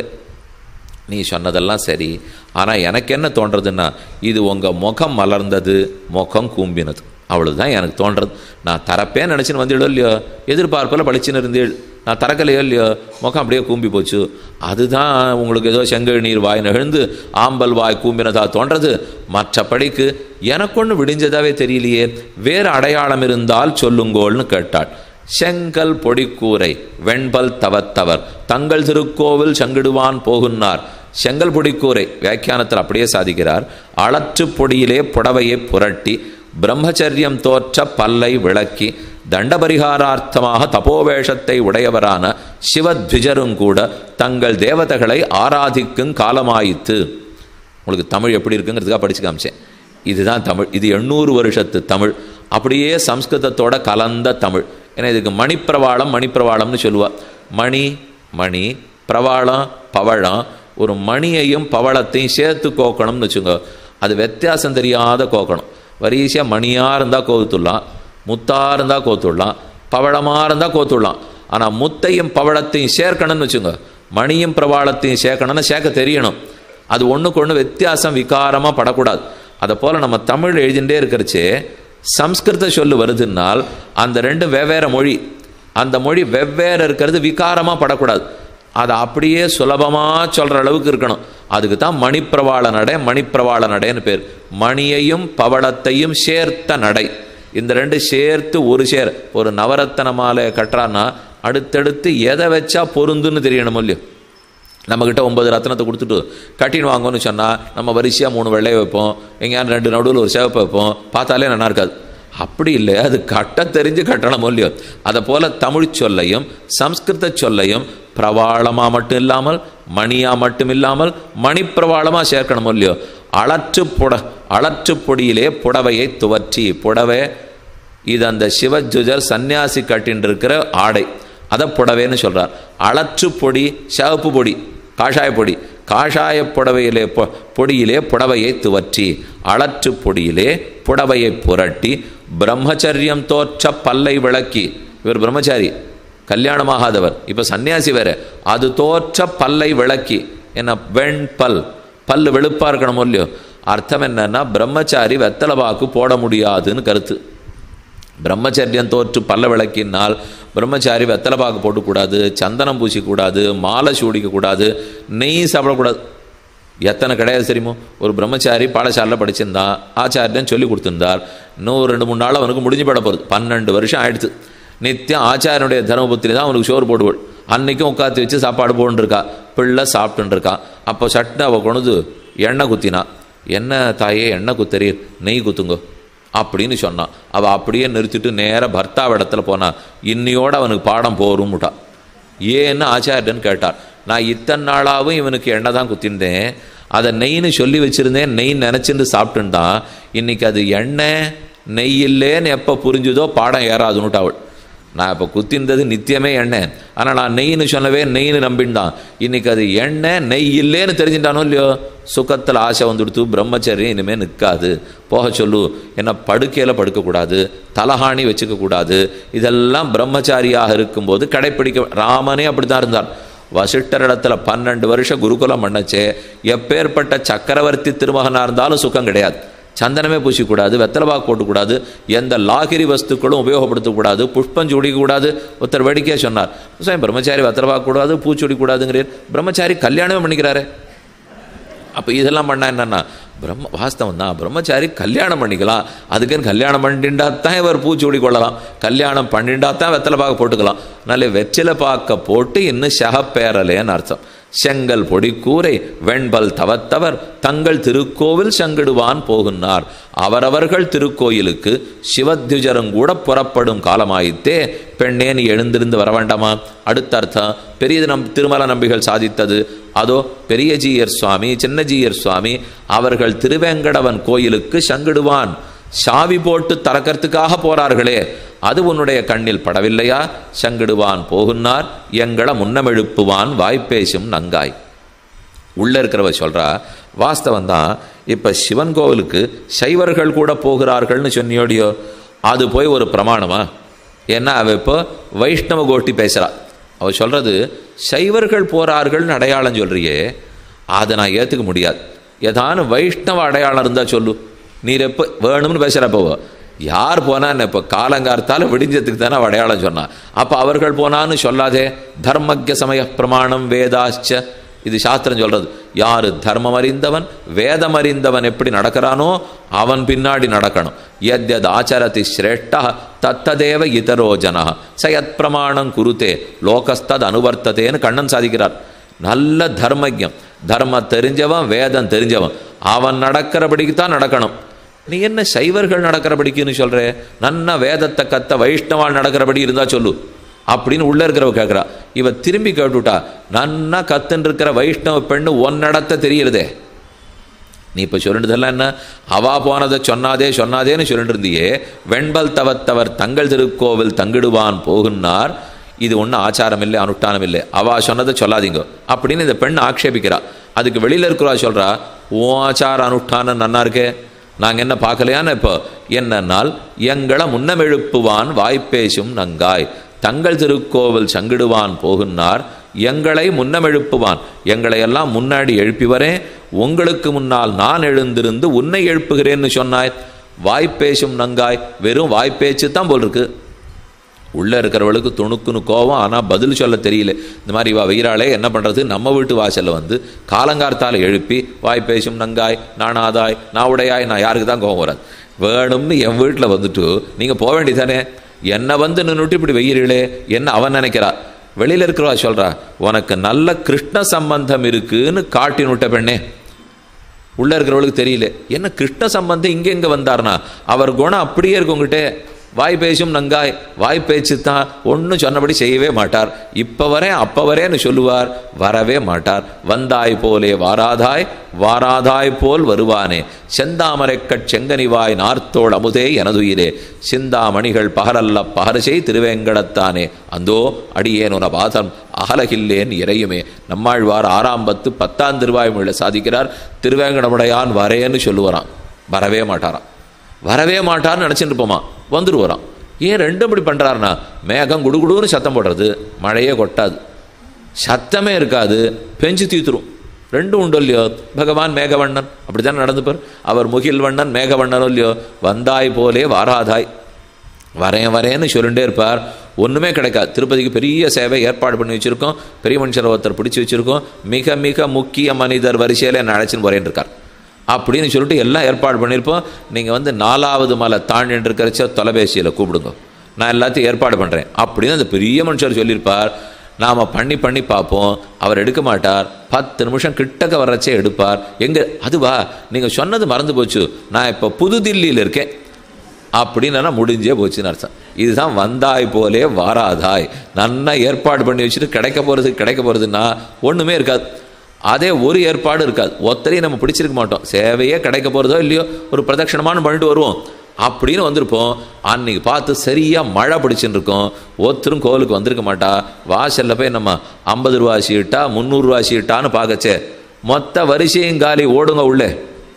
நீ சொன்னதெல்லாம் சரி ஆனால் எனக்கு என்ன தோன்றதுன்னா இது உங்கள் முகம் மலர்ந்தது முகம் கூம்பினது அவ்வளவுதான் எனக்கு தோன்றது நான் தரப்பேன்னு நினச்சின்னு வந்துடும் இல்லையோ எதிர்பார்ப்பில் பளிச்சுன்னு இருந்தேள் நான் தரக்கலையோ இல்லையோ முகம் அப்படியே கூம்பி போச்சு அதுதான் உங்களுக்கு ஏதோ செங்கல் நீர் வாய் நெகிழ்ந்து ஆம்பல் வாய் கூம்பினதா தோன்றது மற்றபடிக்கு எனக்கு ஒன்று விடிஞ்சதாவே தெரியலையே வேறு அடையாளம் இருந்தால் சொல்லுங்கோள்னு கேட்டாள் செங்கல் பொடிக்கூரை வெண்பல் தவத்தவர் தங்கள் திருக்கோவில் சங்கிடுவான் போகுன்னார் செங்கல் பொடிக்கூரை வியாக்கியானத்தில் அப்படியே சாதிக்கிறார் அளற்று பொடியிலே புடவையை புரட்டி பிரம்மச்சரியம் தோற்ற பல்லை விளக்கி தண்டபரிகாரார்த்தமாக தபோவேஷத்தை உடையவரான சிவத்விஜரும் கூட தங்கள் தேவதைகளை ஆராதிக்கும் காலமாயித்து உங்களுக்கு தமிழ் எப்படி இருக்குங்கிறதுக்காக படிச்சு காமிச்சேன் இதுதான் தமிழ் இது எண்ணூறு வருஷத்து தமிழ் அப்படியே சம்ஸ்கிருதத்தோட கலந்த தமிழ் ஏன்னா இதுக்கு மணிப்பிரவாளம் மணிப்பிரவாளம்னு சொல்லுவா மணி மணி பிரவாளம் பவழம் ஒரு மணியையும் பவளத்தையும் சேர்த்து கோக்கணும்னு வச்சுங்க அது வித்தியாசம் தெரியாத கோக்கணும் வரிசையாக மணியாக இருந்தால் கோத்துடலாம் முத்தாக இருந்தால் கோத்துடலாம் பவளமாக இருந்தால் கோத்துடலாம் ஆனால் முத்தையும் பவளத்தையும் சேர்க்கணும்னு வச்சுங்க மணியும் பிரவாளத்தையும் சேர்க்கணும்னு சேர்க்க தெரியணும் அது ஒன்றுக்கு ஒன்று வித்தியாசம் விகாரமாக படக்கூடாது அதை போல் நம்ம தமிழ் எழுதிகிட்டே இருக்கிறச்சே சம்ஸ்கிருத சொல்லு வருதுன்னால் அந்த ரெண்டும் வெவ்வேறு மொழி அந்த மொழி வெவ்வேறு இருக்கிறது விகாரமாக படக்கூடாது அதை அப்படியே சுலபமாக சொல்கிற அளவுக்கு இருக்கணும் அதுக்கு தான் மணிப்பிரவாள நடை மணிப்பிரவாள நடைன்னு பேர் மணியையும் பவளத்தையும் சேர்த்த நடை இந்த ரெண்டு சேர்த்து ஒரு சேர் ஒரு நவரத்தன மாலை கட்டுறான்னா அடுத்தடுத்து எதை வச்சா பொருந்துன்னு தெரியணும் இல்லையோ நம்மக்கிட்ட ஒன்பது ரத்னத்தை கொடுத்துட்டு கட்டின்னு வாங்கன்னு சொன்னால் நம்ம வரிசையாக மூணு வெள்ளையை வைப்போம் எங்கேயாவது ரெண்டு நடுவில் ஒரு சேவப்பை வைப்போம் பார்த்தாலே நல்லா இருக்காது அப்படி இல்லை அது கட்ட தெரிஞ்சு கட்டணம் இல்லையோ அதை போல் தமிழ் சொல்லையும் சம்ஸ்கிருத சொல்லையும் பிரவாளமாக மட்டும் இல்லாமல் மணியாக மட்டும் இல்லாமல் மணிப்பிரவாளமாக சேர்க்கணும் இல்லையோ அளற்று புட அளற்று பொடியிலே புடவையை துவற்றி புடவை இது அந்த சிவஜுஜர் சன்னியாசி கட்டின்னு இருக்கிற ஆடை அதை புடவைன்னு சொல்கிறார் அளற்று பொடி சிவப்பு பொடி காஷாய பொடி காஷாய புடவையிலே பொ பொடியிலே புடவையை துவற்றி அளற்று பொடியிலே புடவையை புரட்டி பிரம்மச்சரியம் தோற்ற பல்லை விளக்கி இவர் பிரம்மச்சாரி கல்யாணமாகாதவர் இப்போ சன்னியாசி வேற அது தோற்ற பல்லை விளக்கி என்ன வெண்பல் பல்லு வெளுப்பாக இருக்கணும் இல்லையோ அர்த்தம் என்னன்னா பிரம்மச்சாரி வெத்தலை பாக்கு போட முடியாதுன்னு கருத்து பிரம்மச்சரியம் தோற்று பல்ல விளக்கினால் பிரம்மச்சாரி வெத்தலை பாக்கு போட்டுக்கூடாது சந்தனம் பூசிக்கூடாது மாலை சூடிக்கக்கூடாது நெய் சாப்பிடக்கூடாது எத்தனை கிடையாது தெரியுமோ ஒரு பிரம்மச்சாரி பாடசாலையில் படிச்சிருந்தான் ஆச்சாரியன் சொல்லி கொடுத்துருந்தார் இன்னும் ஒரு ரெண்டு மூணு நாள் அவனுக்கு முடிஞ்சு பட போகிறது பன்னெண்டு வருஷம் ஆயிடுச்சு நித்தியம் ஆச்சாரியனுடைய தர்மபுத்திரி தான் அவனுக்கு சோறு போடுவாள் அன்னைக்கும் உட்காந்து வச்சு சாப்பாடு போட்டுருக்கா பிள்ளை சாப்பிட்டுன்னு இருக்கா அப்போ சட்டை அவள் கொண்டு எண்ணெய் குத்தினா என்ன தாயே எண்ணெய் குத்தறீர் நெய் குத்துங்கோ அப்படின்னு சொன்னான் அவள் அப்படியே நிறுத்திட்டு நேராக பர்த்தாவ இடத்துல போனா இன்னையோட அவனுக்கு பாடம் போரும்ட்டா ஏன்னு ஆச்சாரியன் கேட்டார் நான் இத்தனை நாளாகவும் இவனுக்கு எண்ணெய் தான் குத்திருந்தேன் அதை நெய்ன்னு சொல்லி வச்சுருந்தேன் நெய் நினச்சிட்டு சாப்பிட்டுட்டான் இன்னைக்கு அது எண்ணெய் நெய் இல்லைன்னு எப்போ புரிஞ்சுதோ பாடம் ஏறாதுன்னுட்டு அவள் நான் இப்போ குத்திருந்தது நித்தியமே எண்ணெய் ஆனால் நான் நெய்ன்னு சொன்னவே நெய்ன்னு நம்பிண்டான் இன்னைக்கு அது எண்ணெய் நெய் இல்லைன்னு தெரிஞ்சுட்டானோ இல்லையோ சுகத்தில் ஆசை வந்துடுத்து பிரம்மச்சரியம் இனிமேல் நிற்காது போக சொல்லு என்ன படுக்கையில் படுக்கக்கூடாது தலஹாணி வச்சுக்கக்கூடாது இதெல்லாம் பிரம்மச்சாரியாக இருக்கும்போது கடைப்பிடிக்க ராமனே அப்படி தான் இருந்தார் வசிஷ்டர் இடத்துல பன்னெண்டு வருஷம் குருகுலம் பண்ணச்சே எப்பேற்பட்ட சக்கரவர்த்தி திருமகனாக இருந்தாலும் சுகம் கிடையாது சந்தனமே பூசிக்கூடாது வெத்தலைபாக்கு போட்டுக்கூடாது எந்த லாகிரி வஸ்துக்களும் உபயோகப்படுத்தக்கூடாது புஷ்பம் சுடிக்கூடாது ஒருத்தர் வேடிக்கையாக சொன்னார் சாமி பிரம்மச்சாரி வெத்தலைபாக்கு கூடாது பூச்சொடி கூடாதுங்கிறீர் பிரம்மச்சாரி கல்யாணமே பண்ணிக்கிறாரு அப்போ இதெல்லாம் பண்ணால் என்னென்னா பிரம்ம வாஸ்தவம் தான் பிரம்மச்சாரி கல்யாணம் பண்ணிக்கலாம் அதுக்குன்னு கல்யாணம் பண்ணிண்டா தான் இவர் பூச்சூடி கொள்ளலாம் கல்யாணம் பண்ணிண்டா தான் வெத்தலை பாக்க போட்டுக்கலாம் அதனால வெற்றிலை பாக்க போட்டு இன்னும் சகப்பேரலேன்னு அர்த்தம் செங்கல் பொடிக்கூரை வெண்பல் தவத்தவர் தங்கள் திருக்கோவில் சங்கிடுவான் போகுன்னார் அவரவர்கள் திருக்கோயிலுக்கு சிவத்யுஜரும் கூட புறப்படும் காலமாயித்தே பெண்ணே நீ எழுந்திருந்து வர வேண்டாமா அடுத்த அர்த்தம் பெரிய நம் திருமல நம்பிகள் சாதித்தது அதோ பெரியஜீயர் சுவாமி சின்னஜீயர் சுவாமி அவர்கள் திருவேங்கடவன் கோயிலுக்கு சங்கிடுவான் சாவி போட்டு திறக்கிறதுக்காக போறார்களே அது உன்னுடைய கண்ணில் படவில்லையா சங்கிடுவான் போகுன்னார் எங்களை முன்னமெழுப்புவான் வாய்ப்பேசும் நங்காய் உள்ள இருக்கிறவ சொல்றா வாஸ்தவம் தான் இப்ப சிவன் கோவிலுக்கு சைவர்கள் கூட போகிறார்கள்னு சொன்னியோடியோ அது போய் ஒரு பிரமாணமா ஏன்னா அவ இப்போ வைஷ்ணவ கோஷ்டி பேசுறா அவ சொல்றது சைவர்கள் போறார்கள்னு அடையாளம் சொல்றியே அதை நான் ஏத்துக்க முடியாது ஏதானு வைஷ்ணவ அடையாளம் இருந்தா சொல்லு நீர் எப்போ வேணும்னு பேசுகிறப்போ யார் போனான்னு இப்போ காலங்கார்த்தால விடிஞ்சதுக்கு தானே அவ அடையாளம் சொன்னான் அப்போ அவர்கள் போனான்னு சொல்லாதே தர்மக்கிய சமய பிரமாணம் வேதாச்ச இது சாஸ்திரம் சொல்றது யாரு தர்மம் அறிந்தவன் வேதம் அறிந்தவன் எப்படி நடக்கிறானோ அவன் பின்னாடி நடக்கணும் எத் எத் ஆச்சரதி சிரேஷ்டா தத்ததேவ இதரோ ஜனா சயத் பிரமாணம் குருத்தே லோகஸ்தத் அனுவர்த்ததேன்னு கண்ணன் சாதிக்கிறார் நல்ல தர்மஜம் தர்மம் தெரிஞ்சவன் வேதம் தெரிஞ்சவன் அவன் நடக்கிறபடிக்கு தான் நடக்கணும் நீ என்ன சைவர்கள் நடக்கிறபடிக்குன்னு சொல்ற நன்ன வேதத்தை கத்த வைஷ்ணவால் நடக்கிறபடி இருந்தா சொல்லு அப்படின்னு உள்ள இருக்கிறவ கேட்குறா இவ திரும்பி கேட்டுட்டா நன்னா கத்துன்னு இருக்கிற வைஷ்ணவ பெண்ணு ஒன்னடத்த தெரியுறதே நீ இப்போ சொல்லிட்டதெல்லாம் என்ன அவா போனதை சொன்னாதே சொன்னாதேன்னு சொல்லிட்டு இருந்தியே வெண்பல் தவத்தவர் தங்கள் திருக்கோவில் தங்கிடுவான் போகுன்னார் இது ஒன்றும் ஆச்சாரம் இல்லை அனுஷ்டானம் இல்லை அவா சொன்னதை சொல்லாதீங்க அப்படின்னு இந்த பெண் ஆக்ஷேபிக்கிறா அதுக்கு வெளியில் இருக்கிறவா சொல்றா ஓ ஆச்சார அனுஷ்டானம் நன்னா இருக்கே நாங்கள் என்ன பார்க்கலையான்னு இப்போ என்னன்னால் எங்களை முன்னமெழுப்புவான் வாய்ப்பேசும் நங்காய் தங்கள் திருக்கோவில் சங்கிடுவான் போகுன்னார் எங்களை முன்னமெழுப்புவான் எங்களை எல்லாம் முன்னாடி எழுப்பி வரேன் உங்களுக்கு முன்னால் நான் எழுந்திருந்து உன்னை எழுப்புகிறேன்னு சொன்னாய் வாய்ப்பேசும் நங்காய் வெறும் வாய்ப்பேச்சு தான் போல் இருக்கு உள்ளே இருக்கிறவளுக்கு துணுக்குன்னு கோவம் ஆனால் பதில் சொல்ல தெரியல இந்த மாதிரி இவா வெயிறாளே என்ன பண்ணுறது நம்ம வீட்டு வாசலில் வந்து காலங்கார்த்தால எழுப்பி வாய் பேசும் நங்காய் நானாதாய் நான் உடையாய் நான் யாருக்கு தான் கோவம் வராது வேணும்னு என் வீட்டில் வந்துட்டு நீங்கள் போக வேண்டியதானே என்னை வந்து நின்றுட்டு இப்படி வெயிறீளே என்ன அவன் நினைக்கிறா வெளியில் இருக்கிறவா சொல்கிறா உனக்கு நல்ல கிருஷ்ண சம்பந்தம் இருக்குன்னு காட்டி நுட்ட பெண்ணே உள்ள இருக்கிறவளுக்கு தெரியல என்ன கிருஷ்ண சம்பந்தம் இங்கே எங்கே வந்தார்னா அவர் குணம் அப்படியே இருக்கு உங்ககிட்ட வாய் பேசும் நங்காய் வாய் பேச்சு தான் ஒன்றும் சொன்னபடி செய்யவே மாட்டார் இப்போ வரேன் அப்போ வரேன்னு சொல்லுவார் வரவே மாட்டார் வந்தாய் போலே வாராதாய் வாராதாய் போல் வருவானே செந்தாமரைக்கட் செங்கனிவாய் நார்த்தோள் அமுதே எனதுயிரே சிந்தாமணிகள் பகரல்ல பகரசை திருவேங்கடத்தானே அந்தோ அடியேன் உன பாதம் அகலகில்லேன் இறையுமே நம்மாழ்வார் ஆறாம் பத்து பத்தாம் திருவாய்மொழியில் சாதிக்கிறார் திருவேங்கடமுடையான் வரேன்னு சொல்லுவாராம் வரவே மாட்டாராம் வரவே மாட்டார்னு நினச்சிட்டு இருப்போமா வந்துருவாராம் ஏன் ரெண்டும் இப்படி பண்ணுறாருனா மேகம் குடுகுடுன்னு சத்தம் போடுறது மழையே கொட்டாது சத்தமே இருக்காது பெஞ்சு தீத்துரும் ரெண்டும் உண்டு இல்லையோ பகவான் மேகவண்ணன் அப்படித்தானே நடந்துப்பார் அவர் முகில்வண்ணன் மேகவண்ணனும் இல்லையோ வந்தாய் போலே வாராதாய் வரேன் வரேன்னு சொல்லிட்டே இருப்பார் ஒன்றுமே கிடைக்காது திருப்பதிக்கு பெரிய சேவை ஏற்பாடு பண்ணி வச்சுருக்கோம் பெரிய மனுஷர் ஒருத்தர் பிடிச்சி வச்சுருக்கோம் மிக மிக முக்கிய மனிதர் வரிசையில் என்ன அழைச்சின்னு போறேன்னு இருக்கார் அப்படின்னு சொல்லிட்டு எல்லாம் ஏற்பாடு பண்ணியிருப்போம் நீங்கள் வந்து நாலாவது மலை தாண்டின்னு இருக்கிறச்ச தொலைபேசியில் கூப்பிடுங்க நான் எல்லாத்தையும் ஏற்பாடு பண்ணுறேன் அப்படின்னு அந்த பெரிய மனுஷர் சொல்லியிருப்பார் நாம் பண்ணி பண்ணி பார்ப்போம் அவர் எடுக்க மாட்டார் பத்து நிமிஷம் கிட்டக்க வர்றச்சே எடுப்பார் எங்கே அதுவா நீங்கள் சொன்னது மறந்து போச்சு நான் இப்போ புதுதில்லியில் இருக்கேன் அப்படின்னு முடிஞ்சே போச்சுன்னு அர்த்தம் இதுதான் வந்தாய் போலே வாராதாய் நன்னா ஏற்பாடு பண்ணி வச்சுட்டு கிடைக்க போகிறது கிடைக்க போகிறதுன்னா ஒன்றுமே இருக்காது அதே ஒரு ஏற்பாடு இருக்காது ஒத்தரையும் நம்ம பிடிச்சிருக்க மாட்டோம் சேவையே கிடைக்க போகிறதோ இல்லையோ ஒரு பிரதட்சணமானு பண்ணிட்டு வருவோம் அப்படின்னு வந்திருப்போம் அன்னைக்கு பார்த்து சரியாக மழை பிடிச்சின்னு இருக்கோம் ஒருத்தரும் கோவிலுக்கு வந்திருக்க மாட்டா வாசலில் போய் நம்ம ஐம்பது ரூபா சீட்டா முந்நூறுரூவா சீட்டான்னு பார்க்கச்சே மொத்த வரிசையும் காலி ஓடுங்க உள்ளே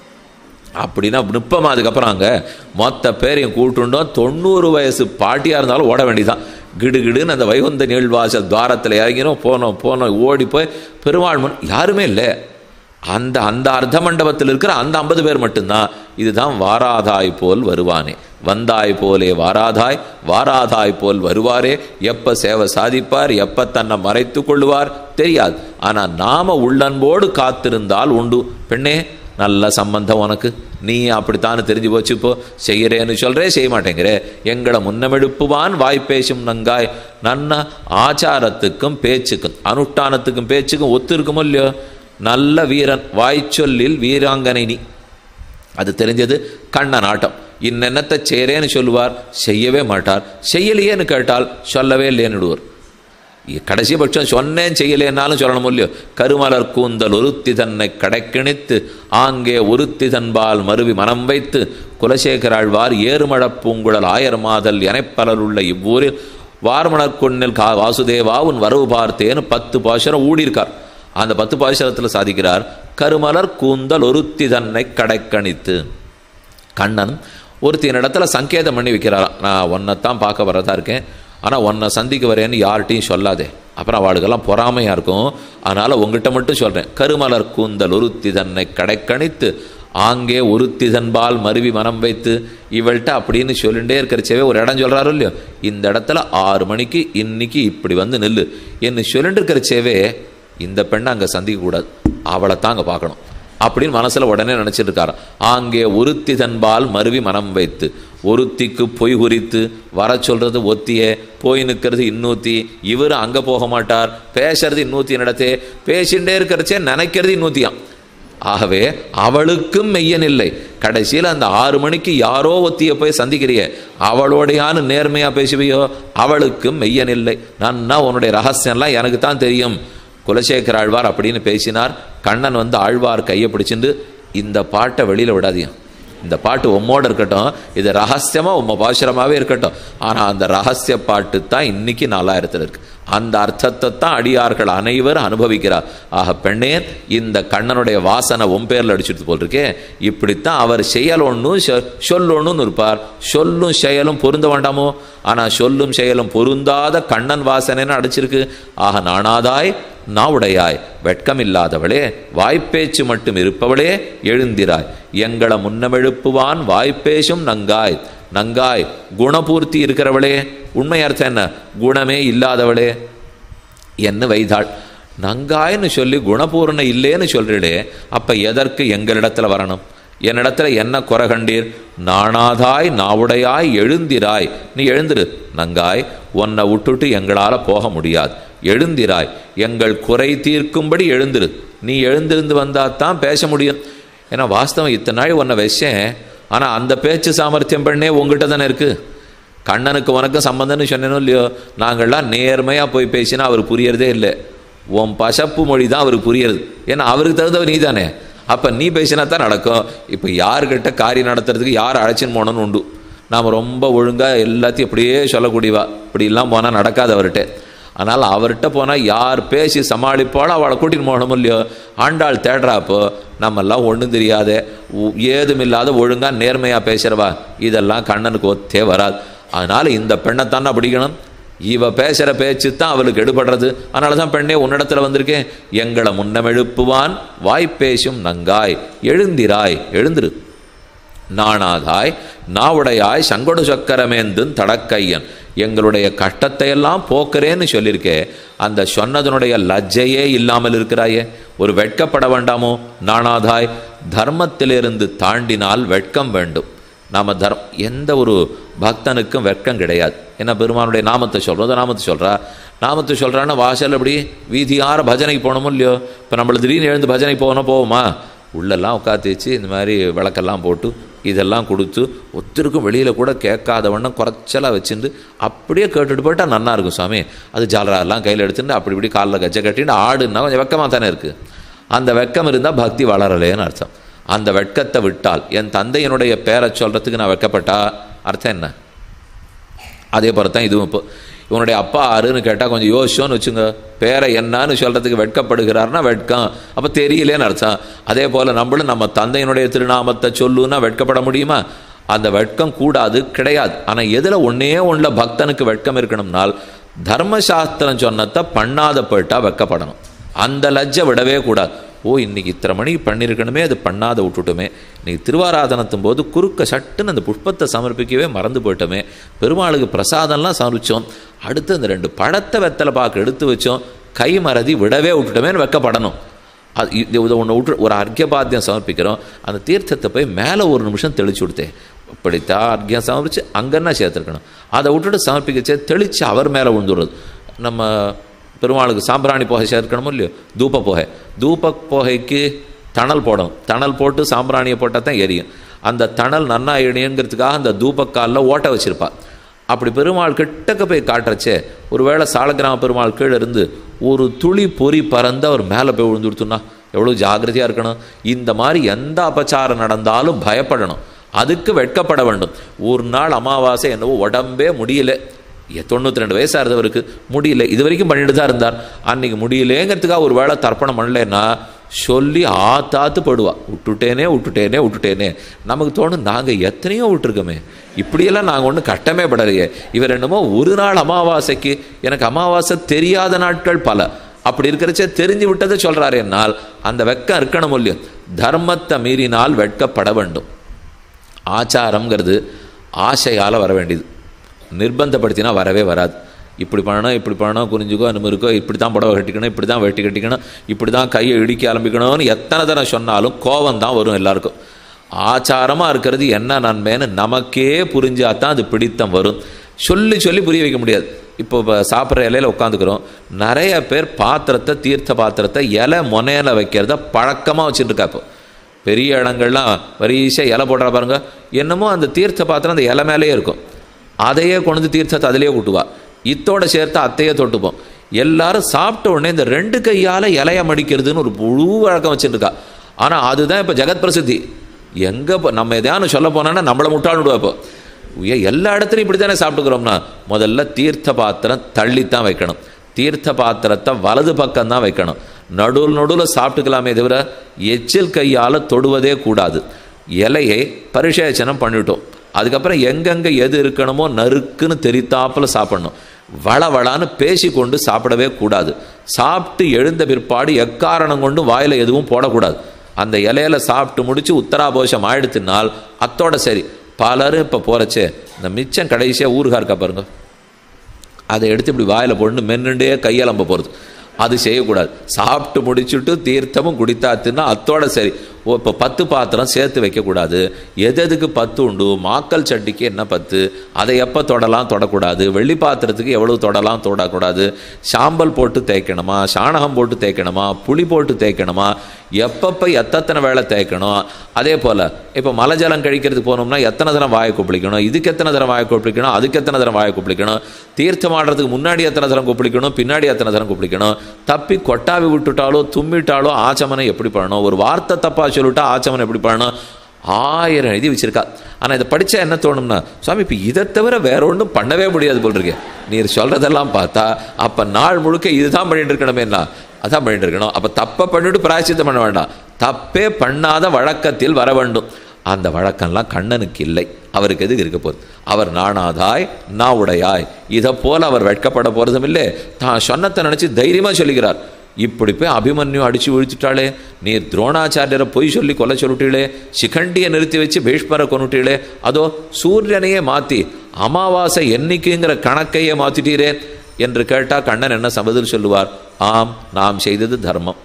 அப்படின்னா நிற்பமா அதுக்கப்புறம் அங்கே மொத்த பேரையும் கூட்டுண்டோம் தொண்ணூறு வயசு பாட்டியாக இருந்தாலும் ஓட வேண்டியதான் கிடு கிடுன்னு அந்த வைகுந்த நீழ்வாசல் துவாரத்தில் இறங்கினோம் போனோம் போனோம் ஓடி போய் பெருமாள் முன் யாருமே இல்லை அந்த அந்த அர்த்த மண்டபத்தில் இருக்கிற அந்த ஐம்பது பேர் மட்டும்தான் இதுதான் வாராதாய் போல் வருவானே வந்தாய் போலே வாராதாய் வாராதாய் போல் வருவாரே எப்ப சேவை சாதிப்பார் எப்ப தன்னை மறைத்து கொள்ளுவார் தெரியாது ஆனா நாம உள்ளன்போடு காத்திருந்தால் உண்டு பெண்ணே நல்ல சம்பந்தம் உனக்கு நீ அப்படித்தானு தெரிஞ்சு போச்சு இப்போ செய்கிறேன்னு சொல்கிறே செய்ய மாட்டேங்கிற எங்களை முன்னமெழுப்புவான் வாய்ப்பேசும் நங்காய் நன்ன ஆச்சாரத்துக்கும் பேச்சுக்கும் அனுஷ்டானத்துக்கும் பேச்சுக்கும் ஒத்து இருக்குமோ இல்லையோ நல்ல வீரன் வாய்ச்சொல்லில் வீராங்கனை நீ அது தெரிஞ்சது கண்ணன் ஆட்டம் இன்னென்னத்தை செய்கிறேன்னு சொல்லுவார் செய்யவே மாட்டார் செய்யலையேன்னு கேட்டால் சொல்லவே இல்லையேன்னுடுவார் கடைசி பட்சம் சொன்னேன் செய்யலேன்னாலும் சொல்லணும் இல்லையோ கருமலர் கூந்தல் ஒருத்தி தன்னை கடைக்கிணித்து ஆங்கே ஒருத்தி தன்பால் மருவி மனம் வைத்து குலசேகராழ்வார் ஏறுமழப் பூங்குழல் ஆயர் மாதல் எனைப்பலருள்ள இவ்வூரில் வார்மணர் கொன்னில் கா வாசுதேவா உன் வரவு பார்த்தேன்னு பத்து பாசுரம் ஊடியிருக்கார் அந்த பத்து பாசுரத்தில் சாதிக்கிறார் கருமலர் கூந்தல் ஒருத்தி தன்னை கடைக்கணித்து கண்ணன் ஒருத்தின் இடத்துல சங்கேதம் பண்ணி வைக்கிறாராம் நான் ஒன்றைத்தான் பார்க்க வரதா இருக்கேன் ஆனால் உன்னை சந்திக்க வரேன்னு யார்கிட்டையும் சொல்லாதே அப்புறம் அவளுக்கெல்லாம் பொறாமையாக இருக்கும் அதனால் உங்ககிட்ட மட்டும் சொல்கிறேன் கருமலர் கூந்தல் ஒருத்தி தன்னை கடைக்கணித்து ஆங்கே ஒருத்தி தன்பால் மருவி மனம் வைத்து இவள்கிட்ட அப்படின்னு சொல்லிகிட்டே இருக்கிறச்சவே ஒரு இடம் சொல்கிறாரோ இல்லையோ இந்த இடத்துல ஆறு மணிக்கு இன்னைக்கு இப்படி வந்து நில்லு என்ன சொல்லிட்டு இருக்கிறச்சேவே இந்த பெண்ணை அங்கே சந்திக்கக்கூடாது அவளை தான் அங்கே பார்க்கணும் அப்படின்னு மனசில் உடனே நினச்சிட்டு இருக்காரு ஆங்கே ஒருத்தி தன்பால் மருவி மனம் வைத்து ஒருத்திக்கு பொய் குறித்து வர சொல்றது ஒத்தியே போய் நிற்கிறது இன்னூத்தி இவர் அங்கே போக மாட்டார் பேசுறது இன்னூத்தி நடத்தே பேசிகிட்டே இருக்கிறச்சே நினைக்கிறது இன்னூத்தியாம் ஆகவே அவளுக்கும் மெய்யன் இல்லை கடைசியில் அந்த ஆறு மணிக்கு யாரோ ஒத்திய போய் சந்திக்கிறிய அவளோடையானு நேர்மையாக பேசுவியோ அவளுக்கும் மெய்யன் இல்லை நன்னா உன்னுடைய ரகசியம்லாம் எனக்கு தான் தெரியும் குலசேகர ஆழ்வார் அப்படின்னு பேசினார் கண்ணன் வந்து ஆழ்வார் கையை பிடிச்சிட்டு இந்த பாட்டை வெளியில் விடாதீங்க இந்த பாட்டு உம்மோட இருக்கட்டும் இது ரகசியமாக உம்ம பாசுரமாகவே இருக்கட்டும் ஆனால் அந்த ரகசிய பாட்டு தான் இன்னைக்கு நாலாயிரத்தில் இருக்கு அந்த அர்த்தத்தை தான் அடியார்கள் அனைவரும் அனுபவிக்கிறார் ஆக பெண்ணே இந்த கண்ணனுடைய வாசனை உன் பேரில் அடிச்சுட்டு போல் இருக்கே இப்படித்தான் அவர் செயல் ஒன்று சொல்லொன்னுன்னு இருப்பார் சொல்லும் செயலும் பொருந்த வேண்டாமோ ஆனால் சொல்லும் செயலும் பொருந்தாத கண்ணன் வாசனைன்னு அடிச்சிருக்கு ஆக நானாதாய் நாவுடையாய் வெட்கமில்லாதவளே வாய்ப்பேச்சு மட்டும் இருப்பவளே எழுந்திராய் எங்களை முன்னமெழுப்புவான் வாய்ப்பேசும் நங்காய் நங்காய் குணபூர்த்தி இருக்கிறவளே உண்மை அர்த்தம் என்ன குணமே இல்லாதவளே என்ன வைத்தாள் நங்காய்னு சொல்லி குணபூர்ண இல்லேன்னு சொல்றீடே அப்ப எதற்கு எங்களிடத்துல வரணும் என்னிடத்துல என்ன குறை கண்டீர் நாணாதாய் நாவுடையாய் எழுந்திராய் நீ எழுந்திரு நங்காய் உன்னை விட்டுட்டு எங்களால் போக முடியாது எழுந்திராய் எங்கள் குறை தீர்க்கும்படி எழுந்திரு நீ எழுந்திருந்து வந்தால் தான் பேச முடியும் ஏன்னா வாஸ்தவம் இத்தனை நாள் உன்னை வச்சேன் ஆனால் அந்த பேச்சு சாமர்த்தியம் பண்ணே உங்ககிட்ட தானே இருக்குது கண்ணனுக்கு உனக்கும் சம்பந்தம்னு சொன்னேனோ இல்லையோ நாங்கள்லாம் நேர்மையாக போய் பேசினா அவர் புரியறதே இல்லை உன் பசப்பு மொழி தான் அவருக்கு புரியுறது ஏன்னா அவருக்கு தகுந்தவர் நீ தானே அப்போ நீ பேசினா தான் நடக்கும் இப்போ யார்கிட்ட காரியம் நடத்துறதுக்கு யார் அழைச்சின்னு போனோன்னு உண்டு நாம் ரொம்ப ஒழுங்காக எல்லாத்தையும் இப்படியே சொல்லக்கூடியவா இப்படிலாம் போனால் நடக்காது அவர்கிட்ட அதனால் அவர்கிட்ட போனால் யார் பேசி சமாளிப்பாளோ அவளை கூட்டின்னு போகணும் இல்லையோ ஆண்டாள் தேடுறாப்போ நம்மெல்லாம் ஒன்றும் தெரியாத ஏதும் இல்லாத ஒழுங்காக நேர்மையாக பேசுகிறவா இதெல்லாம் கண்ணனுக்கு ஒத்தே வராது அதனால் இந்த பெண்ணைத்தானே பிடிக்கணும் இவ பேசுகிற பேச்சு தான் அவளுக்கு எடுபடுறது அதனால தான் பெண்ணே உன்னிடத்துல வந்திருக்கேன் எங்களை முன்னமெழுப்புவான் வாய்ப்பேசும் நங்காய் எழுந்திராய் எழுந்திரு நாணாதாய் நாவுடையாய் சங்கொடு சக்கரமேந்தும் தடக்கையன் எங்களுடைய கஷ்டத்தை எல்லாம் போக்குறேன்னு சொல்லியிருக்கே அந்த சொன்னதனுடைய லஜ்ஜையே இல்லாமல் இருக்கிறாயே ஒரு வெட்கப்பட வேண்டாமோ நாணாதாய் தர்மத்திலிருந்து தாண்டினால் வெட்கம் வேண்டும் நாம தர்ம எந்த ஒரு பக்தனுக்கும் வெட்கம் கிடையாது ஏன்னா பெருமானுடைய நாமத்தை சொல்கிறோம் நாமத்தை சொல்கிறா நாமத்தை சொல்கிறான்னா வாசல் அப்படி வீதியார பஜனைக்கு போகணுமோ இல்லையோ இப்போ நம்மள திடீர்னு எழுந்து பஜனைக்கு போகணும் போவோமா உள்ளெல்லாம் உட்காந்து வச்சு இந்த மாதிரி விளக்கெல்லாம் போட்டு இதெல்லாம் கொடுத்து ஒருத்தருக்கும் வெளியில் கூட கேட்காத வண்ணம் குறைச்சலாக வச்சுட்டு அப்படியே கேட்டுட்டு போயிட்டால் நன்னா இருக்கும் சாமி அது ஜாலராலாம் கையில் எடுத்துட்டு அப்படி இப்படி காலில் கச்சை கட்டிட்டு ஆடுன்னா கொஞ்சம் வெக்கமாக தானே இருக்குது அந்த வெக்கம் இருந்தால் பக்தி வளரலேன்னு அர்த்தம் அந்த வெட்கத்தை விட்டால் என் தந்தையனுடைய பேரை சொல்கிறதுக்கு நான் வெட்கப்பட்டா அர்த்தம் என்ன அதே போல தான் இதுவும் இப்போ இவனுடைய அப்பா ஆறுன்னு கேட்டால் கொஞ்சம் யோசிச்சோன்னு வச்சுங்க பேரை என்னன்னு சொல்கிறதுக்கு வெட்கப்படுகிறார்னா வெட்கம் அப்போ தெரியலேன்னு அர்த்தம் அதே போல் நம்மளும் நம்ம தந்தையினுடைய திருநாமத்தை சொல்லுன்னா வெட்கப்பட முடியுமா அந்த வெட்கம் கூடாது கிடையாது ஆனால் எதில் ஒன்றே ஒன்றில் பக்தனுக்கு வெட்கம் இருக்கணும்னால் தர்மசாஸ்திரம் சொன்னத்தை பண்ணாத போயிட்டா வெட்கப்படணும் அந்த லஜ்ஜை விடவே கூடாது ஓ இன்னைக்கு இத்தனை மணிக்கு பண்ணியிருக்கணுமே அது பண்ணாத விட்டுட்டோமே இன்னைக்கு திருவாராதனத்தும் போது குறுக்க சட்டுன்னு அந்த புஷ்பத்தை சமர்ப்பிக்கவே மறந்து போயிட்டோமே பெருமாளுக்கு பிரசாதம்லாம் சமர்ப்பிச்சோம் அடுத்து அந்த ரெண்டு பழத்தை வெத்தலை பாக்கு எடுத்து வச்சோம் கை மறதி விடவே விட்டுட்டோமேன்னு வெக்கப்படணும் அது இது ஒன்று விட்டு ஒரு அர்க்கியபாத்தியம் சமர்ப்பிக்கிறோம் அந்த தீர்த்தத்தை போய் மேலே ஒரு நிமிஷம் தெளிச்சு விடுத்தேன் இப்படித்தான் அர்க்கியம் சமர்ப்பிச்சு அங்கன்னா சேர்த்துருக்கணும் அதை விட்டுட்டு சமர்ப்பிக்கச்சே தெளித்து அவர் மேலே விழுந்துடுறது நம்ம பெருமாளுக்கு சாம்பிராணி புகை சேர்க்கணுமோ இல்லையோ தூப புகை தூப புகைக்கு தணல் போடணும் தணல் போட்டு சாம்பிராணியை போட்டால் தான் எரியும் அந்த தணல் நன்னா எரியுங்கிறதுக்காக அந்த தூபக்காலில் ஓட்ட வச்சிருப்பா அப்படி பெருமாள் கிட்டக்க போய் காட்டுறச்சே ஒருவேளை சாலக்கிராம பெருமாள் கீழே இருந்து ஒரு துளி பொறி பறந்து அவர் மேலே போய் விழுந்துடுத்துன்னா எவ்வளோ ஜாகிரதையாக இருக்கணும் இந்த மாதிரி எந்த அபச்சாரம் நடந்தாலும் பயப்படணும் அதுக்கு வெட்கப்பட வேண்டும் ஒரு நாள் அமாவாசை என்னவோ உடம்பே முடியல தொண்ணூற்றி ரெண்டு வயசாக இருந்தவருக்கு முடியல இது வரைக்கும் பண்ணிட்டு தான் இருந்தார் அன்னைக்கு முடியலேங்கிறதுக்காக ஒரு வேளை தர்ப்பணம் பண்ணலைன்னா சொல்லி ஆத்தாத்து படுவா விட்டுட்டேனே விட்டுட்டேனே விட்டுட்டேனே நமக்கு தோணும் நாங்கள் எத்தனையோ விட்டுருக்கோமே இப்படியெல்லாம் நாங்கள் ஒன்றும் கட்டமே படலையே இவர் என்னமோ ஒரு நாள் அமாவாசைக்கு எனக்கு அமாவாசை தெரியாத நாட்கள் பல அப்படி இருக்கிறச்சே தெரிஞ்சு விட்டதை சொல்கிறாரு என்னால் அந்த வெக்கம் இருக்கணும் இல்லையோ தர்மத்தை மீறினால் வெட்கப்பட வேண்டும் ஆச்சாரம்ங்கிறது ஆசையால் வர வேண்டியது நிர்பந்தப்படுத்தினா வரவே வராது இப்படி பண்ணணும் இப்படி பண்ணணும் குறிஞ்சுக்கோ அந்த இருக்கோ இப்படி தான் புடவை கட்டிக்கணும் இப்படி தான் வெட்டி கட்டிக்கணும் இப்படி தான் கையை இடிக்க ஆரம்பிக்கணும்னு எத்தனை தடவை சொன்னாலும் கோபம் தான் வரும் எல்லாருக்கும் ஆச்சாரமாக இருக்கிறது என்ன நன்மைன்னு நமக்கே புரிஞ்சா தான் அது பிடித்தம் வரும் சொல்லி சொல்லி புரிய வைக்க முடியாது இப்போ இப்போ சாப்பிட்ற இலையில உட்காந்துக்கிறோம் நிறைய பேர் பாத்திரத்தை தீர்த்த பாத்திரத்தை இலை முனையில வைக்கிறத பழக்கமாக வச்சுட்டு இருக்கா இப்போ பெரிய இடங்கள்லாம் வரிசையாக இலை போடுறா பாருங்க என்னமோ அந்த தீர்த்த பாத்திரம் அந்த இலை மேலேயே இருக்கும் அதையே கொண்டு வந்து தீர்த்தத்தை அதிலேயே கூட்டுவா இத்தோட சேர்த்து அத்தையே தொட்டுப்போம் எல்லாரும் சாப்பிட்ட உடனே இந்த ரெண்டு கையால் இலைய மடிக்கிறதுன்னு ஒரு முழு வழக்கம் வச்சுருக்கா ஆனால் அதுதான் இப்போ ஜெகத் பிரசித்தி எங்கே இப்போ நம்ம எதையானு சொல்ல போனோன்னா நம்மளை முட்டாள் விடுவா இப்போ ஏ- எல்லா இடத்துலையும் இப்படி தானே சாப்பிட்டுக்கிறோம்னா முதல்ல தீர்த்த பாத்திரம் தள்ளித்தான் வைக்கணும் தீர்த்த பாத்திரத்தை வலது பக்கம் தான் வைக்கணும் நடுவில் நடுவில் சாப்பிட்டுக்கலாமே தவிர எச்சில் கையால் தொடுவதே கூடாது இலையை பரிசேச்சனம் பண்ணிட்டோம் அதுக்கப்புறம் எங்கெங்கே எது இருக்கணுமோ நறுக்குன்னு தெரித்தாப்புல சாப்பிடணும் வள வளான்னு பேசி கொண்டு சாப்பிடவே கூடாது சாப்பிட்டு எழுந்த பிற்பாடு எக்காரணம் கொண்டு வாயில் எதுவும் போடக்கூடாது அந்த இலையில சாப்பிட்டு முடிச்சு உத்தராபோஷம் ஆயிடுத்துனால் அத்தோட சரி பலரும் இப்போ போகிறச்சே இந்த மிச்சம் கடைசியாக ஊறுகாய் இருக்கா பாருங்க அதை எடுத்து இப்படி வாயில் போட்டு மென்னுண்டே கையலம்ப போகிறது அது செய்யக்கூடாது சாப்பிட்டு முடிச்சுட்டு தீர்த்தமும் குடித்தாத்துன்னா அத்தோட சரி ஓ இப்போ பத்து பாத்திரம் சேர்த்து வைக்கக்கூடாது எது எதுக்கு பத்து உண்டு மாக்கல் சட்டிக்கு என்ன பத்து அதை எப்போ தொடலாம் தொடக்கூடாது வெள்ளி பாத்திரத்துக்கு எவ்வளவு தொடலாம் தொடக்கூடாது சாம்பல் போட்டு தேய்க்கணுமா சாணகம் போட்டு தேய்க்கணுமா புளி போட்டு தேய்க்கணுமா எப்பப்போ எத்தனை வேளை தேய்க்கணும் அதே போல் இப்போ மலை ஜலம் கழிக்கிறதுக்கு போனோம்னா எத்தனை தரம் வாயை கொப்பளிக்கணும் இதுக்கு எத்தனை தரம் வாயை கொப்பளிக்கணும் அதுக்கு எத்தனை தரம் வாயை கொப்பளிக்கணும் தீர்த்தம் ஆடுறதுக்கு முன்னாடி எத்தனை தரம் கொப்பளிக்கணும் பின்னாடி எத்தனை தரம் கொப்பளிக்கணும் தப்பி கொட்டாவி விட்டுட்டாலோ தும்மிட்டாலோ ஆச்சமனம் எப்படி பண்ணணும் ஒரு வார்த்தை தப்பாக சொல்லிட்டா ஆச்சமனம் எப்படி பண்ணணும் ஆயிரம் எழுதி வச்சிருக்கா ஆனால் இதை படித்தா என்ன தோணும்னா சுவாமி இப்போ இதை தவிர வேற ஒன்றும் பண்ணவே முடியாது போல் இருக்கே நீர் சொல்கிறதெல்லாம் பார்த்தா அப்போ நாள் முழுக்க இதுதான் பண்ணிட்டு இருக்கணுமேண்ணா அதான் பண்ணிட்டு இருக்கணும் அப்போ தப்பை பண்ணிட்டு பிராயச்சித்தம் பண்ண வேண்டாம் தப்பே பண்ணாத வழக்கத்தில் வர வேண்டும் அந்த வழக்கம்லாம் கண்ணனுக்கு இல்லை அவருக்கு எதுக்கு இருக்க போகுது அவர் நாணாதாய் நான் உடையாய் இதை போல அவர் வெட்கப்பட போகிறதும் இல்லை தான் சொன்னத்தை நினச்சி தைரியமாக சொல்லுகிறார் இப்படி போய் அபிமன்யு அடிச்சு விழுத்துட்டாளே நீர் துரோணாச்சாரியரை பொய் சொல்லி கொல்ல சொல்லிட்டீளே சிகண்டியை நிறுத்தி வச்சு பீஷ்மரை கொண்டுட்டீளே அதோ சூரியனையே மாற்றி அமாவாசை என்னைக்குங்கிற கணக்கையே மாற்றிட்டீரே என்று கேட்டால் கண்ணன் என்ன சபதில் சொல்லுவார் ஆம் நாம் செய்தது தர்மம்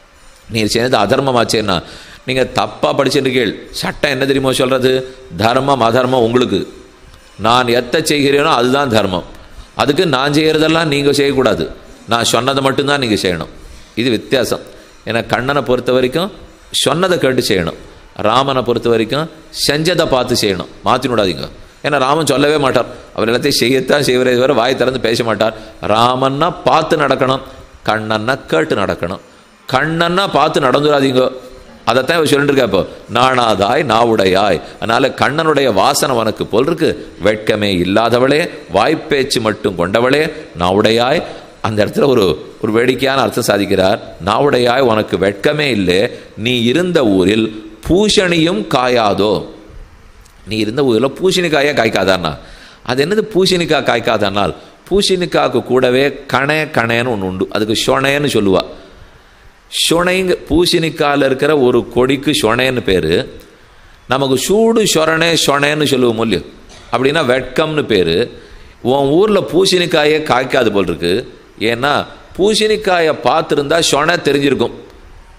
நீர் செய்தது அதர்மமாச்சேன்னா நீங்கள் தப்பாக படிச்சிருக்கீள் சட்டம் என்ன தெரியுமோ சொல்கிறது தர்மம் அதர்மம் உங்களுக்கு நான் எத்தை செய்கிறேனோ அதுதான் தர்மம் அதுக்கு நான் செய்கிறதெல்லாம் நீங்கள் செய்யக்கூடாது நான் சொன்னதை மட்டும்தான் நீங்கள் செய்யணும் இது வித்தியாசம் ஏன்னா கண்ணனை பொறுத்த வரைக்கும் சொன்னதை கேட்டு செய்யணும் ராமனை பொறுத்த வரைக்கும் செஞ்சதை பார்த்து செய்யணும் மாற்றி விடாதீங்க ஏன்னா ராமன் சொல்லவே மாட்டார் அவர் எல்லாத்தையும் செய்யத்தான் செய்வரே தவிர வாய் திறந்து பேச மாட்டார் ராமன்னா பார்த்து நடக்கணும் கண்ணன்னா கேட்டு நடக்கணும் கண்ணன்னா பார்த்து நடந்துடாதீங்க அதைத்தான் இவர் சொல்லிட்டு இருக்கா இப்போ நாணாதாய் நாவுடையாய் அதனால கண்ணனுடைய வாசனை உனக்கு போல் இருக்கு வெட்கமே இல்லாதவளே வாய்ப்பேச்சு மட்டும் கொண்டவளே நாவுடையாய் அந்த இடத்துல ஒரு ஒரு வேடிக்கையான அர்த்தம் சாதிக்கிறார் நாவுடையாய் உனக்கு வெட்கமே இல்லை நீ இருந்த ஊரில் பூஷணியும் காயாதோ நீ இருந்த ஊரில் பூசணிக்காயே காய்க்காதான்னா அது என்னது பூசணிக்காய் காய்க்காதானால் பூசணிக்காய்க்கு கூடவே கணே கணேன்னு ஒன்று உண்டு அதுக்கு ஷொனேன்னு சொல்லுவா ஷொனைங்க பூசணிக்காயில் இருக்கிற ஒரு கொடிக்கு ஷொனேன்னு பேர் நமக்கு சூடு சொரணே ஷொனேன்னு சொல்லுவோம் இல்லையோ அப்படின்னா வெட்கம்னு பேர் உன் ஊரில் பூசணிக்காயே காய்க்காது போல் இருக்கு ஏன்னா பூசணிக்காயை பார்த்துருந்தா ஷொனை தெரிஞ்சிருக்கும்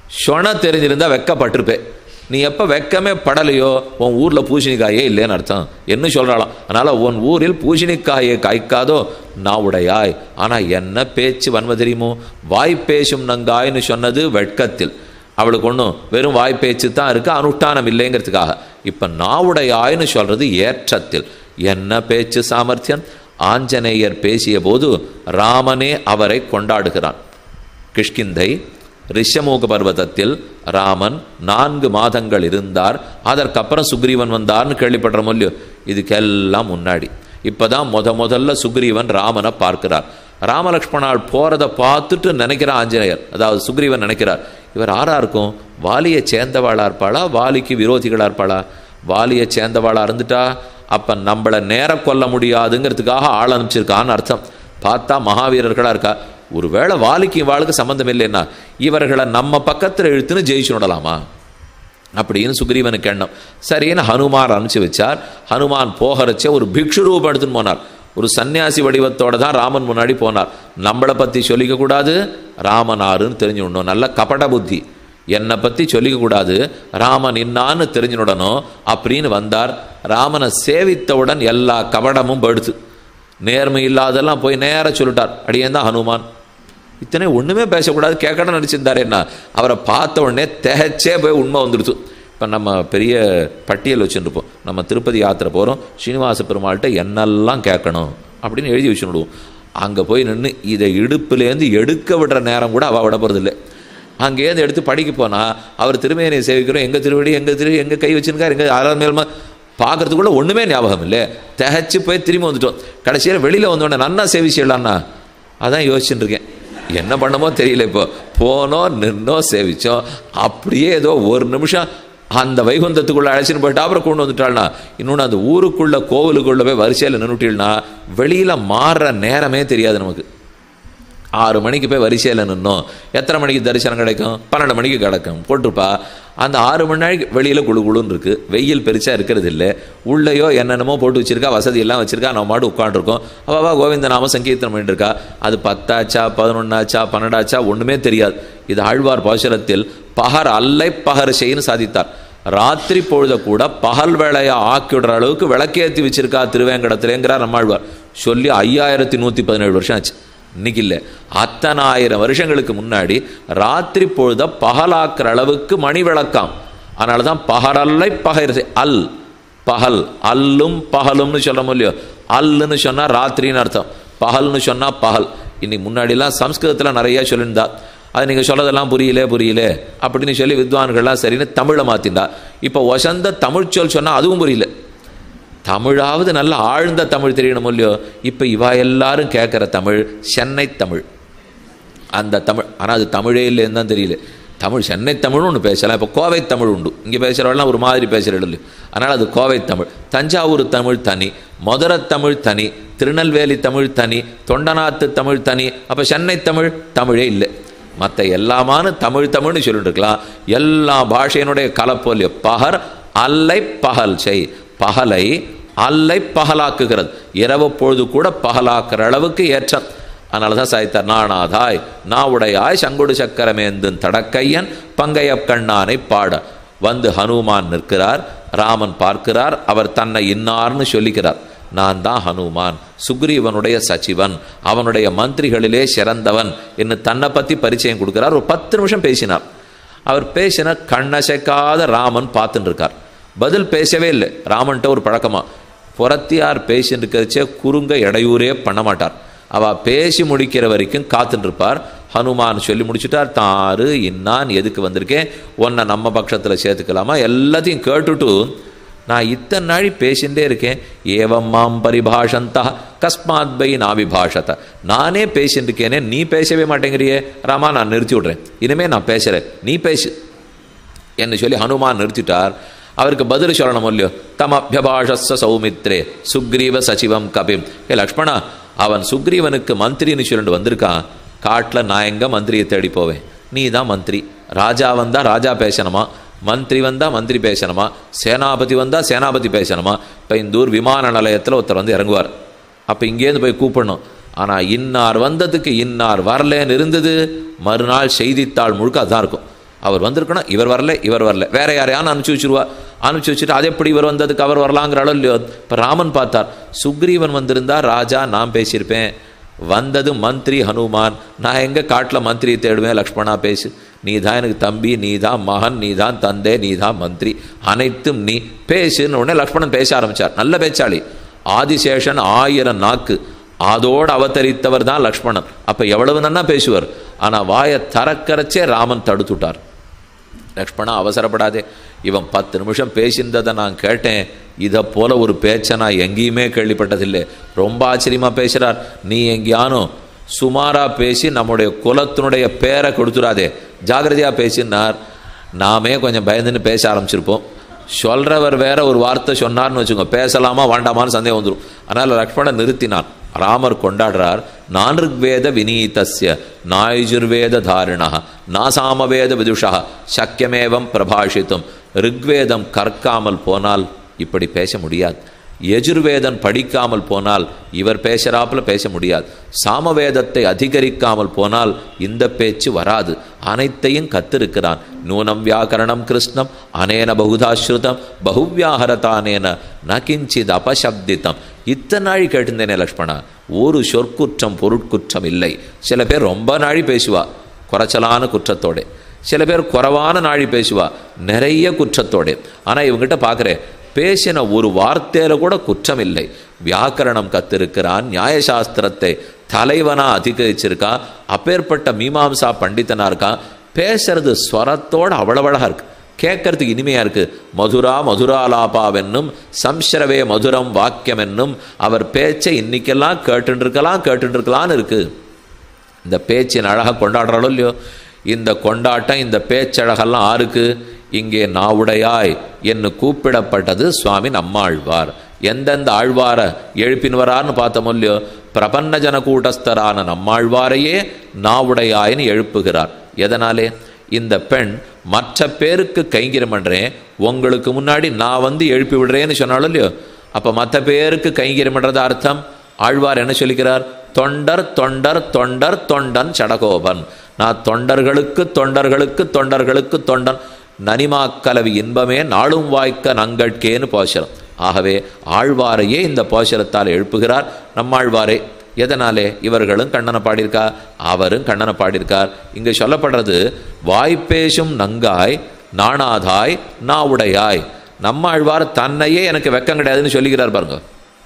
சொன தெரிஞ்சிருந்தா வெக்கப்பட்டிருப்பே நீ எப்போ வெக்கமே படலையோ உன் ஊரில் பூசணிக்காயே இல்லைன்னு அர்த்தம் என்ன சொல்கிறாளாம் அதனால் உன் ஊரில் பூசணிக்காயை காய்க்காதோ நாவுடையாய் ஆனால் என்ன பேச்சு வன்ம தெரியுமோ வாய் பேசும் நங்காய்னு சொன்னது வெட்கத்தில் அவளுக்கு ஒன்றும் வெறும் வாய் பேச்சு தான் இருக்கு அனுஷ்டானம் இல்லைங்கிறதுக்காக இப்போ நாவுடையாய்னு சொல்றது ஏற்றத்தில் என்ன பேச்சு சாமர்த்தியம் ஆஞ்சநேயர் பேசிய போது ராமனே அவரை கொண்டாடுகிறான் கிஷ்கிந்தை ரிஷமூக பர்வதத்தில் ராமன் நான்கு மாதங்கள் இருந்தார் அதற்கப்புறம் சுக்ரீவன் வந்தார்னு கேள்விப்படுற இல்லையோ இதுக்கெல்லாம் முன்னாடி இப்பதான் முத முதல்ல சுக்ரீவன் ராமனை பார்க்கிறார் ராமலக்ஷ்மணால் போறதை பார்த்துட்டு நினைக்கிறான் ஆஞ்சநேயர் அதாவது சுக்ரீவன் நினைக்கிறார் இவர் ஆறா இருக்கும் வாலியை சேர்ந்தவாளா இருப்பாளா வாலிக்கு விரோதிகளா இருப்பாளா வாலியை சேர்ந்தவாளா இருந்துட்டா அப்ப நம்மளை நேர கொல்ல முடியாதுங்கிறதுக்காக ஆள் அனுப்பிச்சிருக்கான்னு அர்த்தம் பார்த்தா மகாவீரர்களா இருக்கா ஒருவேளை வாலிக்கு இவாளுக்கு சம்பந்தம் இல்லைன்னா இவர்களை நம்ம பக்கத்தில் இழுத்துன்னு ஜெயிச்சு விடலாமா அப்படின்னு சுக்ரீவனுக்கு எண்ணம் சரின்னு ஹனுமான் அனுப்பிச்சு வச்சார் ஹனுமான் போகிறச்சே ஒரு பிக்ஷு ரூபம் எடுத்துன்னு போனார் ஒரு சன்னியாசி வடிவத்தோட தான் ராமன் முன்னாடி போனார் நம்மளை பற்றி சொல்லிக்க கூடாது ராமனாருன்னு தெரிஞ்சுடணும் நல்ல கபட புத்தி என்னை பற்றி சொல்லிக்க கூடாது ராமன் இன்னான்னு தெரிஞ்சுடணும் அப்படின்னு வந்தார் ராமனை சேவித்தவுடன் எல்லா கபடமும் படுத்து நேர்மை இல்லாதெல்லாம் போய் நேராக சொல்லிட்டார் அடியேன் தான் ஹனுமான் இத்தனை ஒன்றுமே பேசக்கூடாது கேட்கணும் நினச்சிருந்தாரு என்ன அவரை பார்த்த உடனே திகச்சே போய் உண்மை வந்துடுச்சு இப்போ நம்ம பெரிய பட்டியல் வச்சுருப்போம் நம்ம திருப்பதி யாத்திரை போகிறோம் ஸ்ரீனிவாச பெருமாள்கிட்ட என்னெல்லாம் கேட்கணும் அப்படின்னு எழுதி வச்சுடுவோம் அங்கே போய் நின்று இதை இடுப்புலேருந்து எடுக்க விடுற நேரம் கூட அவள் விட போகிறதில்லை அங்கேருந்து எடுத்து படிக்க போனால் அவர் திருமையனை சேவிக்கிறோம் எங்கள் திருவடி எங்கள் திரு எங்கே கை வச்சுருக்கார் எங்கள் ஆறாம் மேல்மா பார்க்கறதுக்குள்ள ஒன்றுமே ஞாபகம் இல்லை திகச்சு போய் திரும்பி வந்துட்டோம் கடைசியில் வெளியில் வந்தோடனே நன்னா சேவிச்சிடலான்னா அதான் யோசிச்சுட்டு இருக்கேன் என்ன பண்ணமோ தெரியல இப்போ போனோம் நின்னோம் சேவிச்சோம் அப்படியே ஏதோ ஒரு நிமிஷம் அந்த வைகுந்தத்துக்குள்ள அழைச்சின்னு போயிட்டு அப்புறம் கொண்டு வந்துட்டாள்னா இன்னொன்று அந்த ஊருக்குள்ள கோவிலுக்குள்ள போய் வரிசையில் நின்றுட்டீள்னா வெளியில் மாறுற நேரமே தெரியாது நமக்கு ஆறு மணிக்கு போய் வரிசையில் நின்னோம் எத்தனை மணிக்கு தரிசனம் கிடைக்கும் பன்னெண்டு மணிக்கு கிடைக்கும் போட்டிருப்பா அந்த ஆறு மணி நாளைக்கு வெளியில் குழு குழுன்னு இருக்குது வெயில் பெருசாக இருக்கிறது இல்லை உள்ளேயோ என்னென்னமோ போட்டு வச்சிருக்கா வசதி எல்லாம் வச்சிருக்கா நம்ம மாடு உட்காந்துருக்கோம் அவவா கோவிந்த நாம சங்கீர்த்தனம் பண்ணிட்டு இருக்கா அது பத்தாச்சா பதினொன்னாச்சா பன்னெண்டாச்சா ஒன்றுமே தெரியாது இது ஆழ்வார் பாசுரத்தில் பகர் அல்லை பகர் செய்ன்னு சாதித்தார் ராத்திரி பொழுத கூட பகல் வேலையை ஆக்கிவிடுற அளவுக்கு விளக்கேற்றி வச்சிருக்கா திருவேங்கடத்துலேங்கிறார் நம்மாழ்வார் சொல்லி ஐயாயிரத்தி நூற்றி பதினேழு வருஷம் ஆச்சு இன்னைக்கு இல்லை அத்தனாயிரம் வருஷங்களுக்கு முன்னாடி ராத்திரி பொழுத பகலாக்குற அளவுக்கு மணி விளக்காம் அதனால தான் பகரல்லை பகர் அல் பகல் அல்லும் பகலும்னு சொல்ல முடியும் அல்லுன்னு சொன்னால் ராத்திரின்னு அர்த்தம் பகல்னு சொன்னால் பகல் இன்னைக்கு முன்னாடிலாம் சம்ஸ்கிருதத்தில் நிறைய சொல்லியிருந்தா அது நீங்கள் சொல்லதெல்லாம் புரியல புரியல அப்படின்னு சொல்லி வித்வான்கள்லாம் சரின்னு தமிழை மாற்றிண்டா இப்போ வசந்த தமிழ் சொல் சொன்னால் அதுவும் புரியல தமிழாவது நல்ல ஆழ்ந்த தமிழ் தெரியணும் இல்லையோ இப்போ இவா எல்லாரும் கேட்குற தமிழ் சென்னை தமிழ் அந்த தமிழ் ஆனால் அது தமிழே இல்லைன்னு தான் தெரியல தமிழ் சென்னை தமிழ்னு ஒன்று பேசலாம் இப்போ கோவை தமிழ் உண்டு இங்கே பேசுகிறவெல்லாம் ஒரு மாதிரி பேசுகிற இல்லை அதனால் அது கோவை தமிழ் தஞ்சாவூர் தமிழ் தனி மதுரை தமிழ் தனி திருநெல்வேலி தமிழ் தனி தொண்டநாத்து தமிழ் தனி அப்போ சென்னை தமிழ் தமிழே இல்லை மற்ற எல்லாமான தமிழ் தமிழ்னு சொல்லிட்டு இருக்கலாம் எல்லா பாஷையினுடைய கலப்போலிய பகர் அல்லை பகல் செய் பகலை அல்லை பகலாக்குகிறது இரவு பொழுது கூட பகலாக்குற அளவுக்கு ஏற்றம் அதனால தான் சாய்த்தார் நானாதாய் நாவுடையாய் சங்குடு சக்கரமேந்துன் தடக்கையன் பங்கைய கண்ணானை பாட வந்து ஹனுமான் நிற்கிறார் ராமன் பார்க்கிறார் அவர் தன்னை இன்னார்னு சொல்லிக்கிறார் நான் தான் ஹனுமான் சுக்ரீவனுடைய சச்சிவன் அவனுடைய மந்திரிகளிலே சிறந்தவன் என்று தன்னை பற்றி பரிச்சயம் கொடுக்கிறார் ஒரு பத்து நிமிஷம் பேசினார் அவர் பேசின கண்ணசைக்காத ராமன் பார்த்துட்டு இருக்கார் பதில் பேசவே இல்லை ராமன்ட்ட ஒரு பழக்கமா புறத்தியார் பேசின்னு இருக்கிறச்சே குறுங்க இடையூறே பண்ண மாட்டார் அவ பேசி முடிக்கிற வரைக்கும் காத்துட்டு இருப்பார் ஹனுமான் சொல்லி முடிச்சுட்டார் தாரு இன்னான் எதுக்கு வந்திருக்கேன் உன்னை நம்ம பட்சத்தில் சேர்த்துக்கலாமா எல்லாத்தையும் கேட்டுட்டு நான் இத்தனை நாழி பேசிகிட்டே இருக்கேன் ஏவம் மாம் பரிபாஷந்தா கஸ்மாத் பை நாவிபாஷத நானே பேசிட்டு இருக்கேனே நீ பேசவே மாட்டேங்கிறியே ராமா நான் நிறுத்தி விட்றேன் இனிமே நான் பேசுகிறேன் நீ பேசு என்று சொல்லி ஹனுமான் நிறுத்திட்டார் அவருக்கு பதில் சொல்லணும் இல்லையோ தம் அபியபாஷஸ்ஸ சௌமித்ரே சுக்ரீவ சச்சிவம் கபிம் ஏ லக்ஷ்மணா அவன் சுக்ரீவனுக்கு மந்திரின்னு சொல்லிட்டு வந்திருக்கான் காட்டில் நான் எங்கே மந்திரியை தேடி போவேன் நீ தான் மந்திரி ராஜா வந்தால் ராஜா பேசணுமா மந்திரி வந்தால் மந்திரி பேசணுமா சேனாபதி வந்தால் சேனாபதி பேசணுமா இப்போ இந்த ஊர் விமான நிலையத்தில் ஒருத்தர் வந்து இறங்குவார் அப்போ இங்கேருந்து போய் கூப்பிடணும் ஆனால் இன்னார் வந்ததுக்கு இன்னார் வரலேன்னு இருந்தது மறுநாள் செய்தித்தாள் முழுக்க அதான் இருக்கும் அவர் வந்திருக்கணும் இவர் வரல இவர் வரல வேற யாரையானு அனுப்பிச்சு வச்சிருவா அனுப்பிச்சு வச்சுட்டு அது எப்படி இவர் வந்ததுக்கு அவர் வரலாங்கிற அளவு இல்லையோ இப்போ ராமன் பார்த்தார் சுக்ரீவன் வந்திருந்தா ராஜா நான் பேசியிருப்பேன் வந்தது மந்திரி ஹனுமான் நான் எங்கே காட்டில் மந்திரி தேடுவேன் லக்ஷ்மணா பேசு நீ தான் எனக்கு தம்பி நீ தான் மகன் நீ தான் தந்தை நீ தான் மந்திரி அனைத்தும் நீ பேசுன்னு உடனே லக்ஷ்மணன் பேச ஆரம்பிச்சார் நல்ல பேச்சாளி ஆதிசேஷன் ஆயிரம் நாக்கு அதோடு அவதரித்தவர் தான் லக்ஷ்மணன் அப்போ எவ்வளவு நன்னா பேசுவார் ஆனால் வாயை தரக்கரைச்சே ராமன் தடுத்துட்டார் லக்ஷ்மணா அவசரப்படாதே இவன் பத்து நிமிஷம் பேசியிருந்ததை நான் கேட்டேன் இதை போல ஒரு பேச்சை நான் எங்கேயுமே கேள்விப்பட்டதில்லை ரொம்ப ஆச்சரியமாக பேசுகிறார் நீ எங்கேயானும் சுமாராக பேசி நம்முடைய குலத்தினுடைய பேரை கொடுத்துடாதே ஜாகிரதையாக பேசினார் நாமே கொஞ்சம் பயந்துன்னு பேச ஆரம்பிச்சிருப்போம் சொல்கிறவர் வேற ஒரு வார்த்தை சொன்னார்னு வச்சுக்கோங்க பேசலாமா வேண்டாமான்னு சந்தேகம் வந்துடும் அதனால் லக்ஷ்மணன் நிறுத்தினான் ராமர் கொண்டாடுறார் நானிருக்வேத வினீதஸ்ய நாயுஜுர்வேத தாரிணா நாசாமவேத விதுஷா சக்கியமேவம் பிரபாஷித்தும் ரிக்வேதம் கற்காமல் போனால் இப்படி பேச முடியாது யஜுர்வேதன் படிக்காமல் போனால் இவர் பேசுகிறாப்புல பேச முடியாது சாமவேதத்தை அதிகரிக்காமல் போனால் இந்த பேச்சு வராது அனைத்தையும் கத்திருக்கிறான் நூனம் வியாக்கரணம் கிருஷ்ணம் அனேன பகுதாஸ்ருதம் பகுவியாகரதானேன ந கிஞ்சித் அபசப்தித்தம் இத்தனை நாழி கேட்டிருந்தேனே லக்ஷ்மணா ஒரு சொற்குற்றம் பொருட்குற்றம் இல்லை சில பேர் ரொம்ப நாழி பேசுவா குறைச்சலான குற்றத்தோட சில பேர் குறைவான நாழி பேசுவா நிறைய குற்றத்தோட ஆனால் இவங்ககிட்ட பார்க்குறேன் பேசின ஒரு வார்த்தையில கூட குற்றம் இல்லை வியாக்கரணம் கத்திருக்கிறான் நியாயசாஸ்திரத்தை தலைவனா அதிகரிச்சிருக்கா அப்பேற்பட்ட மீமாம்சா பண்டிதனா இருக்கா பேசுறது ஸ்வரத்தோட அவ்வளவு அழகா இருக்கு கேட்கறதுக்கு இனிமையா இருக்கு மதுரா மதுராலாபாவென்னும் சம்சரவே மதுரம் வாக்கியம் என்னும் அவர் பேச்சை இன்னைக்கெல்லாம் கேட்டுட்டு இருக்கலாம் கேட்டுட்டு இருக்கலாம்னு இருக்கு இந்த பேச்சின் அழகை கொண்டாடுறாளோ இல்லையோ இந்த கொண்டாட்டம் இந்த பேச்சழகெல்லாம் ஆருக்கு இங்கே நாவுடையாய் என்று கூப்பிடப்பட்டது சுவாமி நம்மாழ்வார் எந்தெந்த ஆழ்வார எழுப்பின்வரார்னு பார்த்தோமோ இல்லையோ பிரபன்ன ஜன கூட்டஸ்தரான நம்மாழ்வாரையே நாவுடையாயின்னு எழுப்புகிறார் எதனாலே இந்த பெண் மற்ற பேருக்கு கைங்கிரம் பண்ணுறேன் உங்களுக்கு முன்னாடி நான் வந்து எழுப்பி விடுறேன்னு சொன்னாலும் இல்லையோ அப்போ மற்ற பேருக்கு கைங்கிரம் பண்ணுறது அர்த்தம் ஆழ்வார் என்ன சொல்லிக்கிறார் தொண்டர் தொண்டர் தொண்டர் தொண்டன் சடகோபன் நான் தொண்டர்களுக்கு தொண்டர்களுக்கு தொண்டர்களுக்கு தொண்டன் நனிமாக்கலவி இன்பமே நாளும் வாய்க்க நங்கட்கேன்னு போஷரம் ஆகவே ஆழ்வாரையே இந்த போஷரத்தால் எழுப்புகிறார் நம்மாழ்வாரே எதனாலே இவர்களும் கண்ணனை பாடியிருக்கா அவரும் கண்ணனை பாடியிருக்கார் இங்கே சொல்லப்படுறது வாய்ப்பேசும் நங்காய் நாணாதாய் நாவுடையாய் நம்மாழ்வார் தன்னையே எனக்கு வெக்கம் கிடையாதுன்னு சொல்லிக்கிறார் பாருங்க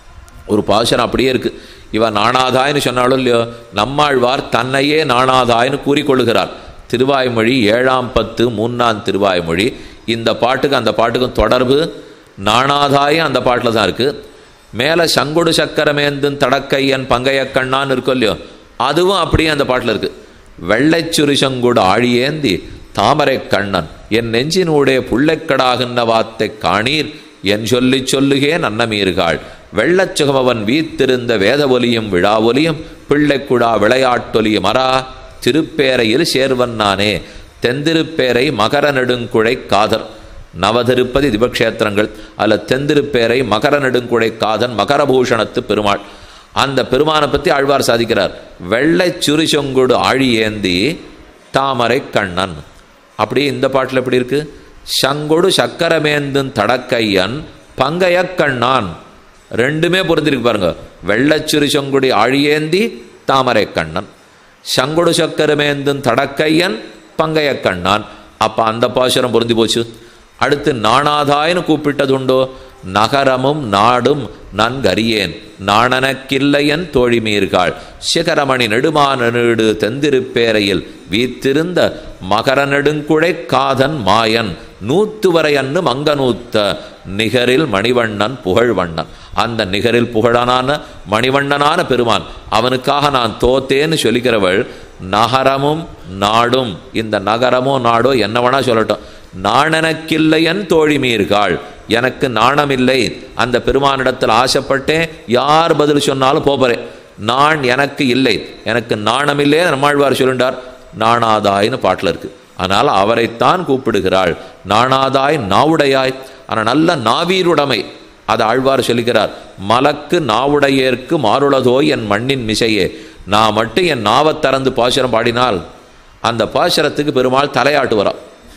ஒரு பாசனம் அப்படியே இருக்கு இவன் நாணாதாய்னு சொன்னாலும் இல்லையோ நம்மாழ்வார் தன்னையே நாணாதாய்னு கூறிக்கொள்ளுகிறார் திருவாய்மொழி ஏழாம் பத்து மூணாம் திருவாய்மொழி இந்த பாட்டுக்கு அந்த பாட்டுக்கும் தொடர்பு நாணாதாயம் அந்த பாட்டில் தான் இருக்குது மேலே சங்குடு சக்கரமேந்தும் தடக்கையன் பங்கையக்கண்ணான்னு இருக்கும் இல்லையோ அதுவும் அப்படியே அந்த பாட்டில் இருக்குது வெள்ளைச்சுரி சங்குடு ஆழியேந்தி தாமரை கண்ணன் என் நெஞ்சினூடே புள்ளைக்கடாகின்ற வாத்தை காணீர் என் சொல்லி சொல்லுகே நன்னமீர்காள் வெள்ளச்சுகமவன் வீத்திருந்த வேத ஒலியும் விழா ஒலியும் பிள்ளைக்குழா விளையாட்டொலியும் அரா திருப்பேரையில் சேர்வன் நானே தெந்திருப்பேரை மகர நெடுங்குழை காதர் நவதிருப்பதி திவக்ஷேத்திரங்கள் அல்ல தெந்திருப்பேரை மகர நெடுங்குழை காதன் மகரபூஷணத்து பெருமாள் அந்த பெருமானை பற்றி ஆழ்வார் சாதிக்கிறார் வெள்ளை சுரிசொங்குடு ஆழி ஏந்தி தாமரை கண்ணன் அப்படியே இந்த பாட்டில் எப்படி இருக்கு சங்கொடு சக்கரமேந்தும் தடக்கையன் பங்கைய கண்ணான் ரெண்டுமே பொருந்திருக்கு பாருங்க வெள்ளச்சுரி செங்குடி ஆழியேந்தி தாமரை கண்ணன் சங்கொடு சக்கரமேந்தும் தடக்கையன் பங்கைய கண்ணான் அப்போ அந்த பாசுரம் பொருந்தி போச்சு அடுத்து நாணாதாயின்னு கூப்பிட்டது உண்டோ நகரமும் நாடும் நன்கறியேன் நாணனக்கில்லையன் தோழிமீர்காள் சிகரமணி நெடுமான நீடு தெந்திருப்பேரையில் வீத்திருந்த மகர நெடுங்குழை காதன் மாயன் நூத்து வரை அன்னு மங்கநூத்த நிகரில் மணிவண்ணன் புகழ்வண்ணன் அந்த நிகரில் புகழனான மணிவண்ணனான பெருமான் அவனுக்காக நான் தோத்தேன்னு சொல்லிக்கிறவள் நகரமும் நாடும் இந்த நகரமோ நாடோ என்ன வேணா சொல்லட்டும் நாணனக்கில்லையன் தோழிமீர்காள் எனக்கு நாணமில்லை அந்த பெருமானிடத்தில் ஆசைப்பட்டேன் யார் பதில் சொன்னாலும் போகிறேன் நான் எனக்கு இல்லை எனக்கு நாணமில்லை நம்மாழ்வார் சொல்லிண்டார் நாணாதாய்னு பாட்டில் இருக்கு ஆனால் அவரைத்தான் கூப்பிடுகிறாள் நாணாதாய் நாவுடையாய் ஆனால் நல்ல நாவீருடைமை அதை ஆழ்வார் சொல்லுகிறார் மலக்கு நாவுடையேற்கு மாறுளதோ என் மண்ணின் மிசையே நான் மட்டும் என் நாவை திறந்து பாசுரம் பாடினால் அந்த பாசுரத்துக்கு பெருமாள் தலையாட்டு வரா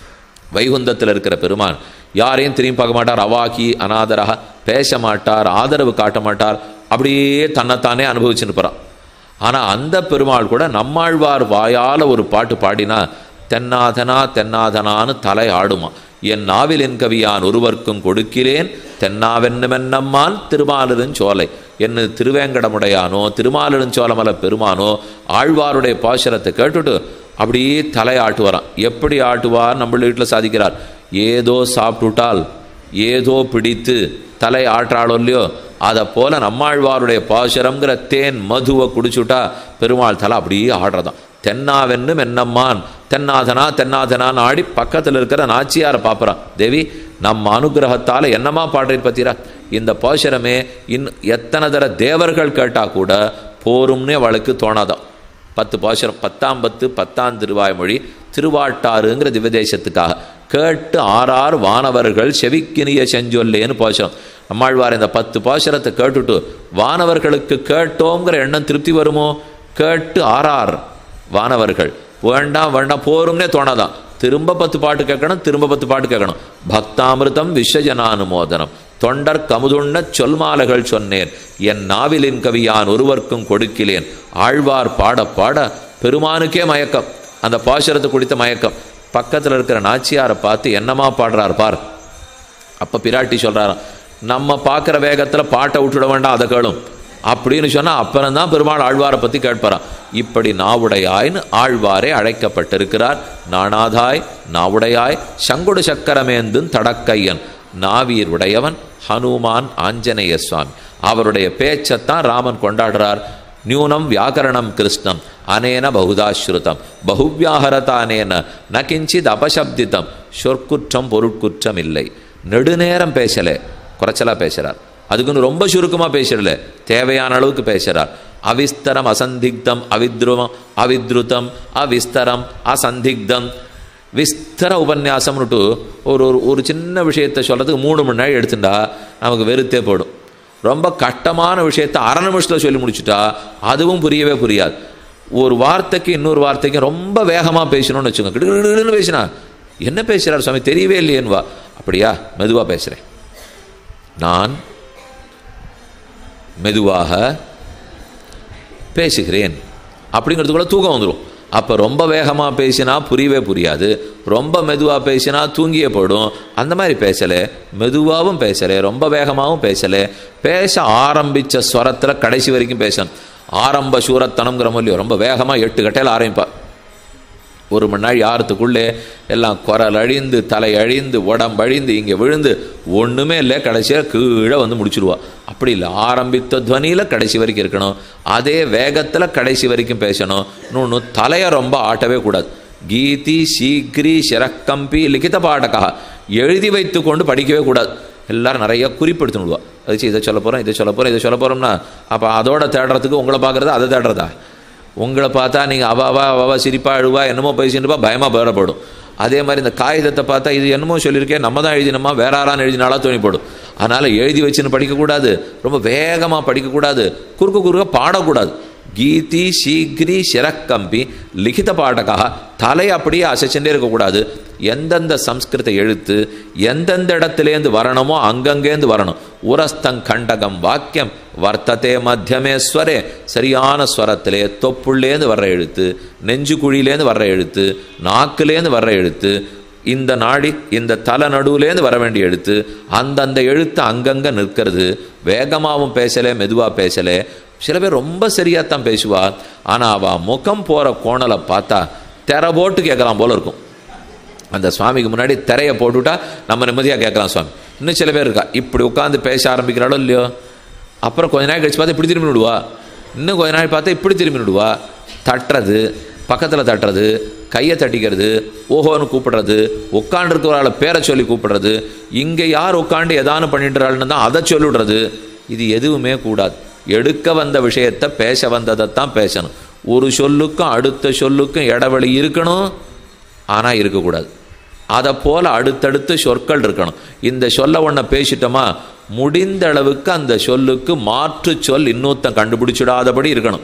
வைகுந்தத்தில் இருக்கிற பெருமான் யாரையும் திரும்பி பார்க்க மாட்டார் அவாக்கி அனாதரா பேச மாட்டார் ஆதரவு காட்ட மாட்டார் அப்படியே தன்னைத்தானே அனுபவிச்சுன்னு போகிறான் ஆனால் அந்த பெருமாள் கூட நம்மாழ்வார் வாயால் ஒரு பாட்டு பாடினா தென்னாதனா தென்னாதனான்னு தலை ஆடுமா என் நாவிலின் கவியான் ஒருவர்க்கும் கொடுக்கிறேன் தென்னாவென்னமென்னம்மான் திருமாலிருஞ்சோலை என்ன திருவேங்கடமுடையானோ திருமாலிருஞ்சோலமல பெருமானோ ஆழ்வாருடைய பாசுரத்தை கேட்டுட்டு அப்படியே தலை ஆட்டுவாராம் எப்படி ஆட்டுவார் நம்ம வீட்டில் சாதிக்கிறார் ஏதோ சாப்பிட்டுட்டால் ஏதோ பிடித்து தலை ஆற்றாளோ இல்லையோ அதை போல நம்மாழ்வாருடைய பாசுரம்ங்கிற தேன் மதுவை குடிச்சுட்டா பெருமாள் தலை அப்படியே ஆடுறதாம் தென்னாவென்னு மென்னம்மான் தென்னாதனா தென்னாதனான்னு ஆடி பக்கத்தில் இருக்கிற நாச்சியாரை பார்ப்பறான் தேவி நம்ம அனுகிரகத்தால் என்னமா பாடுறீர் பத்திரா இந்த பாசுரமே இன் எத்தனை தர தேவர்கள் கேட்டால் கூட போரும்னு அவளுக்கு தோணாதான் பத்து பாசுரம் பத்தாம் பத்து பத்தாம் திருவாய்மொழி திருவாட்டாறுங்கிற திவதேசத்துக்காக கேட்டு ஆறார் வானவர்கள் செவிக்கினிய செஞ்சொல்லேன்னு பாசுரம் நம்மாழ்வார் இந்த பத்து பாசுரத்தை கேட்டுட்டு வானவர்களுக்கு கேட்டோங்கிற எண்ணம் திருப்தி வருமோ கேட்டு ஆறார் வானவர்கள் வேண்டாம் வேண்டாம் போரும்னே தோணாதான் திரும்ப பத்து பாட்டு கேட்கணும் திரும்ப பத்து பாட்டு கேட்கணும் பக்தாமிருதம் விஸ்வஜனானுமோதனம் தொண்டர் கமுதுண்ண சொல்மாலைகள் சொன்னேன் என் நாவிலின் கவியான் ஒருவர்க்கும் கொடுக்கிலேன் ஆழ்வார் பாட பாட பெருமானுக்கே மயக்கம் அந்த பாசுரத்தை குடித்த மயக்கம் பக்கத்தில் இருக்கிற நாச்சியாரை பார்த்து என்னமா பாடுறார் பார் அப்போ பிராட்டி சொல்கிறாராம் நம்ம பார்க்குற வேகத்தில் பாட்டை விட்டுட வேண்டாம் அதை கேளும் அப்படின்னு சொன்னால் அப்புறம் தான் பெருமாள் ஆழ்வாரை பற்றி கேட்பாராம் இப்படி நாவுடையாய்னு ஆழ்வாரே அழைக்கப்பட்டிருக்கிறார் நாணாதாய் நாவுடையாய் சங்குடு சக்கரமேந்தும் தடக்கையன் நாவீர் உடையவன் ஹனுமான் ஆஞ்சநேய சுவாமி அவருடைய பேச்சைத்தான் ராமன் கொண்டாடுறார் நியூனம் வியாக்கரணம் கிருஷ்ணம் அனேன பகுதாஸ்ருதம் பகுவியாகரதானேன ந கிஞ்சித் அபசப்தித்தம் சொற்குற்றம் பொருட்குற்றம் இல்லை நெடுநேரம் பேசலை குறைச்சலாக பேசுகிறார் அதுக்குன்னு ரொம்ப சுருக்கமாக பேசிடல தேவையான அளவுக்கு பேசுகிறார் அவிஸ்தரம் அசந்திக்தம் அவித்ருவம் அவித்ருதம் அவிஸ்தரம் அசந்திக்தம் விஸ்தர உபன்யாசம்னுட்டு ஒரு ஒரு ஒரு சின்ன விஷயத்தை சொல்கிறதுக்கு மூணு மணி நேரம் எடுத்துட்டா நமக்கு வெறுத்தே போடும் ரொம்ப கஷ்டமான விஷயத்தை அரை நிமிஷத்தில் சொல்லி முடிச்சுட்டா அதுவும் புரியவே புரியாது ஒரு வார்த்தைக்கு இன்னொரு வார்த்தைக்கு ரொம்ப வேகமாக பேசணும்னு வச்சுக்கோங்க கிடுகிடுன்னு பேசினா என்ன பேசுகிறார் சுவாமி தெரியவே இல்லையேன்வா அப்படியா மெதுவாக பேசுகிறேன் நான் மெதுவாக பேசுகிறேன் அப்படிங்கிறதுக்குள்ள தூக்கம் வந்துடும் அப்போ ரொம்ப வேகமாக பேசினா புரியவே புரியாது ரொம்ப மெதுவாக பேசினா தூங்கியே போயிடும் அந்த மாதிரி பேசலை மெதுவாகவும் பேசலை ரொம்ப வேகமாகவும் பேசலை பேச ஆரம்பித்த ஸ்வரத்தில் கடைசி வரைக்கும் பேசணும் ஆரம்ப சூரத்தனங்கிற மொழியோ ரொம்ப வேகமாக எட்டு கட்டையில் ஆரம்பிப்பா ஒரு மணி நாள் யாரத்துக்குள்ளே எல்லாம் குரல் அழிந்து தலை அழிந்து உடம்பு அழிந்து இங்கே விழுந்து ஒன்றுமே இல்லை கடைசியாக கீழே வந்து முடிச்சுடுவா அப்படி இல்லை ஆரம்பித்த துவனியில் கடைசி வரைக்கும் இருக்கணும் அதே வேகத்தில் கடைசி வரைக்கும் பேசணும் இன்னொன்று தலையை ரொம்ப ஆட்டவே கூடாது கீதி சீக்கிரி சிறக்கம்பி லிখিত பாடகா எழுதி வைத்து கொண்டு படிக்கவே கூடாது எல்லாரும் நிறைய குறிப்பெடுத்து விடுவா அதுச்சு இதை சொல்ல போகிறோம் இதை சொல்ல போகிறோம் இதை சொல்ல போகிறோம்னா அப்போ அதோட தேடுறதுக்கு உங்களை பார்க்குறதா அதை தேடுறதா உங்களை பார்த்தா நீங்கள் அவாவா அவாவா சிரிப்பா அழுவா என்னமோ பேசிட்டுப்பா பயமாக பயப்படும் அதே மாதிரி இந்த காகிதத்தை பார்த்தா இது என்னமோ சொல்லியிருக்கேன் நம்ம தான் எழுதினோமா வேற யாரான்னு எழுதினாலா தோணிப்படும் அதனால் எழுதி வச்சுன்னு படிக்கக்கூடாது ரொம்ப வேகமாக படிக்கக்கூடாது குறுக்க குறுக்க பாடக்கூடாது கீதி சீக்கிரி சிறக்கம்பி லிখিত பாடகா தலை அப்படியே அசைச்சுட்டே இருக்கக்கூடாது எந்தெந்த சம்ஸ்கிருத எழுத்து எந்தெந்த இடத்துலேருந்து வரணுமோ அங்கங்கேருந்து வரணும் உரஸ்தங் கண்டகம் வாக்கியம் வர்த்ததே மத்தியமே ஸ்வரே சரியான ஸ்வரத்திலே தொப்புள்ளேருந்து வர்ற எழுத்து நெஞ்சு குழியிலேருந்து வர்ற எழுத்து நாக்குலேருந்து வர்ற எழுத்து இந்த நாடி இந்த தலை நடுவுலேருந்து வர வேண்டிய எழுத்து அந்தந்த எழுத்து அங்கங்கே நிற்கிறது வேகமாகவும் பேசலை மெதுவாக பேசலை சில பேர் ரொம்ப சரியாக தான் பேசுவா ஆனால் அவள் முகம் போகிற கோணலை பார்த்தா திரை போட்டு கேட்கலாம் போல இருக்கும் அந்த சுவாமிக்கு முன்னாடி திரையை போட்டுவிட்டா நம்ம நிம்மதியாக கேட்கலாம் சுவாமி இன்னும் சில பேர் இருக்கா இப்படி உட்காந்து பேச ஆரம்பிக்கிறாளோ இல்லையோ அப்புறம் கொஞ்ச நாள் கழிச்சு பார்த்தா இப்படி திரும்பி விடுவா இன்னும் கொஞ்ச நாள் பார்த்தா இப்படி திரும்பி விடுவா தட்டுறது பக்கத்தில் தட்டுறது கையை தட்டிக்கிறது ஓஹோன்னு கூப்பிடுறது உட்காண்டிருக்கிறவளை பேரை சொல்லி கூப்பிடுறது இங்கே யார் உட்காந்து எதானு பண்ணிட்டுறாள்னு தான் அதை சொல்லிவிடுறது இது எதுவுமே கூடாது எடுக்க வந்த விஷயத்தை பேச வந்ததைத்தான் பேசணும் ஒரு சொல்லுக்கும் அடுத்த சொல்லுக்கும் இடைவெளி இருக்கணும் ஆனால் இருக்கக்கூடாது அதை போல் அடுத்தடுத்து சொற்கள் இருக்கணும் இந்த சொல்ல ஒன்றை பேசிட்டோமா முடிந்த அளவுக்கு அந்த சொல்லுக்கு மாற்று சொல் இன்னொருத்தன் கண்டுபிடிச்சிடாதபடி இருக்கணும்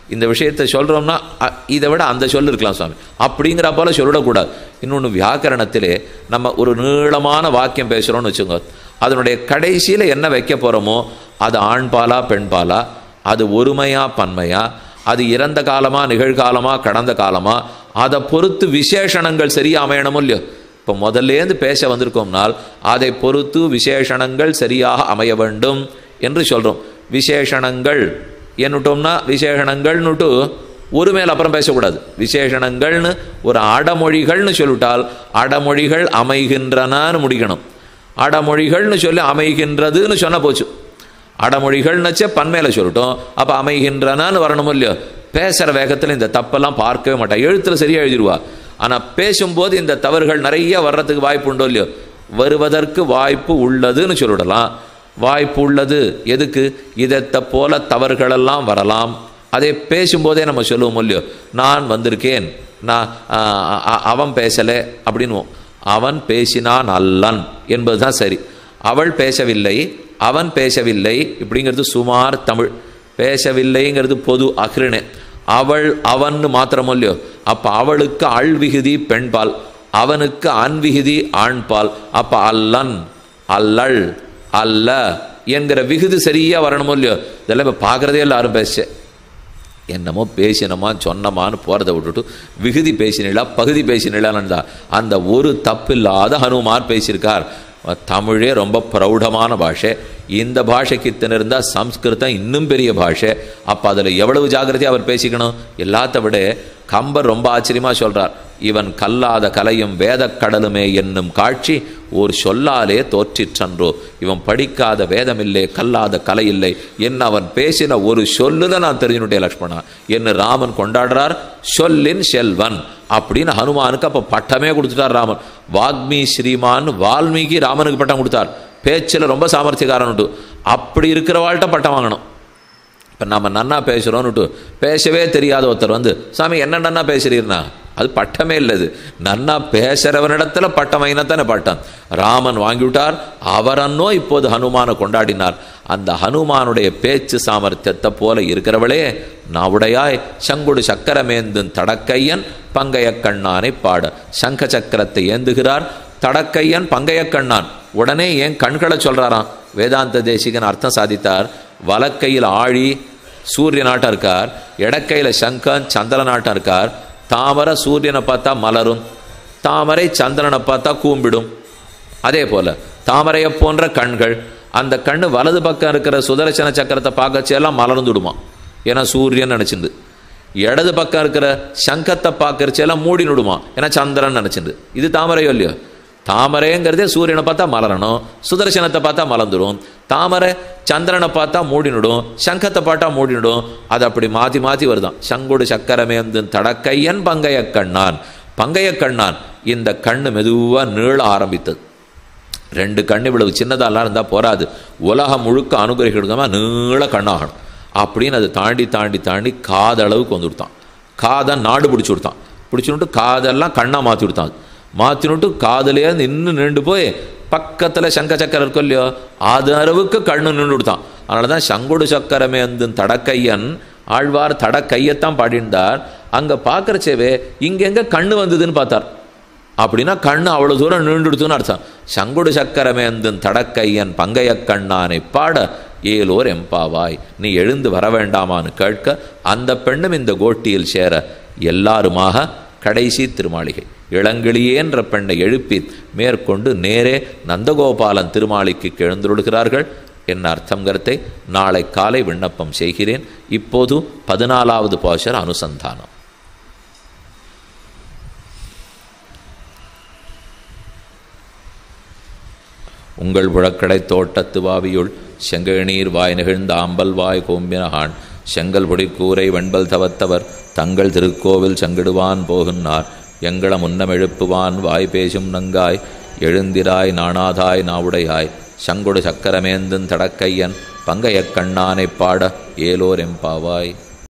இந்த விஷயத்தை சொல்கிறோம்னா அ- இதை விட அந்த சொல் இருக்கலாம் சுவாமி அப்படிங்கிற போல சொல்லிடக்கூடாது இன்னொன்று வியாக்கரணத்திலே நம்ம ஒரு நீளமான வாக்கியம் பேசுகிறோம்னு வச்சுக்கோங்க அதனுடைய கடைசியில் என்ன வைக்க போகிறோமோ அது ஆண்பாலா பெண்பாலா அது ஒருமையா பன்மையா அது இறந்த காலமா நிகழ்காலமா கடந்த காலமா அதை பொறுத்து விசேஷணங்கள் சரியா அமையணுமோ இல்லையோ இப்போ முதல்லேருந்து பேச வந்திருக்கோம்னால் அதை பொறுத்து விசேஷணங்கள் சரியாக அமைய வேண்டும் என்று சொல்கிறோம் விசேஷணங்கள் என்னட்டோம்னா விசேஷணங்கள்னுட்டு ஒரு மேல் அப்புறம் பேசக்கூடாது விசேஷணங்கள்னு ஒரு அடமொழிகள்னு சொல்லிவிட்டால் அடமொழிகள் அமைகின்றனன்னு முடிக்கணும் அடமொழிகள்னு சொல்லி அமைகின்றதுன்னு சொன்ன போச்சு அடமொழிகள்னுச்சே பன்மையில சொல்லட்டும் அப்போ அமைகின்றனன்னு வரணும் இல்லையோ பேசுகிற வேகத்தில் இந்த தப்பெல்லாம் பார்க்கவே மாட்டா எழுத்தில் சரியாக எழுதிடுவா ஆனால் பேசும்போது இந்த தவறுகள் நிறைய வர்றதுக்கு வாய்ப்பு உண்டோ இல்லையோ வருவதற்கு வாய்ப்பு உள்ளதுன்னு சொல்லிடலாம் வாய்ப்பு உள்ளது எதுக்கு இதைத்த போல தவறுகளெல்லாம் வரலாம் அதை பேசும்போதே நம்ம சொல்லுவோம் இல்லையோ நான் வந்திருக்கேன் நான் ஆ, அ- அவன் பேசலை அப்படின்னுவோம் அவன் பேசினான் அல்லன் என்பதுதான் சரி அவள் பேசவில்லை அவன் பேசவில்லை இப்படிங்கிறது சுமார் தமிழ் பேசவில்லைங்கிறது பொது அகிருணை அவள் அவன்னு மாத்திரமோ இல்லையோ அப்போ அவளுக்கு அள் விகுதி பெண்பால் அவனுக்கு அன் விகுதி ஆண்பால் அப்போ அல்லன் அல்லள் அல்ல என்கிற விகுதி சரியா வரணுமோ இல்லையோ இதெல்லாம் இப்போ பார்க்குறதே எல்லாரும் பேச என்னமோ பேசினமா சொன்னமான்னு போகிறத விட்டுட்டு விகுதி பேசினீளா பகுதி பேசினீளான்னு அந்த ஒரு தப்பில்லாத ஹனுமார் பேசியிருக்கார் தமிழே ரொம்ப பிரௌಢமான பாஷை இந்த பாஷைக்கு இத்தனை இருந்தால் சம்ஸ்கிருதம் இன்னும் பெரிய பாஷை அப்போ அதில் எவ்வளவு ஜாக்கிரதையாக அவர் பேசிக்கணும் எல்லாத்த விட கம்பர் ரொம்ப ஆச்சரியமாக சொல்கிறார் இவன் கல்லாத கலையும் வேதக் கடலுமே என்னும் காட்சி ஒரு சொல்லாலே தோற்றிற்றன்றோ இவன் படிக்காத வேதமில்லை கல்லாத கலை இல்லை என்ன அவன் பேசின ஒரு சொல்லுல நான் தெரிஞ்சுட்டேன் லக்ஷ்மணா என்ன ராமன் கொண்டாடுறார் சொல்லின் செல்வன் அப்படின்னு ஹனுமானுக்கு அப்போ பட்டமே கொடுத்துட்டார் ராமன் வாக்மி ஸ்ரீமான் வால்மீகி ராமனுக்கு பட்டம் கொடுத்தார் பேச்சில் ரொம்ப சாமர்த்தியக்காரன் உண்டு அப்படி இருக்கிறவாள்கிட்ட பட்டம் வாங்கணும் இப்போ நம்ம நன்னா பேசுகிறோன்னுட்டு பேசவே தெரியாத ஒருத்தர் வந்து சாமி என்ன நன்னா பேசுறீர்னா அது பட்டமே இல்லது நன்னா பேசுறவனிடத்துல பட்டம் தானே பட்டம் ராமன் வாங்கிவிட்டார் அவரன்னோ இப்போது ஹனுமானை கொண்டாடினார் அந்த ஹனுமானுடைய பேச்சு சாமர்த்தியத்தை போல இருக்கிறவளே நாவுடையாய் சங்குடு சக்கரமேந்தும் தடக்கையன் பங்கைய கண்ணானை பாட சங்க சக்கரத்தை ஏந்துகிறார் தடக்கையன் பங்கைய கண்ணான் உடனே ஏன் கண்களை சொல்றாராம் வேதாந்த தேசிகன் அர்த்தம் சாதித்தார் வலக்கையில் ஆழி சூரிய நாட்டம் இருக்கார் இடக்கையில் சங்கன் சந்திர நாட்டம் இருக்கார் தாமரை சூரியனை பார்த்தா மலரும் தாமரை சந்திரனை பார்த்தா கூம்பிடும் அதே போல தாமரையை போன்ற கண்கள் அந்த கண்ணு வலது பக்கம் இருக்கிற சுதர்சன சக்கரத்தை பார்க்கச்செல்லாம் மலர்ந்துடுமா ஏன்னா சூரியன் நினச்சிருந்து இடது பக்கம் இருக்கிற சங்கத்தை பார்க்கறச்செல்லாம் மூடி நுடுமா ஏன்னா சந்திரன் நினச்சிருந்து இது தாமரையோ இல்லையோ தாமரைங்கிறதே சூரியனை பார்த்தா மலரணும் சுதர்சனத்தை பார்த்தா மலர்ந்துடும் தாமரை சந்திரனை பார்த்தா மூடினுடும் சங்கத்தை பார்த்தா மூடினுடும் அது அப்படி மாற்றி மாற்றி வருதான் சங்குடு சக்கரமேந்து தடக்கையன் பங்கைய கண்ணான் பங்கைய கண்ணான் இந்த கண்ணு மெதுவாக நீள ஆரம்பித்தது ரெண்டு கண்ணு இவ்வளவு சின்னதாலாம் இருந்தால் போராது உலகம் முழுக்க அனுகிரகிடுதாம நீள கண்ணாகணும் அப்படின்னு அதை தாண்டி தாண்டி தாண்டி காதளவுக்கு வந்து கொடுத்தான் காதை நாடு பிடிச்சி கொடுத்தான் பிடிச்சுன்ட்டு காதெல்லாம் கண்ணாக மாற்றி கொடுத்தான் மாற்றினுட்டு காதலையே இன்னும் நின்று போய் பக்கத்தில் சங்க சக்கரம் இருக்கும் இல்லையோ அது அளவுக்கு கண்ணு நின்று கொடுத்தான் அதனால தான் சங்குடு சக்கரமே அந்த தடக்கையன் ஆழ்வார் தடக்கையத்தான் பாடிந்தார் அங்கே பார்க்குறச்சேவே இங்கெங்க கண்ணு வந்ததுன்னு பார்த்தார் அப்படின்னா கண்ணு அவ்வளவு தூரம் நீண்டுடுத்துன்னு அர்த்தம் சங்குடு சக்கரமேந்தன் தடக்கையன் பங்கைய கண்ணானை பாட ஏலோர் எம்பாவாய் நீ எழுந்து வர வேண்டாமான்னு கேட்க அந்த பெண்ணும் இந்த கோட்டியில் சேர எல்லாருமாக கடைசி திருமாளிகை இளங்கிளியேன்ற பெண்ணை எழுப்பி மேற்கொண்டு நேரே நந்தகோபாலன் திருமாளிக்கு எழுந்துருடுகிறார்கள் என்ன அர்த்தங்கிறதை நாளை காலை விண்ணப்பம் செய்கிறேன் இப்போது பதினாலாவது பாஷர் அனுசந்தானம் உங்கள் புழக்கடை தோட்டத்து வாவியுள் செங்கநீர் வாய் நெகிழ்ந்த ஆம்பல் வாய் கோம்பினகான் செங்கல் பொடிக்கூரை வெண்பல் தவத்தவர் தங்கள் திருக்கோவில் செங்கிடுவான் போகுன்னார் எங்கள முன்னமெழுப்புவான் வாய் பேசும் நங்காய் எழுந்திராய் நாணாதாய் நாவுடையாய் சங்குடு சக்கரமேந்தும் தடக்கையன் பங்கையக் கண்ணானைப் பாட ஏலோர் எம்பாவாய்